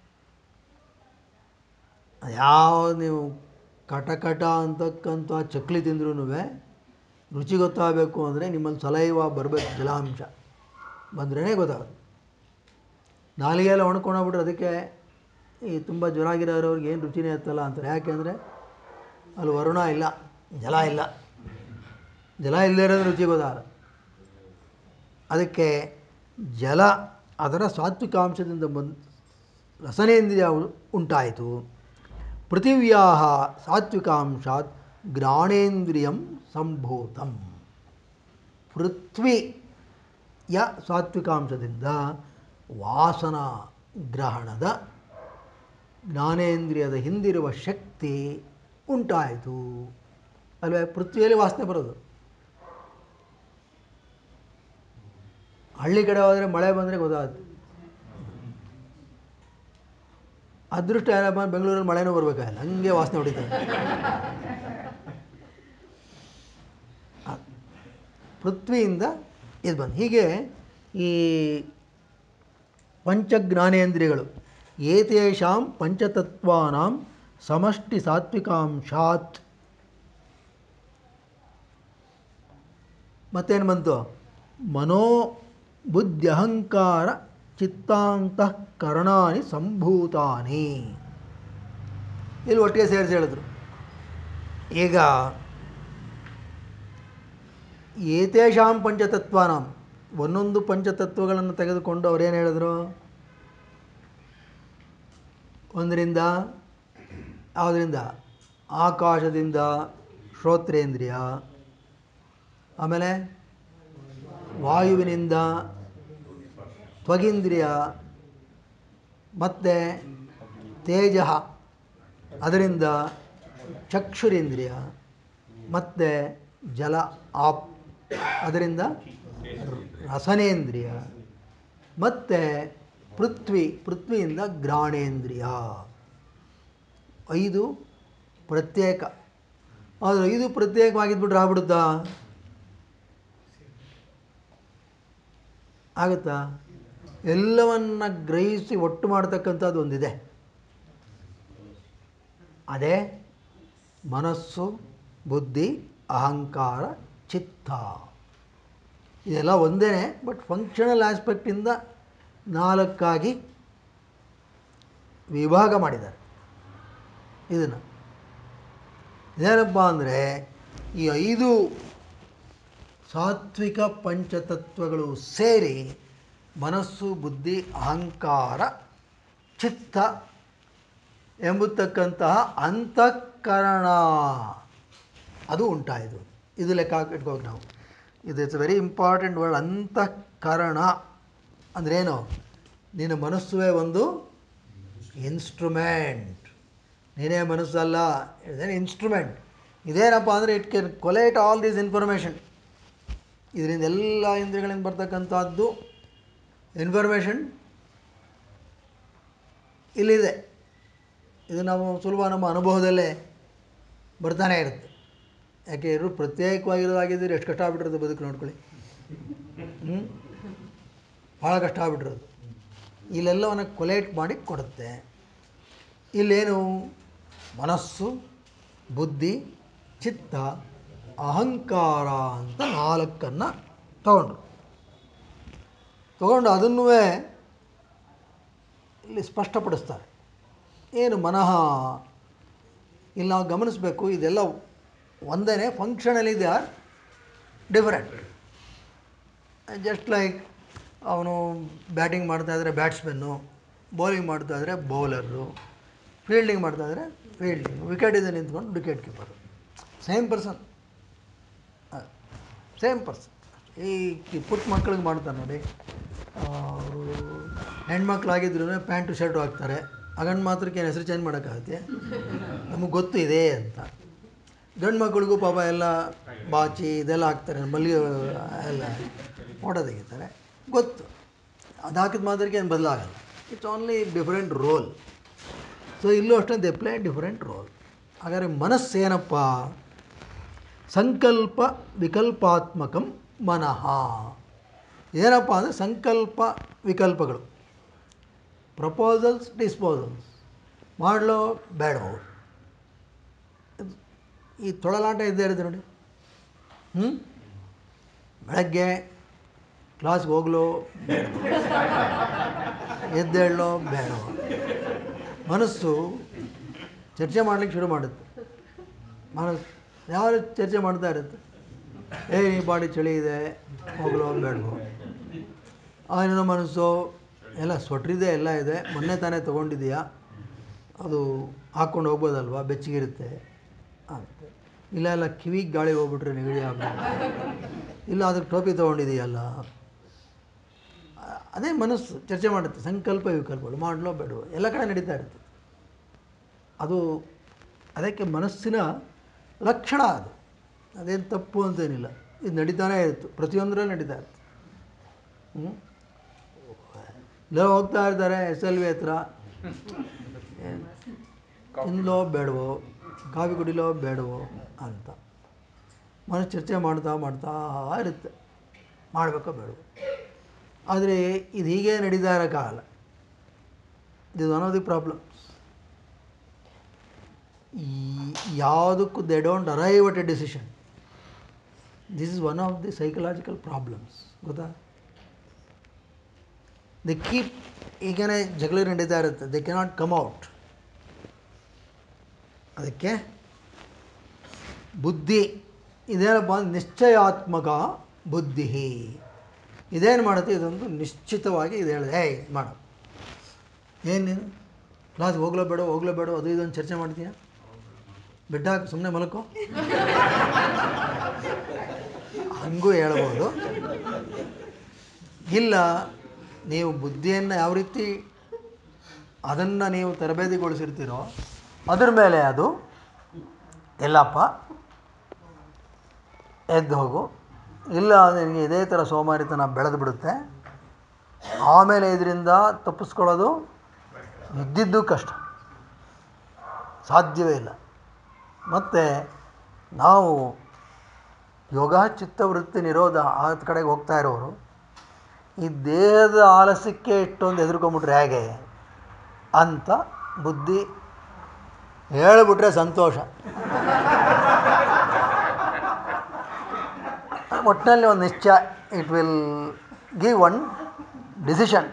ಯಾವ ನೀವು ಕಟ ಕಟ ಅಂತಕ್ಕಂಥ ಚಕ್ಲಿ ತಿಂದ್ರೂ ರುಚಿ ಗೊತ್ತಾಗಬೇಕು ಅಂದರೆ ನಿಮ್ಮಲ್ಲಿ ಸಲೈವ ಬರಬೇಕು ಜಲಾಂಶ ಬಂದ್ರೇ ಗೊತ್ತಾಗೋದು ನಾಲಿಗೆಲ್ಲ ಒಣ್ಕೊಂಡೋಗ್ಬಿಟ್ರೆ ಅದಕ್ಕೆ ಈ ತುಂಬ ಜ್ವರ ಆಗಿರೋರಿಗೆ ಏನು ರುಚಿನೇ ಹತ್ತಲ್ಲ ಅಂತಾರೆ ಯಾಕೆಂದರೆ ಅಲ್ಲಿ ವರುಣ ಇಲ್ಲ ಜಲ ಇಲ್ಲ ಜಲ ಇಲ್ಲದೇ ಇರೋದು ರುಚಿ ಗೊತ್ತಾಗಲ್ಲ ಅದಕ್ಕೆ ಜಲ ಅದರ ಸಾತ್ವಿಕಾಂಶದಿಂದ ಬಂದು ರಸನೇಂದ್ರಿಯ ಉಂಟಾಯಿತು ಪೃಥಿವ್ಯಾ ಸಾತ್ವಿಕಾಂಶಾತ್ ಘ್ರಾಣೇಂದ್ರಿಯಂ ಸಂಭೂತಂ ಪೃಥ್ವಿಯ ಸಾತ್ವಿಕಾಂಶದಿಂದ ವಾಸನ ಗ್ರಹಣದ ಜ್ಞಾನೇಂದ್ರಿಯದ ಹಿಂದಿರುವ ಶಕ್ತಿ ಉಂಟಾಯಿತು ಅಲ್ವೇ ಪೃಥ್ವಿಯಲ್ಲಿ ವಾಸನೆ ಬರೋದು ಹಳ್ಳಿ ಕಡೆ ಹೋದರೆ ಮಳೆ ಬಂದರೆ ಗೊತ್ತಾಗುತ್ತೆ ಅದೃಷ್ಟ ಏನಪ್ಪ ಬೆಂಗಳೂರಲ್ಲಿ ಮಳೆನೂ ಬರಬೇಕಾಗಿಲ್ಲ ಹಂಗೆ ವಾಸನೆ ಹೊಡಿತಾರೆ ಆ, ಪೃಥ್ವಿಯಿಂದ ಇದು ಬಂದು ಹೀಗೆ ಈ ಪಂಚಜ್ಞಾನೇಂದ್ರಿಯಗಳು ಏತೇಷಾಂ ಪಂಚತತ್ವಾನಾಂ ಸಮಷ್ಟಿ ಸಾತ್ವಿಕಾಂಶಾತ್ ಮತ್ತೇನು ಬಂತು ಮನೋ ಬುದ್ಧಿ ಅಹಂಕಾರ ಚಿತ್ತಾಂತಃಕರಣಾನಿ ಸಂಭೂತಾನಿ ಇಲ್ಲಿ ಒಟ್ಟಿಗೆ ಸೇರಿಸಿ ಹೇಳಿದ್ರು ಈಗ ಏತೇಷಾಂ ಪಂಚತತ್ವಾನಾಂ ಒಂದೊಂದು ಪಂಚತತ್ವಗಳನ್ನು ತೆಗೆದುಕೊಂಡು ಅವರೇನು ಹೇಳಿದ್ರು ಒಂದರಿಂದ ಯಾವುದರಿಂದ ಆಕಾಶದಿಂದ ಶ್ರೋತ್ರೇಂದ್ರಿಯ ಆಮೇಲೆ ವಾಯುವಿನಿಂದ ತ್ವಗೀಂದ್ರಿಯ ಮತ್ತು ತೇಜ ಅದರಿಂದ ಚಕ್ಷುರೇಂದ್ರಿಯ ಮತ್ತು ಜಲ ಆಪ್ ಅದರಿಂದ ರಸನೇಂದ್ರಿಯ ಮತ್ತು ಪೃಥ್ವಿ ಪೃಥ್ವಿಯಿಂದ ಗ್ರಾಣೇಂದ್ರಿಯ ಐದು ಪ್ರತ್ಯೇಕ ಆದರೆ ಐದು ಪ್ರತ್ಯೇಕವಾಗಿದ್ಬಿಟ್ರೆ ಆಗ್ಬಿಡುತ್ತಾ ಆಗುತ್ತಾ ಎಲ್ಲವನ್ನ ಗ್ರಹಿಸಿ ಒಟ್ಟು ಮಾಡ್ತಕ್ಕಂಥದ್ದು ಒಂದಿದೆ ಅದೇ ಮನಸ್ಸು ಬುದ್ಧಿ ಅಹಂಕಾರ ಚಿತ್ತ ಇದೆಲ್ಲ ಒಂದೇ ಬಟ್ ಫಂಕ್ಷನಲ್ ಆಸ್ಪೆಕ್ಟಿಂದ ನಾಲ್ಕಾಗಿ ವಿಭಾಗ ಮಾಡಿದ್ದಾರೆ ಇದನ್ನು ಇದೇನಪ್ಪ ಅಂದರೆ ಈ ಐದು ಸಾತ್ವಿಕ ಪಂಚತತ್ವಗಳು ಸೇರಿ ಮನಸ್ಸು ಬುದ್ಧಿ ಅಹಂಕಾರ ಚಿತ್ತ ಎಂಬತಕ್ಕಂತಹ ಅಂತಃಕರಣ ಅದು ಉಂಟಾಯಿತು ಇದು ಲೆಕ್ಕ ಹಾಕಿ ಇಟ್ಕೋಬೇಕು ನಾವು ಇದು ಇಟ್ಸ್ ವೆರಿ ಇಂಪಾರ್ಟೆಂಟ್ ವರ್ಡ್ ಅಂತಃಕರಣ ಅಂದ್ರೇನು ನಿನ್ನ ಮನಸ್ಸುವೇ ಒಂದು ಇನ್ಸ್ಟ್ರುಮೆಂಟ್ ನೀನೇ ಮನಸ್ಸಲ್ಲ ಇದೇನು ಇನ್ಸ್ಟ್ರುಮೆಂಟ್ ಇದೇನಪ್ಪ ಅಂದರೆ it can collate all these information ಇದರಿಂದ ಎಲ್ಲ ಇಂದ್ರಿಯಗಳಿಂದ ಬರ್ತಕ್ಕಂಥದ್ದು ಇನ್ಫಾರ್ಮೇಷನ್ ಇಲ್ಲಿದೆ ಇದು ನಾವು ಸುಲಭ ನಮ್ಮ ಅನುಭವದಲ್ಲೇ ಬರ್ತಾನೆ ಇರುತ್ತೆ ಯಾಕೆ ಇವರು ಪ್ರತ್ಯೇಕವಾಗಿರೋದಾಗಿದ್ದರೆ ಎಷ್ಟು ಕಷ್ಟ ಆಗ್ಬಿಟ್ಟಿರೋದು ಬದುಕು ನೋಡ್ಕೊಳ್ಳಿ ಹ್ಞೂ ಭಾಳ ಕಷ್ಟ ಆಗ್ಬಿಟ್ಟಿರೋದು ಇಲ್ಲೆಲ್ಲವನ್ನು ಕೊಲೇಟ್ ಮಾಡಿ ಕೊಡುತ್ತೆ ಇಲ್ಲೇನು ಮನಸ್ಸು ಬುದ್ಧಿ ಚಿತ್ತ ಅಹಂಕಾರ ಅಂತ ನಾಲ್ಕನ್ನು ತಗೊಂಡ್ರು ತಗೊಂಡು ಅದನ್ನೂ ಇಲ್ಲಿ ಸ್ಪಷ್ಟಪಡಿಸ್ತಾರೆ ಏನು ಮನಃ ಇಲ್ಲಿ ನಾವು ಗಮನಿಸಬೇಕು ಇದೆಲ್ಲ ಒಂದೇ functionally they are different just like ಅವನು ಬ್ಯಾಟಿಂಗ್ ಮಾಡ್ತಾಯಿದ್ರೆ ಬ್ಯಾಟ್ಸ್ಮನ್ನು ಬೌಲಿಂಗ್ ಮಾಡ್ತಾಯಿದ್ರೆ ಬೌಲರು ಫೀಲ್ಡಿಂಗ್ ಮಾಡ್ತಾಯಿದ್ರೆ ಫೀಲ್ಡಿಂಗ್ ವಿಕೆಟ್ ಇದೆ ನಿಂತ್ಕೊಂಡು wicket keeper same person same person ಈ ಈ ಪುಟ್ಟ ಮಕ್ಕಳಿಗೆ ಮಾಡ್ತಾರೆ ನೋಡಿ ಅವರು ಹೆಣ್ಮಕ್ಳಾಗಿದ್ರು ಪ್ಯಾಂಟು ಶರ್ಟು ಹಾಕ್ತಾರೆ ಗಂಡು ಮಾತ್ರಕ್ಕೆ ಹೆಸರು ಚೇಂಜ್ ಮಾಡೋಕ್ಕಾಗತ್ತೆ ನಮಗೆ ಗೊತ್ತು ಇದೆ ಅಂತ ಗಂಡು ಮಕ್ಕಳಿಗೂ ಪಾಪ ಎಲ್ಲ ಬಾಚಿ ಇದೆಲ್ಲ ಹಾಕ್ತಾರೆ ಮಲ್ಲಿಗೆ ಎಲ್ಲ ಫೋಟೋ ತೆಗಿತಾರೆ ಗೊತ್ತು ಅದು ಹಾಕಿದ ಮಾತ್ರಕ್ಕೆ ಏನು ಬದಲಾಗಲ್ಲ it's only different role so ಇಲ್ಲೂ ಅಷ್ಟೇ ದೆ ಪ್ಲೇ ಡಿಫ್ರೆಂಟ್ ರೋಲ್ ಹಾಗಾದರೆ ಮನಸ್ಸೇನಪ್ಪ ಸಂಕಲ್ಪ ವಿಕಲ್ಪಾತ್ಮಕಂ ಮನಃ ಏನಪ್ಪ ಅಂದರೆ ಸಂಕಲ್ಪ ವಿಕಲ್ಪಗಳು ಪ್ರಪೋಸಲ್ಸ್ ಡಿಸ್ಪೋಸಲ್ಸ್ ಮಾಡಲೋ ಬೇಡವೋ ಈ ತೊಳಲಾಟ ಇದ್ದೇ ಇರುತ್ತೆ ನೋಡಿ ಹ್ಞೂ ಬೆಳಗ್ಗೆ ಕ್ಲಾಸ್ಗೆ ಹೋಗ್ಲೋ ಬೇಡವೋ ಎದ್ದೇಳೋ ಬೇಡವೋ ಮನಸ್ಸು ಚರ್ಚೆ ಮಾಡಲಿಕ್ಕೆ ಶುರು ಮಾಡುತ್ತೆ ಮನಸ್ಸು ಯಾವ ಚರ್ಚೆ ಮಾಡ್ತಾ ಇರುತ್ತೆ ಏ ಈ ಬಾಡಿ ಚಳಿ ಇದೆ ಹೋಗ್ಲೋ ಬೇಡವೋ ಆಯ್ನ ಮನಸ್ಸು ಎಲ್ಲ ಸ್ವೆಟ್ರಿದೆ ಎಲ್ಲ ಇದೆ ಮೊನ್ನೆ ತಾನೇ ತೊಗೊಂಡಿದೆಯಾ ಅದು ಹಾಕ್ಕೊಂಡು ಹೋಗ್ಬೋದಲ್ವಾ ಬೆಚ್ಚಗಿರುತ್ತೆ ಅಂತ ಇಲ್ಲ ಇಲ್ಲ ಕಿವಿಗೆ ಗಾಳಿ ಹೋಗ್ಬಿಟ್ರೆ ನೆಗಡಿ ಆಗ್ಬೋದು ಇಲ್ಲ ಅದಕ್ಕೆ ಟೋಪಿ ತೊಗೊಂಡಿದೆಯಲ್ಲ ಅದೇ ಮನಸ್ಸು ಚರ್ಚೆ ಮಾಡುತ್ತೆ ಸಂಕಲ್ಪ ವಿಕಲ್ಪಗಳು ಮಾಡಲೋ ಬೇಡವೋ ಎಲ್ಲ ಕಡೆ ನಡೀತಾ ಇರುತ್ತೆ ಅದು ಅದಕ್ಕೆ ಮನಸ್ಸಿನ ಲಕ್ಷಣ ಅದು ಅದೇನು ತಪ್ಪು ಅಂತೇನಿಲ್ಲ ಇದು ನಡೀತಾನೇ ಇತ್ತು ಪ್ರತಿಯೊಂದರಲ್ಲೂ ನಡೀತಾ ಇರುತ್ತೆ ಹ್ಞೂ ಇಲ್ಲ ಹೋಗ್ತಾ ಇರ್ತಾರೆ ಎಸ್ ಎಲ್ ವಿ ಹತ್ರ ತಿನ್ಲೋ ಬೇಡವೋ ಕಾಫಿ ಕುಡಿಲೋ ಬೇಡವೋ ಅಂತ ಮನಸ್ಸು ಚರ್ಚೆ ಮಾಡ್ತಾ ಮಾಡ್ತಾ ಇರುತ್ತೆ ಮಾಡಬೇಕೋ ಬೇಡವೋ ಆದರೆ ಇದು ಹೀಗೆ ನಡೀತಾ ಇರೋಕ್ಕಾಗಲ್ಲ ಇದು ಒನ್ ಆಫ್ ದಿ ಪ್ರಾಬ್ಲಮ್ಸ್ ಈ ಯಾವುದಕ್ಕೂ they don't arrive at a decision this is one of the psychological problems ಗೊತ್ತಾ ದೆ ಕೀಪ್ ಈಗೇನೆ ಜಗಳ ನಡೀತಾ ಇರುತ್ತೆ ದೆ ಕೆನಾಟ್ ಕಮ್ ಔಟ್ ಅದಕ್ಕೆ ಬುದ್ಧಿ ಇದೇನಪ್ಪ ಅಂದ್ರೆ ನಿಶ್ಚಯಾತ್ಮಕ ಬುದ್ಧಿ ಇದೇನು ಮಾಡುತ್ತೆ ಇದೊಂದು ನಿಶ್ಚಿತವಾಗಿ ಇದು ಹೇಳಿದೆ ಏಯ್ ಇದ್ ಮಾಡು ಏನು ನೀನು ಕ್ಲಾಸ್ ಹೋಗ್ಲೋ ಬೇಡ ಹೋಗ್ಲೋ ಬೇಡ ಅದು ಇದೊಂದು ಚರ್ಚೆ ಮಾಡ್ತೀಯ ಬೆಟ್ಟ ಹಾಕಿ ಸುಮ್ಮನೆ ಮಲಕೋ ಹಂಗೂ ಹೇಳ್ಬೋದು ಇಲ್ಲ ನೀವು ಬುದ್ಧಿಯನ್ನು ಯಾವ ರೀತಿ ಅದನ್ನು ನೀವು ತರಬೇತಿಗೊಳಿಸಿರ್ತೀರೋ ಅದ್ರ ಮೇಲೆ ಅದು ಎಲ್ಲಪ್ಪ ಎದ್ದು ಹೋಗು ಇಲ್ಲ ನಿನಗೆ ಇದೇ ಥರ ಸೋಮಾರಿತನ ಬೆಳೆದು ಬಿಡುತ್ತೆ ಆಮೇಲೆ ಇದರಿಂದ ತಪ್ಪಿಸ್ಕೊಳ್ಳೋದು ಇದ್ದಿದ್ದು ಕಷ್ಟ ಸಾಧ್ಯವೇ ಇಲ್ಲ ಮತ್ತು ನಾವು ಯೋಗ ಚಿತ್ತವೃತ್ತಿ ನಿರೋಧ ಆ ಕಡೆಗೆ ಹೋಗ್ತಾ ಇರೋರು ಈ ದೇಹದ ಆಲಸ್ಯಕ್ಕೆ ಇಷ್ಟೊಂದು ಹೆದರ್ಕೊಂಬಿಟ್ರೆ ಹೇಗೆ ಅಂತ ಬುದ್ಧಿ ಹೇಳಿಬಿಟ್ರೆ ಸಂತೋಷ ಒಟ್ಟಿನಲ್ಲಿ ಒಂದು ನಿಶ್ಚಯ it will give one decision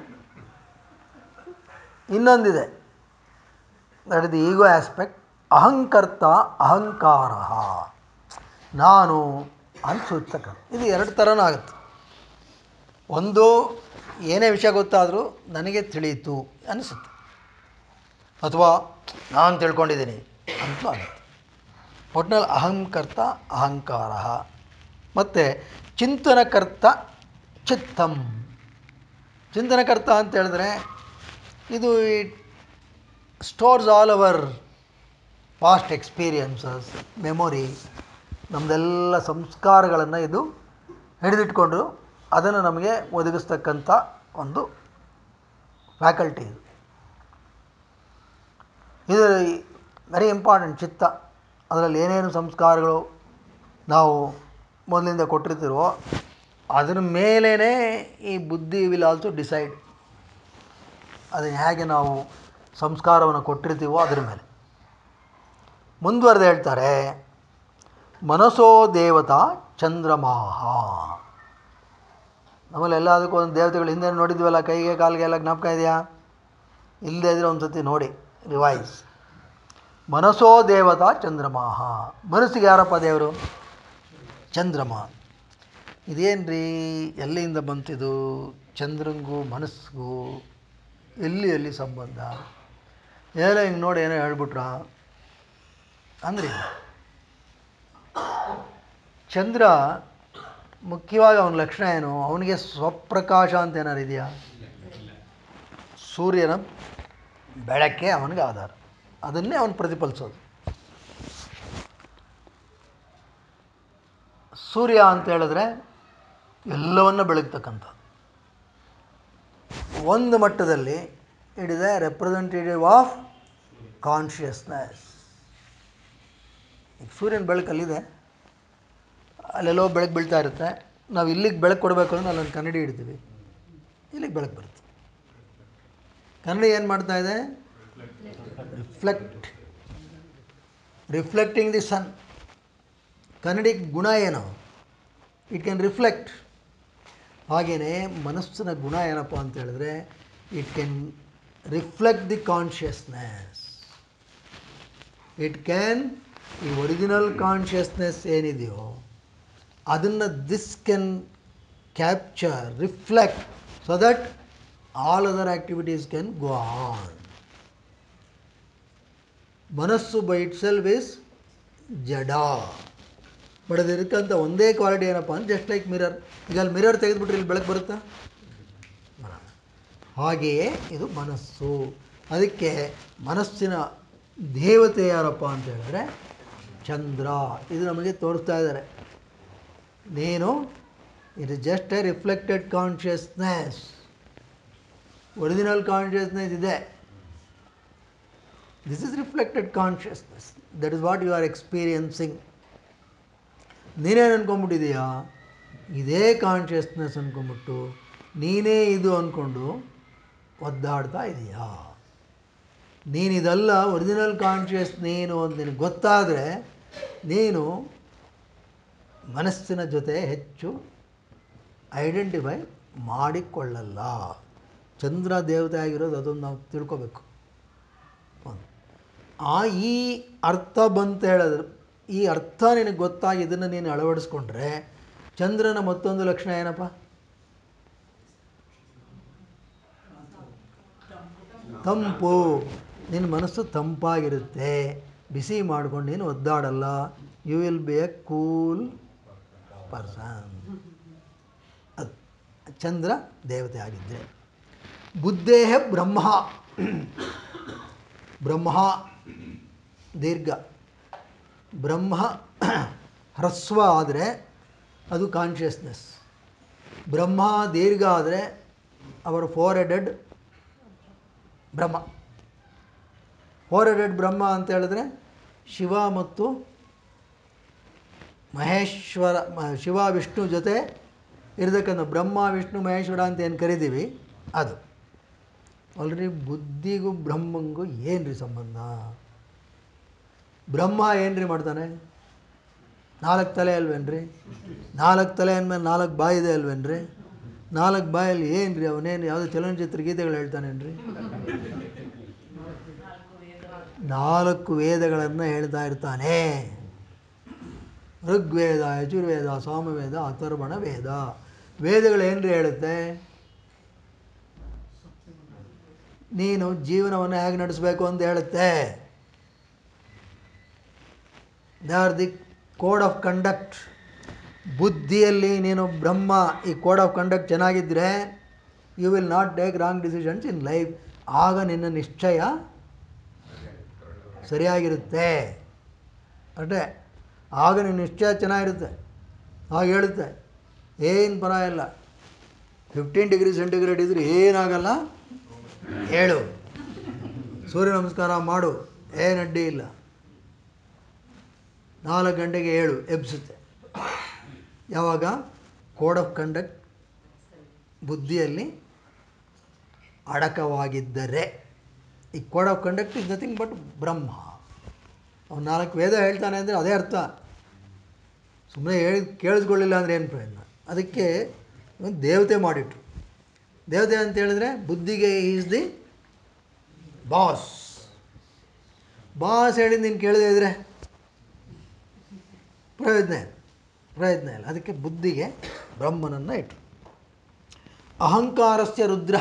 ಇನ್ನೊಂದಿದೆ that is the ego aspect ಅಹಂಕರ್ತ ಅಹಂಕಾರ ನಾನು ಅಂತ ಸೂಚಿಸ್ತಕ್ಕಂಥ ಇದು ಎರಡು ಥರನೂ ಆಗುತ್ತೆ ಒಂದು ಏನೇ ವಿಷಯ ಗೊತ್ತಾದರೂ ನನಗೆ ತಿಳಿಯಿತು ಅನಿಸುತ್ತೆ ಅಥವಾ ನಾನು ತಿಳ್ಕೊಂಡಿದ್ದೀನಿ ಅಂತಲೂ ಆಗುತ್ತೆ ಒಟ್ಟಿನಲ್ಲಿ ಅಹಂಕರ್ತ ಅಹಂಕಾರ ಮತ್ತು ಚಿಂತನಕರ್ತ ಚಿತ್ತಂ ಚಿಂತನಕರ್ತ ಅಂತ ಹೇಳಿದ್ರೆ ಇದು stores all our past experiences memory ನಮ್ಮದೆಲ್ಲ ಸಂಸ್ಕಾರಗಳನ್ನು ಇದು ಹಿಡಿದಿಟ್ಕೊಂಡು ಅದನ್ನು ನಮಗೆ ಒದಗಿಸ್ತಕ್ಕಂಥ ಒಂದು ಫ್ಯಾಕಲ್ಟಿ ಇದು ಇದು ವೆರಿ ಇಂಪಾರ್ಟೆಂಟ್ ಚಿತ್ತ ಅದರಲ್ಲಿ ಏನೇನು ಸಂಸ್ಕಾರಗಳು ನಾವು ಮೊದಲಿಂದ ಕೊಟ್ಟಿರ್ತೀರೋ ಅದ್ರ ಮೇಲೇ ಈ ಬುದ್ಧಿ ವಿಲ್ ಆಲ್ಸೋ ಡಿಸೈಡ್ ಅದನ್ನು ಹೇಗೆ ನಾವು ಸಂಸ್ಕಾರವನ್ನು ಕೊಟ್ಟಿರ್ತೀವೋ ಅದ್ರ ಮೇಲೆ ಮುಂದುವರೆದು ಹೇಳ್ತಾರೆ ಮನಸೋ ದೇವತಾ ಚಂದ್ರಮಾಹ ನಮ್ಮಲ್ಲಿ ಎಲ್ಲದಕ್ಕೂ ಒಂದು ದೇವತೆಗಳು ಹಿಂದೆ ನೋಡಿದ್ವಲ್ಲ ಕೈಗೆ ಕಾಲಿಗೆ ಎಲ್ಲ ಜ್ಞಾಪಕ ಇದೆಯಾ ಇಲ್ಲದೇ ಇದ್ರೆ ಒಂದು ಸತಿ ನೋಡಿ ರಿವೈಸ್ ಮನಸೋ ದೇವತಾ ಚಂದ್ರಮಾಹ ಮನಸ್ಸಿಗೆ ಯಾರಪ್ಪ ದೇವರು ಚಂದ್ರಮ ಇದೇನು ರೀ ಎಲ್ಲಿಂದ ಬಂತಿದು ಚಂದ್ರಂಗೂ ಮನಸ್ಸಿಗೂ ಎಲ್ಲಿ ಎಲ್ಲಿ ಸಂಬಂಧ ಏನೋ ಹಿಂಗೆ ನೋಡಿ ಏನೋ ಹೇಳ್ಬಿಟ್ರ ಅಂದ್ರಿ ಚಂದ್ರ ಮುಖ್ಯವಾಗಿ ಅವನ ಲಕ್ಷಣ ಏನು ಅವನಿಗೆ ಸ್ವಪ್ರಕಾಶ ಅಂತ ಏನಾರು ಇದೆಯಾ ಸೂರ್ಯನ ಬೆಳಕೆ ಅವನಿಗೆ ಆಧಾರ ಅದನ್ನೇ ಅವನು ಪ್ರತಿಫಲಿಸೋದು ಸೂರ್ಯ ಅಂತ ಹೇಳಿದ್ರೆ ಎಲ್ಲವನ್ನ ಬೆಳಗ್ತಕ್ಕಂಥದ್ದು ಒಂದು ಮಟ್ಟದಲ್ಲಿ it is a representative of consciousness ಈಗ ಸೂರ್ಯನ ಬೆಳಕಲ್ಲಿದೆ ಅಲ್ಲೆಲ್ಲೋ ಬೆಳಕು ಬೀಳ್ತಾ ಇರುತ್ತೆ ನಾವು ಇಲ್ಲಿಗೆ ಬೆಳಕು ಕೊಡಬೇಕು ಅಂದ್ರೆ ಅಲ್ಲೊಂದು ಕನ್ನಡಿ ಇಡ್ತೀವಿ ಇಲ್ಲಿಗೆ ಬೆಳಕು ಬರುತ್ತೆ ಕನ್ನಡಿ ಏನು ಮಾಡ್ತಾ ಇದೆ ರಿಫ್ಲೆಕ್ಟ್ ರಿಫ್ಲೆಕ್ಟಿಂಗ್ ದಿ ಸನ್ ಕನ್ನಡಿ ಗುಣ ಏನು ಇಟ್ ಕ್ಯಾನ್ ರಿಫ್ಲೆಕ್ಟ್ ಹಾಗೆಯೇ ಮನಸ್ಸಿನ ಗುಣ ಏನಪ್ಪ ಅಂತ ಹೇಳಿದ್ರೆ it can reflect the consciousness it can ಈ ಒರಿಜಿನಲ್ ಕಾನ್ಷಿಯಸ್ನೆಸ್ ಏನಿದೆಯೋ ಅದನ್ನು this can capture reflect so that all other activities can go on ಮನಸ್ಸು ಬೈ ಇಟ್ ಸೆಲ್ಫ್ ಇಸ್ ಜಡ ಬಟ್ ಅದಿರಕ್ಕಂಥ ಒಂದೇ ಕ್ವಾಲಿಟಿ ಏನಪ್ಪ ಅಂದ್ರೆ ಜಸ್ಟ್ ಲೈಕ್ ಮಿರರ್ ಈಗ ಅಲ್ಲಿ ಮಿರರ್ ತೆಗೆದುಬಿಟ್ರೆ ಇಲ್ಲಿ ಬೆಳಕು ಬರುತ್ತಾ ಬರಲ್ಲ. ಹಾಗೆಯೇ ಇದು ಮನಸ್ಸು ಅದಕ್ಕೆ ಮನಸ್ಸಿನ ದೇವತೆ ಯಾರಪ್ಪ ಅಂತ ಹೇಳಿದ್ರೆ ಚಂದ್ರ ಇದು ನಮಗೆ ತೋರಿಸ್ತಾ ಇದ್ದಾರೆ ನೀನು it is just a reflected consciousness original consciousness ಇದೆ this is reflected consciousness that is what you are experiencing ನೀನೇನು ಅನ್ಕೊಂಬಿಟ್ಟಿದೀಯಾ ಇದೇ ಕಾನ್ಷಿಯಸ್ನೆಸ್ ಅನ್ಕೊಂಬಿಟ್ಟು ನೀನೇ ಇದು ಅಂದ್ಕೊಂಡು ಒದ್ದಾಡ್ತಾ ಇದೀಯಾ ನೀನು ಇದಲ್ಲ ಒರಿಜಿನಲ್ ಕಾನ್ಷಿಯಸ್ ನೀನು ಅಂತ ನಿನಗೆ ಗೊತ್ತಾದರೆ ನೀನು ಮನಸ್ಸಿನ ಜೊತೆ ಹೆಚ್ಚು ಐಡೆಂಟಿಫೈ ಮಾಡಿಕೊಳ್ಳಲ್ಲ ಚಂದ್ರ ದೇವತೆ ಆಗಿರೋದು ಅದನ್ನು ನಾವು ತಿಳ್ಕೊಬೇಕು ಒಂದು ಆ ಈ ಅರ್ಥ ಬಂತ ಹೇಳಿದ್ರೆ ಈ ಅರ್ಥ ನಿನಗೆ ಗೊತ್ತಾಗಿ ಇದನ್ನು ನೀನು ಅಳವಡಿಸ್ಕೊಂಡ್ರೆ ಚಂದ್ರನ ಮತ್ತೊಂದು ಲಕ್ಷಣ ಏನಪ್ಪ ತಂಪು ನಿನ್ನ ಮನಸ್ಸು ತಂಪಾಗಿರುತ್ತೆ ಬಿಸಿ ಮಾಡ್ಕೊಂಡು ನೀನು ಒದ್ದಾಡಲ್ಲ you will be a cool person ಅದು ಚಂದ್ರ ದೇವತೆ ಆಗಿದ್ದರೆ ಬುದ್ಧೇಹ ಬ್ರಹ್ಮ ಬ್ರಹ್ಮ ದೀರ್ಘ ಬ್ರಹ್ಮ ಹ್ರಸ್ವ ಆದರೆ ಅದು ಕಾನ್ಷಿಯಸ್ನೆಸ್ ಬ್ರಹ್ಮ ದೀರ್ಘ ಆದರೆ ಅವರ four headed Brahma four headed Brahma ಅಂತ ಹೇಳಿದ್ರೆ ಶಿವ ಮತ್ತು ಮಹೇಶ್ವರ ಮ- ಶಿವ ವಿಷ್ಣು ಜೊತೆ ಇರತಕ್ಕಂಥ ಬ್ರಹ್ಮ ವಿಷ್ಣು ಮಹೇಶ್ವರ ಅಂತ ಏನು ಕರಿತೀವಿ ಅದು ಆಲ್ರೆಡಿ ಬುದ್ಧಿಗೂ ಬ್ರಹ್ಮಂಗೂ ಏನು ರೀ ಸಂಬಂಧ ಬ್ರಹ್ಮ ಏನು ರೀ ಮಾಡ್ತಾನೆ ನಾಲ್ಕು ತಲೆ ಅಲ್ವೇನ್ರಿ ನಾಲ್ಕು ತಲೆ ಅಂದಮೇಲೆ ನಾಲ್ಕು ಬಾಯಿ ಇದೆ ಅಲ್ವೇನ್ರಿ ನಾಲ್ಕು ಬಾಯಲ್ಲಿ ಏನು ರೀ ಅವನೇನು ಯಾವುದೋ ಚಲನಚಿತ್ರ ಗೀತೆಗಳು ಹೇಳ್ತಾನೇನ್ರಿ ನಾಲ್ಕು ವೇದಗಳನ್ನು ಹೇಳ್ತಾ ಇರ್ತಾನೆ ಋಗ್ವೇದ ಯಜುರ್ವೇದ ಸಾಮವೇದ ಅಥರ್ವಣ ವೇದ ವೇದಗಳು ಏನ್ರಿ ಹೇಳುತ್ತೆ ನೀನು ಜೀವನವನ್ನು ಹೇಗೆ ನಡೆಸಬೇಕು ಅಂತ ಹೇಳುತ್ತೆ they are the code of conduct ಬುದ್ಧಿಯಲ್ಲಿ ನೀನು ಬ್ರಹ್ಮ ಈ ಕೋಡ್ ಆಫ್ ಕಂಡಕ್ಟ್ ಚೆನ್ನಾಗಿದ್ದರೆ you will not take wrong decisions in life ಆಗ ನಿನ್ನ ನಿಶ್ಚಯ ಸರಿಯಾಗಿರುತ್ತೆ ಅಷ್ಟೇ ಆಗ ನಿನ್ನ ನಿಶ್ಚಯ ಚೆನ್ನಾಗಿರುತ್ತೆ ಆಗ ಹೇಳುತ್ತೆ ಏನು ಪರ ಇಲ್ಲ ಫಿಫ್ಟೀನ್ ಡಿಗ್ರಿ ಸೆಂಟಿಗ್ರೇಡ್ ಇದ್ರೆ ಏನಾಗಲ್ಲ ಹೇಳು ಸೂರ್ಯ ನಮಸ್ಕಾರ ಮಾಡು ಏನು ಅಡ್ಡಿ ಇಲ್ಲ ನಾಲ್ಕು ಗಂಟೆಗೆ ಏಳು ಎಬ್ಸುತ್ತೆ ಯಾವಾಗ ಕೋಡ್ ಆಫ್ ಕಂಡಕ್ಟ್ ಬುದ್ಧಿಯಲ್ಲಿ ಅಡಕವಾಗಿದ್ದರೆ ಈ code of conduct is nothing but Brahma ಅವ್ನು ನಾಲ್ಕು ವೇದ ಹೇಳ್ತಾನೆ ಅಂದರೆ ಅದೇ ಅರ್ಥ ಸುಮ್ಮನೆ ಹೇಳಿ ಕೇಳಿಸ್ಕೊಳ್ಳಿಲ್ಲ ಅಂದರೆ ಏನು ಪ್ರಯೋಜನ ಅದಕ್ಕೆ ಒಂದು ದೇವತೆ ಮಾಡಿಟ್ರು ದೇವತೆ ಅಂತ ಹೇಳಿದ್ರೆ ಬುದ್ಧಿಗೆ ಈಸ್ ದಿ ಬಾಸ್ ಬಾಸ್ ಹೇಳಿದ್ದು ನೀನು ಕೇಳದೇ ಇದ್ರೆ ಪ್ರಯೋಜನ ಇಲ್ಲ ಪ್ರಯೋಜನ ಇಲ್ಲ ಅದಕ್ಕೆ ಬುದ್ಧಿಗೆ ಬ್ರಹ್ಮನನ್ನು ಇಟ್ಟರು ಅಹಂಕಾರಸ್ಯ ರುದ್ರ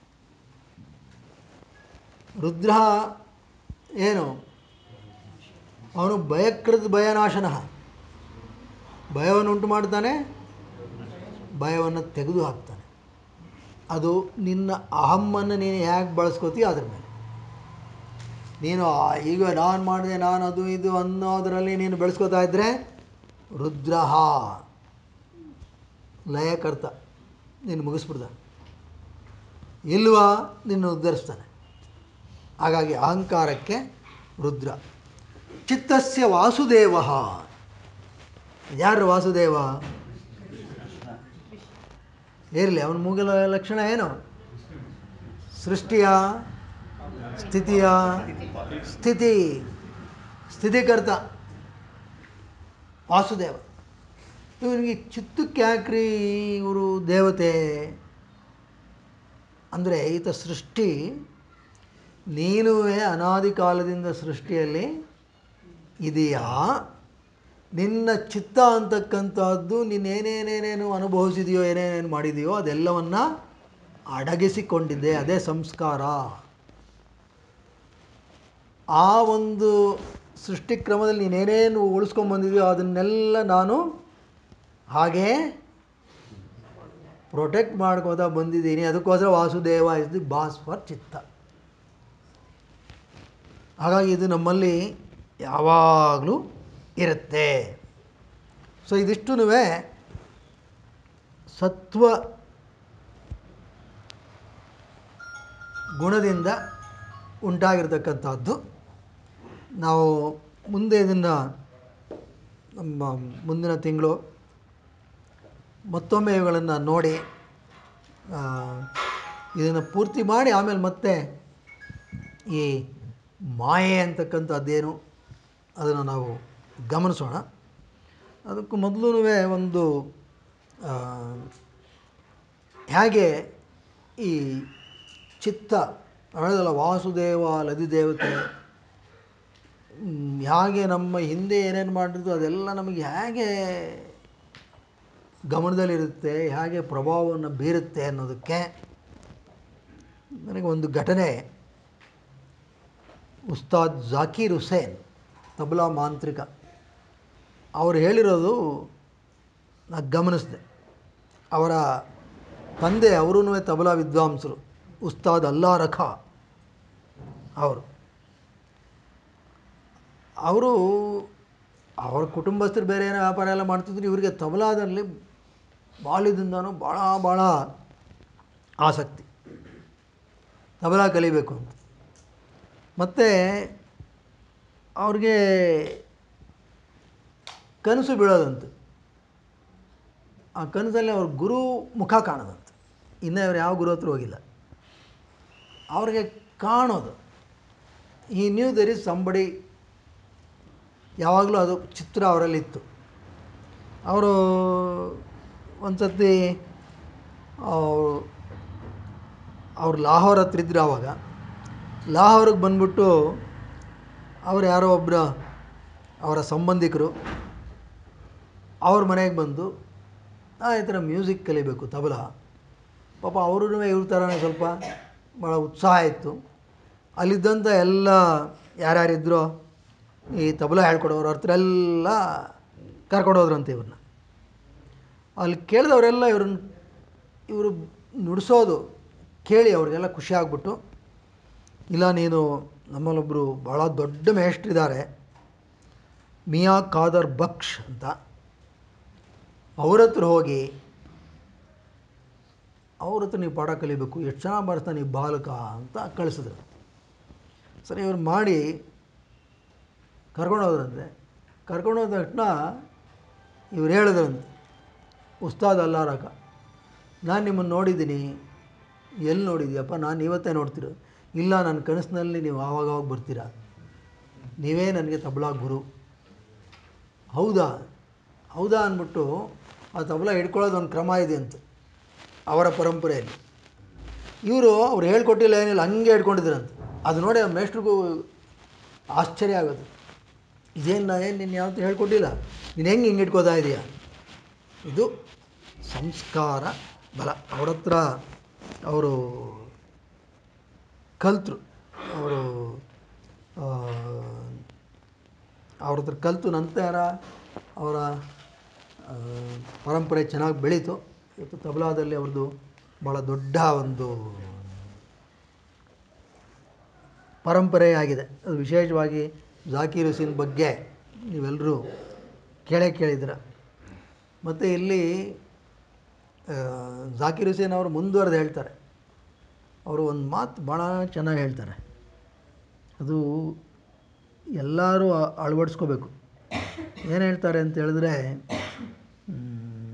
ರುದ್ರ ಏನು ಅವನು ಭಯಕೃತ್ ಭಯನಾಶನ ಭಯವನ್ನು ಉಂಟು ಮಾಡ್ತಾನೆ ಭಯವನ್ನು ತೆಗೆದು ಹಾಕ್ತಾನೆ ಅದು ನಿನ್ನ ಅಹಮ್ಮನ್ನು ನೀನು ಹೇಗೆ ಬಳಸ್ಕೋತೀಯ ಅದ್ರ ಮೇಲೆ ನೀನು ಆ- ಈಗ ನಾನು ಮಾಡಿದೆ ನಾನು ಅದು ಇದು ಅನ್ನೋದರಲ್ಲಿ ನೀನು ಬೆಳೆಸ್ಕೋತಾ ಇದ್ದರೆ ರುದ್ರ ಲಯಕರ್ತ ನೀನು ಮುಗಿಸ್ಬಿಡ್ದ ಇಲ್ವಾ ನಿನ್ನ ಉದ್ಧರಿಸ್ತಾನೆ ಹಾಗಾಗಿ ಅಹಂಕಾರಕ್ಕೆ ರುದ್ರ ಚಿತ್ತಸ್ಯ ವಾಸುದೇವ ಯಾರು ವಾಸುದೇವ ಇರಲಿ ಅವನ ಮೂಲ ಲಕ್ಷಣ ಏನು ಸೃಷ್ಟಿಯ ಸ್ಥಿತಿಯ ಸ್ಥಿತಿ ಸ್ಥಿತಿಕರ್ತ ವಾಸುದೇವ ಇವನಿಗೆ ಚಿತ್ತಕ್ಕೆ ಯಾಕ್ರಿ ಇವರು ದೇವತೆ ಅಂದರೆ ಈತ ಸೃಷ್ಟಿ ನೀನುವೇ ಅನಾದಿ ಕಾಲದಿಂದ ಸೃಷ್ಟಿಯಲ್ಲಿ ಇದೆಯಾ ನಿನ್ನ ಚಿತ್ತ ಅಂತಕ್ಕಂಥದ್ದು ನೀನೇನೇನೇನೇನು ಅನುಭವಿಸಿದೆಯೋ ಏನೇನೇನು ಮಾಡಿದೆಯೋ ಅದೆಲ್ಲವನ್ನು ಅಡಗಿಸಿಕೊಂಡಿದ್ದೆ ಅದೇ ಸಂಸ್ಕಾರ ಆ ಒಂದು ಸೃಷ್ಟಿ ಕ್ರಮದಲ್ಲಿ ನೀನೇನೇನು ಉಳಿಸ್ಕೊಂಬಂದಿದೆಯೋ ಅದನ್ನೆಲ್ಲ ನಾನು ಹಾಗೇ ಪ್ರೊಟೆಕ್ಟ್ ಮಾಡ್ಕೋತಾ ಬಂದಿದ್ದೀನಿ ಅದಕ್ಕೋಸ್ಕರ Vasudeva is the boss for ಚಿತ್ತ ಹಾಗಾಗಿ ಇದು ನಮ್ಮಲ್ಲಿ ಯಾವಾಗಲೂ ಇರುತ್ತೆ ಸೊ ಇದಿಷ್ಟೂ ಸತ್ವ ಗುಣದಿಂದ ಉಂಟಾಗಿರ್ತಕ್ಕಂಥದ್ದು ನಾವು ಮುಂದೆ ಇದನ್ನು ನಮ್ಮ ಮುಂದಿನ ತಿಂಗಳು ಮತ್ತೊಮ್ಮೆ ಇವುಗಳನ್ನು ನೋಡಿ ಇದನ್ನು ಪೂರ್ತಿ ಮಾಡಿ ಆಮೇಲೆ ಮತ್ತೆ ಈ ಮಾಯೆ ಅಂತಕ್ಕಂಥದ್ದೇನು ಅದನ್ನು ನಾವು ಗಮನಿಸೋಣ ಅದಕ್ಕೂ ಮೊದಲು ಒಂದು ಆ, ಹೇಗೆ ಈ ಚಿತ್ತ ಹೇಳಿದಲ್ಲ ವಾಸುದೇವ ಲದಿದೇವತೆ ಮ್, ಹೇಗೆ ನಮ್ಮ ಹಿಂದೆ ಏನೇನು ಮಾಡಿದ್ದು ಅದೆಲ್ಲ ನಮಗೆ ಹೇಗೆ ಗಮನದಲ್ಲಿರುತ್ತೆ ಹೇಗೆ ಪ್ರಭಾವವನ್ನು ಬೀರುತ್ತೆ ಅನ್ನೋದಕ್ಕೆ ನನಗೆ ಒಂದು ಘಟನೆ ಉಸ್ತಾದ್ ಜಾಕೀರ್ ಹುಸೇನ್ ತಬಲಾ ಮಾಂತ್ರಿಕ ಅವರು ಹೇಳಿರೋದು ನಾನು ಗಮನಿಸಿದೆ ಅವರ ತಂದೆ ಅವರೂ ತಬಲಾ ವಿದ್ವಾಂಸರು ಉಸ್ತಾದ್ ಅಲ್ಲಾ ರಖಾ ಅವರು ಅವರು ಅವರ ಕುಟುಂಬಸ್ಥರು ಬೇರೆ ಏನೋ ವ್ಯಾಪಾರ ಎಲ್ಲ ಮಾಡ್ತಿದ್ರು ಇವರಿಗೆ ತಬಲಾದಲ್ಲಿ ಬಾಲ್ಯದಿಂದನೂ ಭಾಳ ಭಾಳ ಆಸಕ್ತಿ ತಬಲಾ ಕಲಿಬೇಕು ಅಂತ ಮತ್ತು ಅವ್ರಿಗೆ ಕನಸು ಬೀಳೋದಂತೆ ಆ ಕನಸಲ್ಲಿ ಅವ್ರ ಗುರು ಮುಖ ಕಾಣೋದಂತೆ ಇನ್ನೂ ಅವ್ರು ಯಾವ ಗುರು ಹತ್ರ ಹೋಗಿಲ್ಲ ಅವ್ರಿಗೆ ಕಾಣೋದು ಈ ನ್ಯೂ ದರ್ ಇಸ್ ಸಂಬಡಿ ಯಾವಾಗಲೂ ಅದು ಚಿತ್ರ ಅವರಲ್ಲಿತ್ತು ಅವರು ಒಂದು ಸತಿ ಅವ್ರು ಲಾಹೋರ್ ಹತ್ರ ಇದ್ರು ಆವಾಗ ಲಾಹೋರಿಗೆ ಬಂದ್ಬಿಟ್ಟು ಅವ್ರು ಯಾರೋ ಒಬ್ಬರು ಅವರ ಸಂಬಂಧಿಕರು ಅವ್ರ ಮನೆಗೆ ಬಂದು ಆ ಈ ಥರ ಮ್ಯೂಸಿಕ್ ಕಲಿಬೇಕು ತಬಲಾ ಪಾಪ ಅವ್ರೂ ಇವ್ರ ಥರನೇ ಸ್ವಲ್ಪ ಭಾಳ ಉತ್ಸಾಹ ಇತ್ತು ಅಲ್ಲಿದ್ದಂಥ ಎಲ್ಲ ಯಾರ್ಯಾರಿದ್ರೋ ಈ ತಬಲಾ ಹೇಳ್ಕೊಡೋರು ಅವ್ರ ಹತ್ರ ಎಲ್ಲ ಕರ್ಕೊಂಡೋದ್ರಂತೆ ಇವ್ರನ್ನ ಅಲ್ಲಿ ಕೇಳಿದವರೆಲ್ಲ ಇವ್ರನ್ನ ಇವರು ನುಡಿಸೋದು ಕೇಳಿ ಅವ್ರಿಗೆಲ್ಲ ಖುಷಿ ಆಗ್ಬಿಟ್ಟು ಇಲ್ಲ ನೀನು ನಮ್ಮಲ್ಲೊಬ್ಬರು ಭಾಳ ದೊಡ್ಡ ಮೇಷ್ಟ್ರಿದ್ದಾರೆ ಮಿಯಾ ಖಾದರ್ ಬಕ್ಷ್ ಅಂತ ಅವ್ರ ಹತ್ರ ಹೋಗಿ ಅವ್ರ ಹತ್ರ ನೀವು ಪಾಠ ಕಲಿಬೇಕು ಎಷ್ಟು ಚೆನ್ನಾಗಿ ಬರ್ತಾನೆ ಈ ಬಾಲಕ ಅಂತ ಕಳಿಸಿದ್ರು ಸರಿ ಇವ್ರು ಮಾಡಿ ಕರ್ಕೊಂಡೋದ್ರಂತೆ ಕರ್ಕೊಂಡೋದ ತಕ್ಷಣ ಇವ್ರು ಹೇಳಿದ್ರಂತೆ ಉಸ್ತಾದ್ ಅಲ್ಲಾರಕ ನಾನು ನಿಮ್ಮನ್ನು ನೋಡಿದ್ದೀನಿ ಎಲ್ಲಿ ನೋಡಿದ್ಯಪ್ಪ ನಾನು ಇವತ್ತೇ ನೋಡ್ತಿರೋ ಇಲ್ಲ ನನ್ನ ಕನಸಿನಲ್ಲಿ ನೀವು ಆವಾಗವಾಗ ಬರ್ತೀರಾ ನೀವೇ ನನಗೆ ತಬಲಾ ಗುರು ಹೌದಾ ಹೌದಾ ಅಂದ್ಬಿಟ್ಟು ಆ ತಬಲಾ ಹಿಡ್ಕೊಳ್ಳೋದು ಒಂದು ಕ್ರಮ ಇದೆ ಅಂತ ಅವರ ಪರಂಪರೆಯಲ್ಲಿ ಇವರು ಅವ್ರು ಹೇಳ್ಕೊಟ್ಟಿಲ್ಲ ಏನಿಲ್ಲ ಹಂಗೆ ಹಿಡ್ಕೊಂಡಿದ್ರಂತೆ ಅದು ನೋಡಿ ಆ ಮೇಷ್ಟ್ರಿಗೂ ಆಶ್ಚರ್ಯ ಆಗೋದು ಇದೇನು ನಾ ಏನು ನಿನ್ನ ಯಾವತ್ತೂ ಹೇಳ್ಕೊಟ್ಟಿಲ್ಲ ನೀನು ಹೆಂಗೆ ಹಿಂಗೆ ಇಟ್ಕೋತಾ ಇದೀಯಾ ಇದು ಸಂಸ್ಕಾರ ಬಲ ಅವ್ರ ಹತ್ರ ಅವರು ಕಲ್ತರು ಅವರು ಅವ್ರ ಹತ್ರ ಕಲಿತು ನಂತರ ಅವರ ಆ, ಪರಂಪರೆ ಚೆನ್ನಾಗಿ ಬೆಳೀತು ಇವತ್ತು ತಬಲಾದಲ್ಲಿ ಅವ್ರದ್ದು ಭಾಳ ದೊಡ್ಡ ಒಂದು ಪರಂಪರೆ ಆಗಿದೆ ಅದು ವಿಶೇಷವಾಗಿ ಜಾಕೀರ್ ಹುಸೇನ್ ಬಗ್ಗೆ ನೀವೆಲ್ಲರೂ ಕೇಳೇ ಕೇಳಿದ್ದೀರ ಮತ್ತು ಇಲ್ಲಿ ಆ, ಜಾಕೀರ್ ಹುಸೇನ್ ಅವರು ಮುಂದುವರೆದು ಹೇಳ್ತಾರೆ ಅವರು ಒಂದು ಮಾತು ಭಾಳ ಚೆನ್ನಾಗಿ ಹೇಳ್ತಾರೆ ಅದು ಎಲ್ಲರೂ ಅ- ಅಳವಡಿಸ್ಕೋಬೇಕು ಏನು ಹೇಳ್ತಾರೆ ಅಂತ ಹೇಳಿದ್ರೆ ಮ್,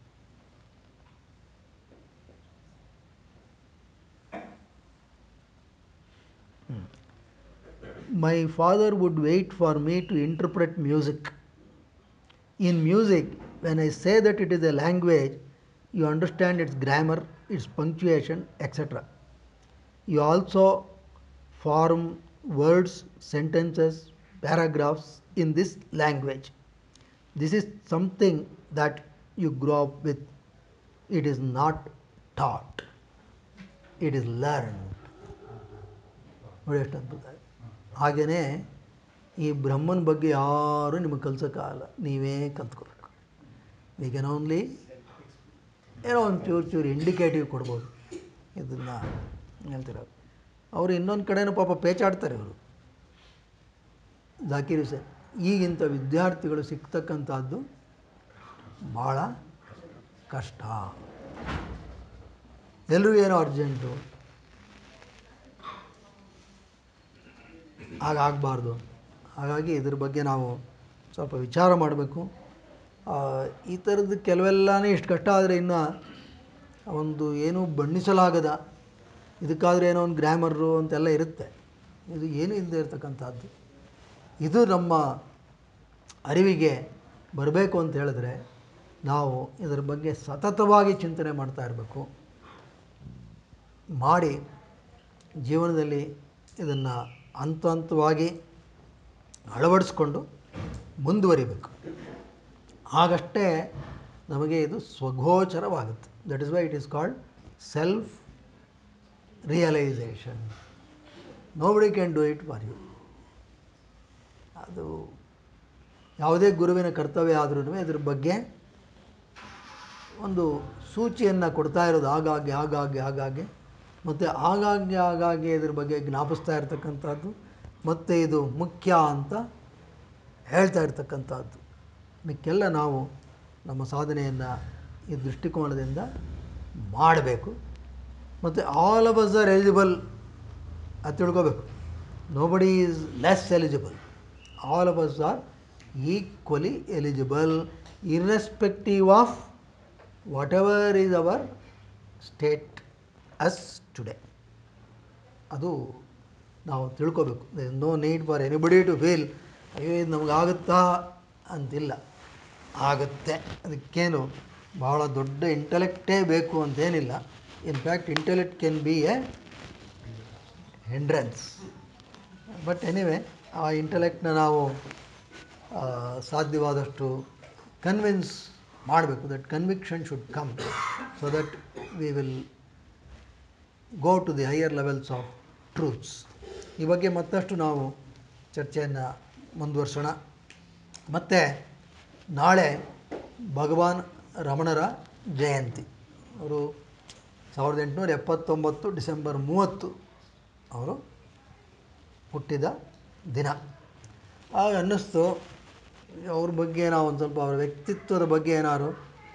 My father would wait for me to interpret music. In music, when I say that it is a language, you understand its grammar, its punctuation, etc. You also form words, sentences, paragraphs in this language. This is something that you grow up with. It is not taught, it is learned. ನೋಡಿ ಎಷ್ಟು ಅದ್ಭುತ ಹಾಗೆಯೇ ಈ ಬ್ರಹ್ಮನ ಬಗ್ಗೆ ಯಾರೂ ನಿಮಗೆ ಕಲ್ಸೋಕ್ಕಾಗಲ್ಲ ನೀವೇ ಕಲ್ತ್ಕೋಬೇಕು ವಿ ಕ್ಯಾನ್ ಓನ್ಲಿ ಏನೋ ಒಂದು ಚೂರು ಚೂರು ಇಂಡಿಕೇಟಿವ್ ಕೊಡ್ಬೋದು ಇದನ್ನು ಹೇಳ್ತಿರೋದು ಅವರು ಇನ್ನೊಂದು ಕಡೆನೂ ಪಾಪ ಪೇಚಾಡ್ತಾರೆ ಇವರು ಜಾಕೀರ್ ಹುಸೇನ್ ಈಗಿಂಥ ವಿದ್ಯಾರ್ಥಿಗಳು ಸಿಗ್ತಕ್ಕಂಥದ್ದು ಭಾಳ ಕಷ್ಟ ಎಲ್ರಿಗೂ ಏನೋ ಅರ್ಜೆಂಟು ಹಾಗಾಗಬಾರ್ದು ಹಾಗಾಗಿ ಇದ್ರ ಬಗ್ಗೆ ನಾವು ಸ್ವಲ್ಪ ವಿಚಾರ ಮಾಡಬೇಕು ಈ ಥರದ್ದು ಕೆಲವೆಲ್ಲನೇ ಇಷ್ಟು ಕಷ್ಟ ಆದರೆ ಇನ್ನು ಒಂದು ಏನೂ ಬಣ್ಣಿಸಲಾಗದ ಇದಕ್ಕಾದರೆ ಏನೋ ಒಂದು ಗ್ರಾಮರು ಅಂತೆಲ್ಲ ಇರುತ್ತೆ ಇದು ಏನೂ ಇಲ್ಲದೆ ಇರತಕ್ಕಂಥದ್ದು ಇದು ನಮ್ಮ ಅರಿವಿಗೆ ಬರಬೇಕು ಅಂತ ಹೇಳಿದ್ರೆ ನಾವು ಇದರ ಬಗ್ಗೆ ಸತತವಾಗಿ ಚಿಂತನೆ ಮಾಡ್ತಾ ಇರಬೇಕು ಮಾಡಿ ಜೀವನದಲ್ಲಿ ಇದನ್ನು ಹಂತ ಹಂತವಾಗಿ ಅಳವಡಿಸ್ಕೊಂಡು ಮುಂದುವರಿಬೇಕು ಆಗಷ್ಟೇ ನಮಗೆ ಇದು ಸ್ವಗೋಚರವಾಗುತ್ತೆ that is why it is called self realization nobody can do it for you ಅದು ಯಾವುದೇ ಗುರುವಿನ ಕರ್ತವ್ಯ ಆದ್ರೂ ಇದ್ರ ಬಗ್ಗೆ ಒಂದು ಸೂಚಿಯನ್ನು ಕೊಡ್ತಾ ಇರೋದು ಆಗಾಗ್ಗೆ ಆಗಾಗ್ಗೆ ಆಗಾಗ್ಗೆ ಮತ್ತು ಆಗಾಗ್ಗೆ ಆಗಾಗ್ಗೆ ಇದ್ರ ಬಗ್ಗೆ ಜ್ಞಾಪಿಸ್ತಾ ಇರ್ತಕ್ಕಂಥದ್ದು ಮತ್ತು ಇದು ಮುಖ್ಯ ಅಂತ ಹೇಳ್ತಾ ಇರ್ತಕ್ಕಂಥದ್ದು ಇದಕ್ಕೆಲ್ಲ ನಾವು ನಮ್ಮ ಸಾಧನೆಯನ್ನು ಈ ದೃಷ್ಟಿಕೋನದಿಂದ ಮಾಡಬೇಕು ಮತ್ತು all of us are eligible ಅದು ತಿಳ್ಕೋಬೇಕು nobody is less eligible all of us are equally eligible irrespective of whatever is our state as today ಅದು ನಾವು ತಿಳ್ಕೋಬೇಕು no need for anybody to feel ಅಯ್ಯೋ ಇದು ನಮಗಾಗುತ್ತಾ ಅಂತಿಲ್ಲ ಆಗುತ್ತೆ ಅದಕ್ಕೇನು ಭಾಳ ದೊಡ್ಡ ಇಂಟೆಲೆಕ್ಟೇ ಬೇಕು ಅಂತೇನಿಲ್ಲ in fact intellect can be a hindrance but anyway ಆ ಇಂಟೆಲೆಕ್ಟ್ನ ನಾವು ಆ, ಸಾಧ್ಯವಾದಷ್ಟು ಕನ್ವಿನ್ಸ್ ಮಾಡಬೇಕು that conviction should come so that we will go to the higher levels of truths ಈ ಬಗ್ಗೆ ಮತ್ತಷ್ಟು ನಾವು ಚರ್ಚೆಯನ್ನು ಮುಂದುವರ್ಸೋಣ ಮತ್ತು ನಾಳೆ ಭಗವಾನ್ ರಮಣರ ಜಯಂತಿ ಅವರು ಸಾವಿರದ ಎಂಟುನೂರ ಎಪ್ಪತ್ತೊಂಬತ್ತು ಡಿಸೆಂಬರ್ ಮೂವತ್ತು ಅವರು ಹುಟ್ಟಿದ ದಿನ ಆಗ ಅನ್ನಿಸ್ತು ಅವ್ರ ಬಗ್ಗೆ ನಾವು ಒಂದು ಸ್ವಲ್ಪ ಅವ್ರ ವ್ಯಕ್ತಿತ್ವದ ಬಗ್ಗೆ ಏನಾದ್ರು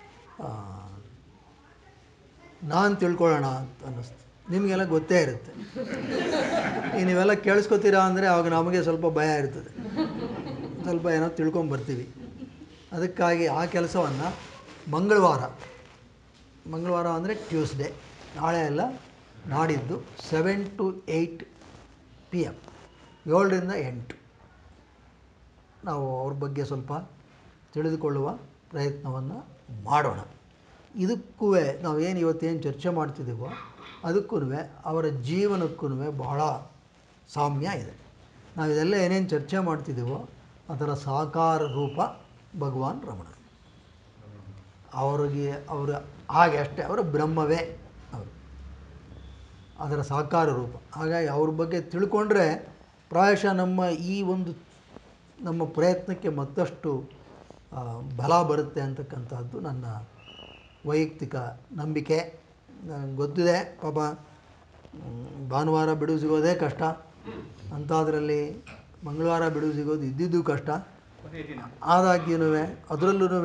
ನಾನು ತಿಳ್ಕೊಳ್ಳೋಣ ಅಂತ ಅನ್ನಿಸ್ತು ನಿಮಗೆಲ್ಲ ಗೊತ್ತೇ ಇರುತ್ತೆ ಈಗ ನೀವೆಲ್ಲ ಕೇಳಿಸ್ಕೊತೀರಾ ಅಂದರೆ ಆವಾಗ ನಮಗೆ ಸ್ವಲ್ಪ ಭಯ ಇರ್ತದೆ ಸ್ವಲ್ಪ ಏನೋ ತಿಳ್ಕೊಂಬರ್ತೀವಿ ಅದಕ್ಕಾಗಿ ಆ ಕೆಲಸವನ್ನು ಮಂಗಳವಾರ ಮಂಗಳವಾರ ಅಂದರೆ ಟ್ಯೂಸ್ಡೇ ನಾಳೆ ಎಲ್ಲ ನಾಡಿದ್ದು seven to eight P M ಏಳರಿಂದ ಎಂಟು ನಾವು ಅವ್ರ ಬಗ್ಗೆ ಸ್ವಲ್ಪ ತಿಳಿದುಕೊಳ್ಳುವ ಪ್ರಯತ್ನವನ್ನು ಮಾಡೋಣ ಇದಕ್ಕೂ ನಾವೇನು ಇವತ್ತೇನು ಚರ್ಚೆ ಮಾಡ್ತಿದ್ದೀವೋ ಅದಕ್ಕೂ ಅವರ ಜೀವನಕ್ಕೂ ಬಹಳ ಸಾಮ್ಯ ಇದೆ ನಾವು ಇದೆಲ್ಲ ಏನೇನು ಚರ್ಚೆ ಮಾಡ್ತಿದ್ದೀವೋ ಅದರ ಸಾಕಾರ ರೂಪ ಭಗವಾನ್ ರಮಣರು ಅವರಿಗೆ ಅವರ ಹಾಗೆ ಅಷ್ಟೇ ಅವರು ಬ್ರಹ್ಮವೇ ಅವರು ಅದರ ಸಾಕಾರ ರೂಪ ಹಾಗಾಗಿ ಅವ್ರ ಬಗ್ಗೆ ತಿಳ್ಕೊಂಡ್ರೆ ಪ್ರಾಯಶಃ ನಮ್ಮ ಈ ಒಂದು ನಮ್ಮ ಪ್ರಯತ್ನಕ್ಕೆ ಮತ್ತಷ್ಟು ಆ, ಬಲ ಬರುತ್ತೆ ಅಂತಕ್ಕಂಥದ್ದು ನನ್ನ ವೈಯಕ್ತಿಕ ನಂಬಿಕೆ ನನಗೆ ಗೊತ್ತಿದೆ ಪಾಪ ಮ್, ಭಾನುವಾರ ಬಿಡುವು ಸಿಗೋದೇ ಕಷ್ಟ ಅಂಥದ್ರಲ್ಲಿ ಮಂಗಳವಾರ ಬಿಡುವು ಸಿಗೋದು ಇದ್ದಿದ್ದು ಕಷ್ಟ ಆದಾಗ್ಯೂ ಅದರಲ್ಲೂ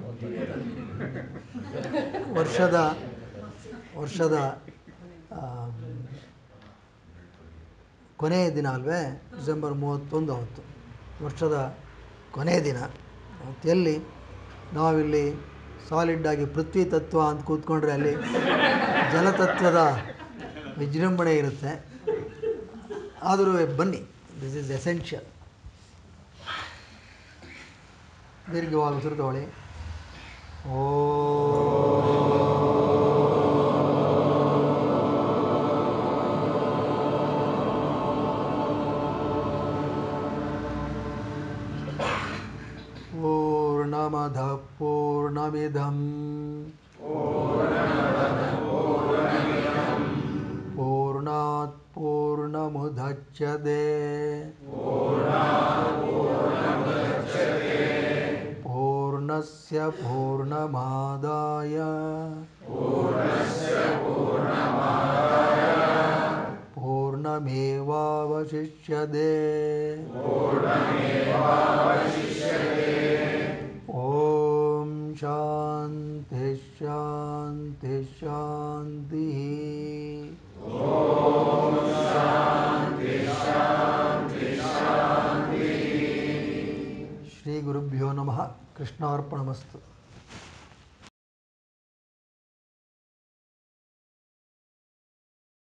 ವರ್ಷದ ವರ್ಷದ ಆ, ಕೊನೆಯ ದಿನ ಅಲ್ವೇ ಡಿಸೆಂಬರ್ ಮೂವತ್ತೊಂದು ಅವತ್ತು ವರ್ಷದ ಕೊನೆಯ ದಿನ ಅವತ್ತು ಎಲ್ಲಿ ನಾವಿಲ್ಲಿ ಸಾಲಿಡ್ಡಾಗಿ ಪೃಥ್ವಿ ತತ್ವ ಅಂತ ಕೂತ್ಕೊಂಡ್ರೆ ಅಲ್ಲಿ ಜಲತತ್ವದ ವಿಜೃಂಭಣೆ ಇರುತ್ತೆ ಆದರೂ ಬನ್ನಿ ದಿಸ್ ಇಸ್ ಎಸೆನ್ಷಿಯಲ್ ದೀರ್ಘವಾಗಿ ಉಸಿರು ತಗೊಳ್ಳಿ ಓ पूर्णमधः पूर्णमिदं पूर्णात् पूर्णमुदच्यते पूर्णस्य पूर्णमादाय पूर्णमेवावशिष्यते ॐ शान्ति शान्ति शान्तिः श्रीगुरुभ्यो नमः कृष्णार्पणमस्तु